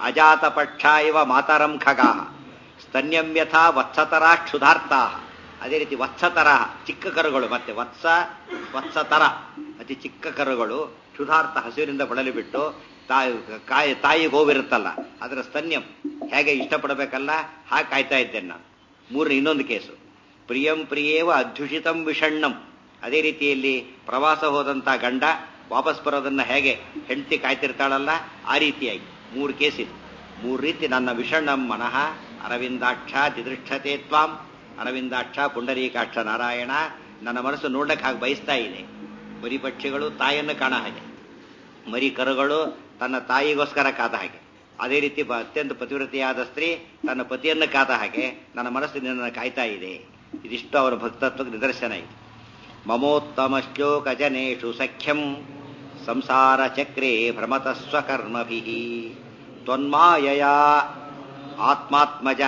ಅಜಾತ ಪಕ್ಷ ಇವ ಮಾತರಂ ಖಗಾ ಸ್ತನ್ಯಂ ಯಥಾ ವತ್ಸತರ ಕ್ಷುಧಾರ್ಥ ಅದೇ ರೀತಿ ವತ್ಸತರ ಚಿಕ್ಕ ಕರುಗಳು ಮತ್ತೆ ವತ್ಸ ವತ್ಸತರ ಅತಿ ಚಿಕ್ಕ ಕರುಗಳು ಕ್ಷುಧಾರ್ಥ ಹಸಿರಿನಿಂದ ಬಳಲಿ ಬಿಟ್ಟು ತಾಯಿ ಕಾಯಿ ತಾಯಿ ಗೋವಿರುತ್ತಲ್ಲ ಅದರ ಸ್ತನ್ಯಂ ಹೇಗೆ ಇಷ್ಟಪಡಬೇಕಲ್ಲ ಹಾಗೆ ಕಾಯ್ತಾ ಇದ್ದೇನೆ ನಾನು ಮೂರನೇ ಇನ್ನೊಂದು ಕೇಸು ಪ್ರಿಯಂ ಪ್ರಿಯೇವ ಅಧ್ಯುಷಿತಂ ವಿಷಣ್ಣಂ ಅದೇ ರೀತಿಯಲ್ಲಿ ಪ್ರವಾಸ ಹೋದಂತ ಗಂಡ ವಾಪಸ್ ಬರೋದನ್ನ ಹೇಗೆ ಹೆಂಡತಿ ಕಾಯ್ತಿರ್ತಾಳಲ್ಲ ಆ ರೀತಿಯಾಗಿ ಮೂರು ಕೇಸಿದೆ ಮೂರು ರೀತಿ ನನ್ನ ವಿಷಣ್ಣಂ ಮನಃ ಅರವಿಂದಾಕ್ಷ ದಿದೃಕ್ಷತೆ ತ್ವಾಂ ಅರವಿಂದಾಕ್ಷ ಪುಂಡರೀಕಾಕ್ಷ ನಾರಾಯಣ ನನ್ನ ಮನಸ್ಸು ನೋಡಕ್ಕೆ ಹಾಗೆ ಬಯಸ್ತಾ ಇದೆ ಮರಿ ಪಕ್ಷಿಗಳು ತಾಯಿಯನ್ನು ಕಾಣ ಹಾಗೆ ಮರಿ ಕರುಗಳು ತನ್ನ ತಾಯಿಗೋಸ್ಕರ ಕಾದ ಹಾಗೆ ಅದೇ ರೀತಿ ಬ- ಅತ್ಯಂತ ಪತಿವ್ರತೆಯಾದ ಸ್ತ್ರೀ ತನ್ನ ಪತಿಯನ್ನು ಕಾದ ಹಾಗೆ ನನ್ನ ಮನಸ್ಸು ನಿನ್ನನ್ನು ಕಾಯ್ತಾ ಇದೆ ಇದಿಷ್ಟು ಅವರ ಭಕ್ತತ್ವಕ್ಕೆ ನಿದರ್ಶನ ಇದೆ ಮಮೋತ್ತಮ ಶ್ಲೋಕ ಜನೇಶು ಸಖ್ಯಂ ಸಂಸಾರ ಚಕ್ರೇ ಭ್ರಮತ ಸ್ವಕರ್ಮಭಿ ತ್ವನ್ಮಾಯಯ ಆತ್ಮಾತ್ಮಜ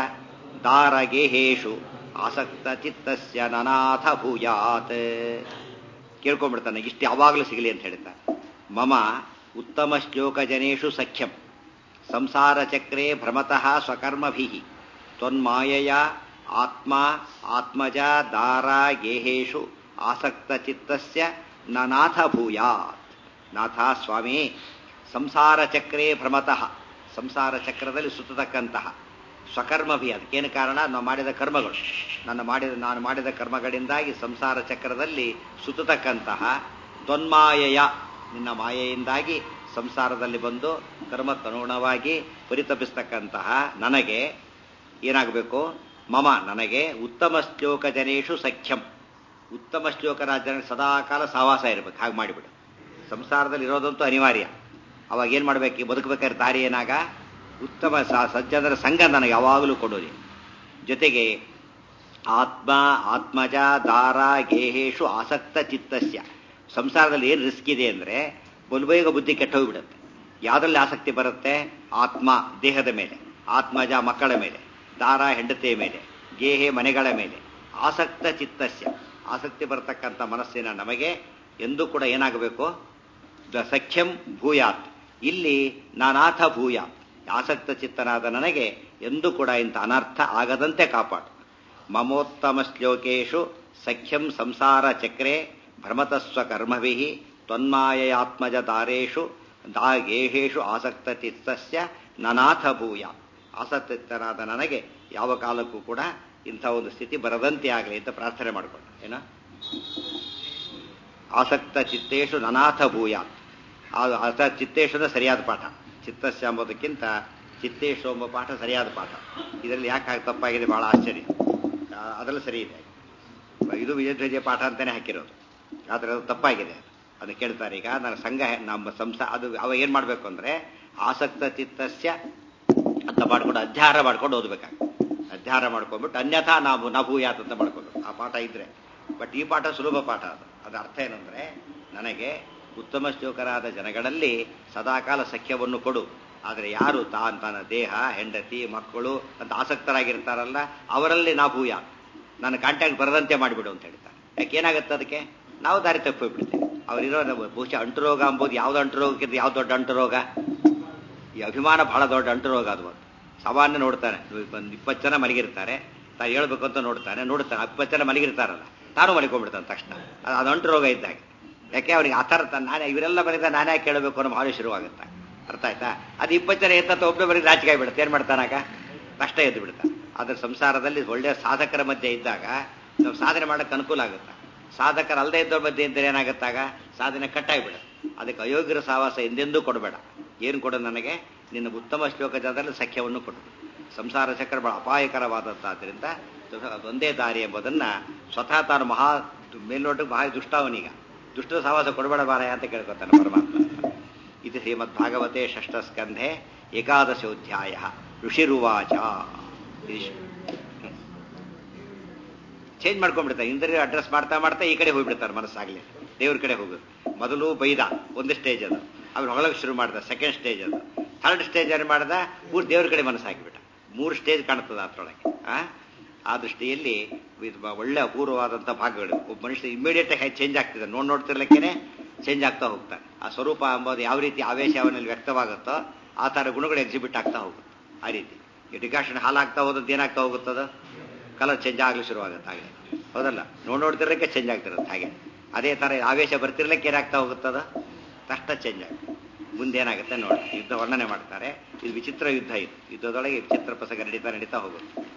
ದಾರಗೇಹೇಶು ಆಸಕ್ತ ಚಿತ್ತಸ್ಯ ನನಾಥ ಭೂಯಾತ್ ಕೇಳ್ಕೊಂಡ್ಬಿಡ್ತಾನೆ ಇಷ್ಟು ಯಾವಾಗಲೂ ಸಿಗಲಿ ಅಂತ ಹೇಳ್ತಾನೆ ಮಮ ಉತ್ತಮ ಶ್ಲೋಕ ಜನೇಶು ಸಖ್ಯಂ ಸಂಸಾರ ಚಕ್ರೇ ಭ್ರಮತಃ ಸ್ವಕರ್ಮಭಿ ತ್ವನ್ಮಾಯಯ ಆತ್ಮ ಆತ್ಮಜ ದಾರ ಗೇಹೇಶು ಆಸಕ್ತ ಚಿತ್ತಸ್ಯ ನನಾಥ ಭೂಯಾತ್ ನಾಥ ಸ್ವಾಮಿ ಸಂಸಾರ ಚಕ್ರೇ ಭ್ರಮತಃ ಸಂಸಾರ ಚಕ್ರದಲ್ಲಿ ಸುತ್ತತಕ್ಕಂತಹ ಸ್ವಕರ್ಮಭಿ ಅದಕ್ಕೇನು ಕಾರಣ ನಾವು ಮಾಡಿದ ಕರ್ಮಗಳು ನನ್ನ ಮಾಡಿದ ನಾನು ಮಾಡಿದ ಕರ್ಮಗಳಿಂದಾಗಿ ಸಂಸಾರ ಚಕ್ರದಲ್ಲಿ ಸುತ್ತತಕ್ಕಂತಹ ತ್ವನ್ಮಾಯೆಯ ನಿನ್ನ ಮಾಯೆಯಿಂದಾಗಿ ಸಂಸಾರದಲ್ಲಿ ಬಂದು ಕರ್ಮಕ್ಕನುಗುಣವಾಗಿ ಪರಿತಪಿಸ್ತಕ್ಕಂತಹ ನನಗೆ ಏನಾಗಬೇಕು ಮಮ ನನಗೆ ಉತ್ತಮ ಶ್ಲೋಕ ಜನೇಶು ಸಖ್ಯಂ ಉತ್ತಮ ಶ್ಲೋಕರಾದ ಜನಕ್ಕೆ ಸದಾಕಾಲ ಸಹವಾಸ ಇರಬೇಕು ಹಾಗೆ ಮಾಡಿಬಿಡು ಸಂಸಾರದಲ್ಲಿ ಇರೋದಂತೂ ಅನಿವಾರ್ಯ ಅವಾಗ ಏನು ಮಾಡಬೇಕು ಬದುಕಬೇಕಾದ್ರೆ ದಾರಿ ಏನಾಗ ಉತ್ತಮ ಸ- ಸಜ್ಜನರ ಸಂಘ ನನಗೆ ಯಾವಾಗಲೂ ಕೊಡೋರಿ ಜೊತೆಗೆ ಆತ್ಮ ಆತ್ಮಜ ದಾರ ಗೇಹೇಶು ಆಸಕ್ತ ಚಿತ್ತಸ್ಯ ಸಂಸಾರದಲ್ಲಿ ಏನು ರಿಸ್ಕ್ ಇದೆ ಅಂದರೆ ಬಲುಬೇಗ ಬುದ್ಧಿ ಕೆಟ್ಟೋಗ್ಬಿಡುತ್ತೆ ಯಾವುದ್ರಲ್ಲಿ ಆಸಕ್ತಿ ಬರುತ್ತೆ ಆತ್ಮ ದೇಹದ ಮೇಲೆ ಆತ್ಮಜ ಮಕ್ಕಳ ಮೇಲೆ ದಾರ ಹೆಂಡತಿಯ ಮೇಲೆ ಗೇಹೆ ಮನೆಗಳ ಮೇಲೆ ಆಸಕ್ತ ಚಿತ್ತಸ್ಯ ಆಸಕ್ತಿ ಬರತಕ್ಕಂಥ ಮನಸ್ಸಿನ ನಮಗೆ ಎಂದೂ ಕೂಡ ಏನಾಗಬೇಕು ದ ಸಖ್ಯಂ ಭೂಯಾತ್ ಇಲ್ಲಿ ನಾನಾಥ ಭೂಯಾತ್ ಆಸಕ್ತ ಚಿತ್ತನಾದ ನನಗೆ ಎಂದೂ ಕೂಡ ಇಂಥ ಅನರ್ಥ ಆಗದಂತೆ ಕಾಪಾಡು ಮಮೋತ್ತಮ ಶ್ಲೋಕೇಶು ಸಖ್ಯಂ ಸಂಸಾರ ಚಕ್ರೆ ಭ್ರಮತಸ್ವ ಕರ್ಮಭಿ ತ್ವನ್ಮಾಯಯಾತ್ಮಜ ದಾರೇಶು ದಾಗೇಹೇಶು ಆಸಕ್ತ ಚಿತ್ತಸ್ಯ ನನಾಥ ಭೂಯ ಆಸಕ್ತನಾದ ನನಗೆ ಯಾವ ಕಾಲಕ್ಕೂ ಕೂಡ ಇಂಥ ಒಂದು ಸ್ಥಿತಿ ಬರದಂತೆ ಆಗಲಿ ಅಂತ ಪ್ರಾರ್ಥನೆ ಮಾಡಿಕೊಂಡ ಏನ ಆಸಕ್ತ ಚಿತ್ತೇಶು ನನಾಥ ಭೂಯಾತ್ ಅದು ಅರ್ಥ ಚಿತ್ತೇಶು ಅಂದ್ರೆ ಸರಿಯಾದ ಪಾಠ ಚಿತ್ತಸ್ಯ ಎಂಬುದಕ್ಕಿಂತ ಚಿತ್ತೇಶು ಎಂಬ ಪಾಠ ಸರಿಯಾದ ಪಾಠ ಇದರಲ್ಲಿ ಯಾಕೆ ಹಾಗೆ ತಪ್ಪಾಗಿದೆ ಬಹಳ ಆಶ್ಚರ್ಯ ಆ, ಅದರಲ್ಲಿ ಸರಿ ಇದೆ ಇದು ವಿಜಯ ಪಾಠ ಅಂತಾನೆ ಹಾಕಿರೋದು ಆದರೆ ಅದು ತಪ್ಪಾಗಿದೆ ಅದು ಕೇಳ್ತಾರೆ ಈಗ ನನ್ನ ಸಂಘ ನಮ್ಮ ಸಂಸ್ಥೆ ಅದು ಅವ ಏನು ಮಾಡಬೇಕು ಅಂದರೆ ಆಸಕ್ತ ಚಿತ್ತಸ್ಯ ಅಂತ ಮಾಡ್ಕೊಂಡು ಅಧ್ಯಾರ ಮಾಡ್ಕೊಂಡು ಓದ್ಬೇಕಾಗ ಅಧ್ಯಾರ ಮಾಡ್ಕೊಂಡ್ಬಿಟ್ಟು ಅನ್ಯಥಾ ನಾವು ನಭೂಯಾತ್ ಅಂತ ಮಾಡ್ಕೊಂಡು ಆ ಪಾಠ ಇದ್ರೆ ಬಟ್ ಈ ಪಾಠ ಸುಲಭ ಪಾಠ ಅದು ಅದರ ಅರ್ಥ ಏನಂದ್ರೆ ನನಗೆ ಉತ್ತಮ ಶ್ಲೋಕರಾದ ಜನಗಳಲ್ಲಿ ಸದಾಕಾಲ ಸಖ್ಯವನ್ನು ಕೊಡು ಆದರೆ ಯಾರು ತಾನ್ ತನ್ನ ದೇಹ ಹೆಂಡತಿ ಮಕ್ಕಳು ಅಂತ ಆಸಕ್ತರಾಗಿರ್ತಾರಲ್ಲ ಅವರಲ್ಲಿ ನಾ ಭೂಯ ನನ್ನ ಕಾಂಟ್ಯಾಕ್ಟ್ ಬರದಂತೆ ಮಾಡಿಬಿಡು ಅಂತ ಹೇಳ್ತಾರೆ ಯಾಕೆ ಏನಾಗುತ್ತೆ ಅದಕ್ಕೆ ನಾವು ದಾರಿ ತಪ್ಪೋಗ್ಬಿಡ್ತೇವೆ ಅವರಿರೋ ಬಹುಶಃ ಅಂಟುರೋಗ ಅಂಬೋದು ಯಾವ್ದು ಅಂಟುರೋಗಕ್ಕಿಂತ ಯಾವ್ದು ದೊಡ್ಡ ಅಂಟುರೋಗ ಈ ಅಭಿಮಾನ ಬಹಳ ದೊಡ್ಡ ಅಂಟುರೋಗ ಅದು ಒಂದು ಸಾಮಾನ್ಯ ನೋಡ್ತಾನೆ ಒಂದು ಇಪ್ಪತ್ತು ಜನ ಮಲಗಿರ್ತಾರೆ ತಾನು ಹೇಳ್ಬೇಕು ಅಂತ ನೋಡ್ತಾನೆ ನೋಡ್ತಾನೆ ಇಪ್ಪತ್ತು ಜನ ಮಲಗಿರ್ತಾರಲ್ಲ ತಾನು ಮಲಿಕೊಂಡ್ಬಿಡ್ತಾನೆ ತಕ್ಷಣ ಅದು ಅದು ಅಂಟುರೋಗ ಇದ್ದಾಗ ಯಾಕೆ ಅವ್ರಿಗೆ ಆ ಥರ ತಾನು ನಾನೇ ಇವರೆಲ್ಲ ಬರೀದ ನಾನೇ ಯಾಕೆ ಕೇಳಬೇಕು ಅನ್ನೋ ಭಾವನೆ ಶುರುವಾಗುತ್ತೆ ಅರ್ಥ ಆಯ್ತಾ ಅದು ಇಪ್ಪತ್ತು ಜನ ಎತ್ತ ಒಬ್ಬನೇ ಬರೀ ರಾಜಕೀಯ ಬಿಡುತ್ತೆ ಏನು ಮಾಡ್ತಾನಾಗ ಕಷ್ಟ ಎದ್ದು ಬಿಡ್ತಾನೆ ಆದ್ರೆ ಸಂಸಾರದಲ್ಲಿ ಒಳ್ಳೆಯ ಸಾಧಕರ ಮಧ್ಯೆ ಇದ್ದಾಗ ನಾವು ಸಾಧನೆ ಮಾಡೋಕ್ಕೆ ಅನುಕೂಲ ಆಗುತ್ತೆ ಸಾಧಕರ ಅಲ್ಲದೆ ಇದ್ದವ್ರ ಮಧ್ಯೆ ಇದ್ದರೆ ಏನಾಗುತ್ತಾಗ ಸಾಧನೆ ಕಟ್ಟಾಗಿಬಿಡುತ್ತೆ ಅದಕ್ಕೆ ಅಯೋಗ್ಯರ ಸಹವಾಸ ಎಂದೆಂದೂ ಕೊಡಬೇಡ ಏನು ಕೊಡು ನನಗೆ ನಿನ್ನ ಉತ್ತಮ ಶ್ಲೋಕ ಜಾತದಲ್ಲಿ ಸಖ್ಯವನ್ನು ಕೊಡು ಸಂಸಾರ ಚಕ್ರ ಬಹಳ ಅಪಾಯಕರವಾದದ್ದಾದ್ರಿಂದ ಅದೊಂದೇ ದಾರಿ ಎಂಬುದನ್ನ ಸ್ವತಃ ತಾನು ಮಹಾ ಮೇಲ್ನೋಟಕ್ಕೆ ಮಹಾ ದುಷ್ಟವನೀಗ ದುಷ್ಟರ ಸಹವಾಸ ಕೊಡಬೇಡ ಬಾರಯ ಅಂತ ಕೇಳ್ಕೊತಾನೆ ಪರಮಾತ್ಮ ಇದು ಶ್ರೀಮದ್ ಭಾಗವತೆ ಷಷ್ಠ ಸ್ಕಂಧೆ ಏಕಾದಶೋಧ್ಯಾಯ ಋಷಿರುವಾಚ ಚೇಂಜ್ ಮಾಡ್ಕೊಂಡ್ಬಿಡ್ತಾರೆ ಇಂದ್ರಿಯ ಅಡ್ರೆಸ್ ಮಾಡ್ತಾ ಮಾಡ್ತಾ ಈ ಕಡೆ ಹೋಗ್ಬಿಡ್ತಾರೆ ಮನಸ್ಸಾಗ್ಲಿ ದೇವ್ರ ಕಡೆ ಹೋಗೋದು ಮೊದಲು ಬೈದ ಒಂದು ಸ್ಟೇಜ್ ಅದು ಅವ್ರು ಹೊಗಳಕ್ಕೆ ಶುರು ಮಾಡ್ದ ಸೆಕೆಂಡ್ ಸ್ಟೇಜ್ ಅದು ಥರ್ಡ್ ಸ್ಟೇಜ್ ಏನು ಮಾಡ್ದ ಪೂರ್ ದೇವ್ರ ಕಡೆ ಮನಸ್ಸು ಹಾಕಿಬಿಟ್ಟ ಮೂರು ಸ್ಟೇಜ್ ಕಾಣ್ತದೆ ಅದ್ರೊಳಗೆ ಆ ಆ ದೃಷ್ಟಿಯಲ್ಲಿ ಇದು ಬ- ಒಳ್ಳೆ ಅಪೂರ್ವವಾದಂಥ ಭಾಗಗಳು ಒಬ್ಬ ಮನುಷ್ಯ ಇಮಿಡಿಯೇಟ್ ಆಗಿ ಚೇಂಜ್ ಆಗ್ತಿದೆ ನೋಡ್ ನೋಡ್ತಿರ್ಲಿಕ್ಕೇನೆ ಚೇಂಜ್ ಆಗ್ತಾ ಹೋಗ್ತಾನೆ ಆ ಸ್ವರೂಪ ಎಂಬುದು ಯಾವ ರೀತಿ ಆವೇಶ ಅವನಲ್ಲಿ ವ್ಯಕ್ತವಾಗುತ್ತೋ ಆ ಥರ ಗುಣಗಳು ಎಕ್ಸಿಬಿಟ್ ಆಗ್ತಾ ಹೋಗುತ್ತೆ ಆ ರೀತಿ ಈ ಡಿಕಾಷನ್ ಹಾಲಾಗ್ತಾ ಹೋದದ್ದು ಏನಾಗ್ತಾ ಹೋಗುತ್ತದ ಕಲರ್ ಚೇಂಜ್ ಆಗಲು ಶುರುವಾಗುತ್ತೆ ಹಾಗೆ ಹೌದಲ್ಲ ನೋಡ್ ನೋಡ್ತಿರ್ಲಿಕ್ಕೆ ಚೇಂಜ್ ಆಗ್ತಿರುತ್ತೆ ಹಾಗೆ ಅದೇ ಥರ ಆವೇಶ ಬರ್ತಿರ್ಲಿಕ್ಕೆ ಏನಾಗ್ತಾ ಹೋಗುತ್ತದ ತಕ್ಷಣ ಚೇಂಜ್ ಆಗುತ್ತೆ ಮುಂದೆ ಏನಾಗುತ್ತೆ ನೋಡಿ ಯುದ್ಧ ವರ್ಣನೆ ಮಾಡ್ತಾರೆ ಇದು ವಿಚಿತ್ರ ಯುದ್ಧ ಇದು ಯುದ್ಧದೊಳಗೆ ವಿಚಿತ್ರ ಪ್ರಸಂಗ ನಡೀತಾ ನಡೀತಾ ಹೋಗುತ್ತೆ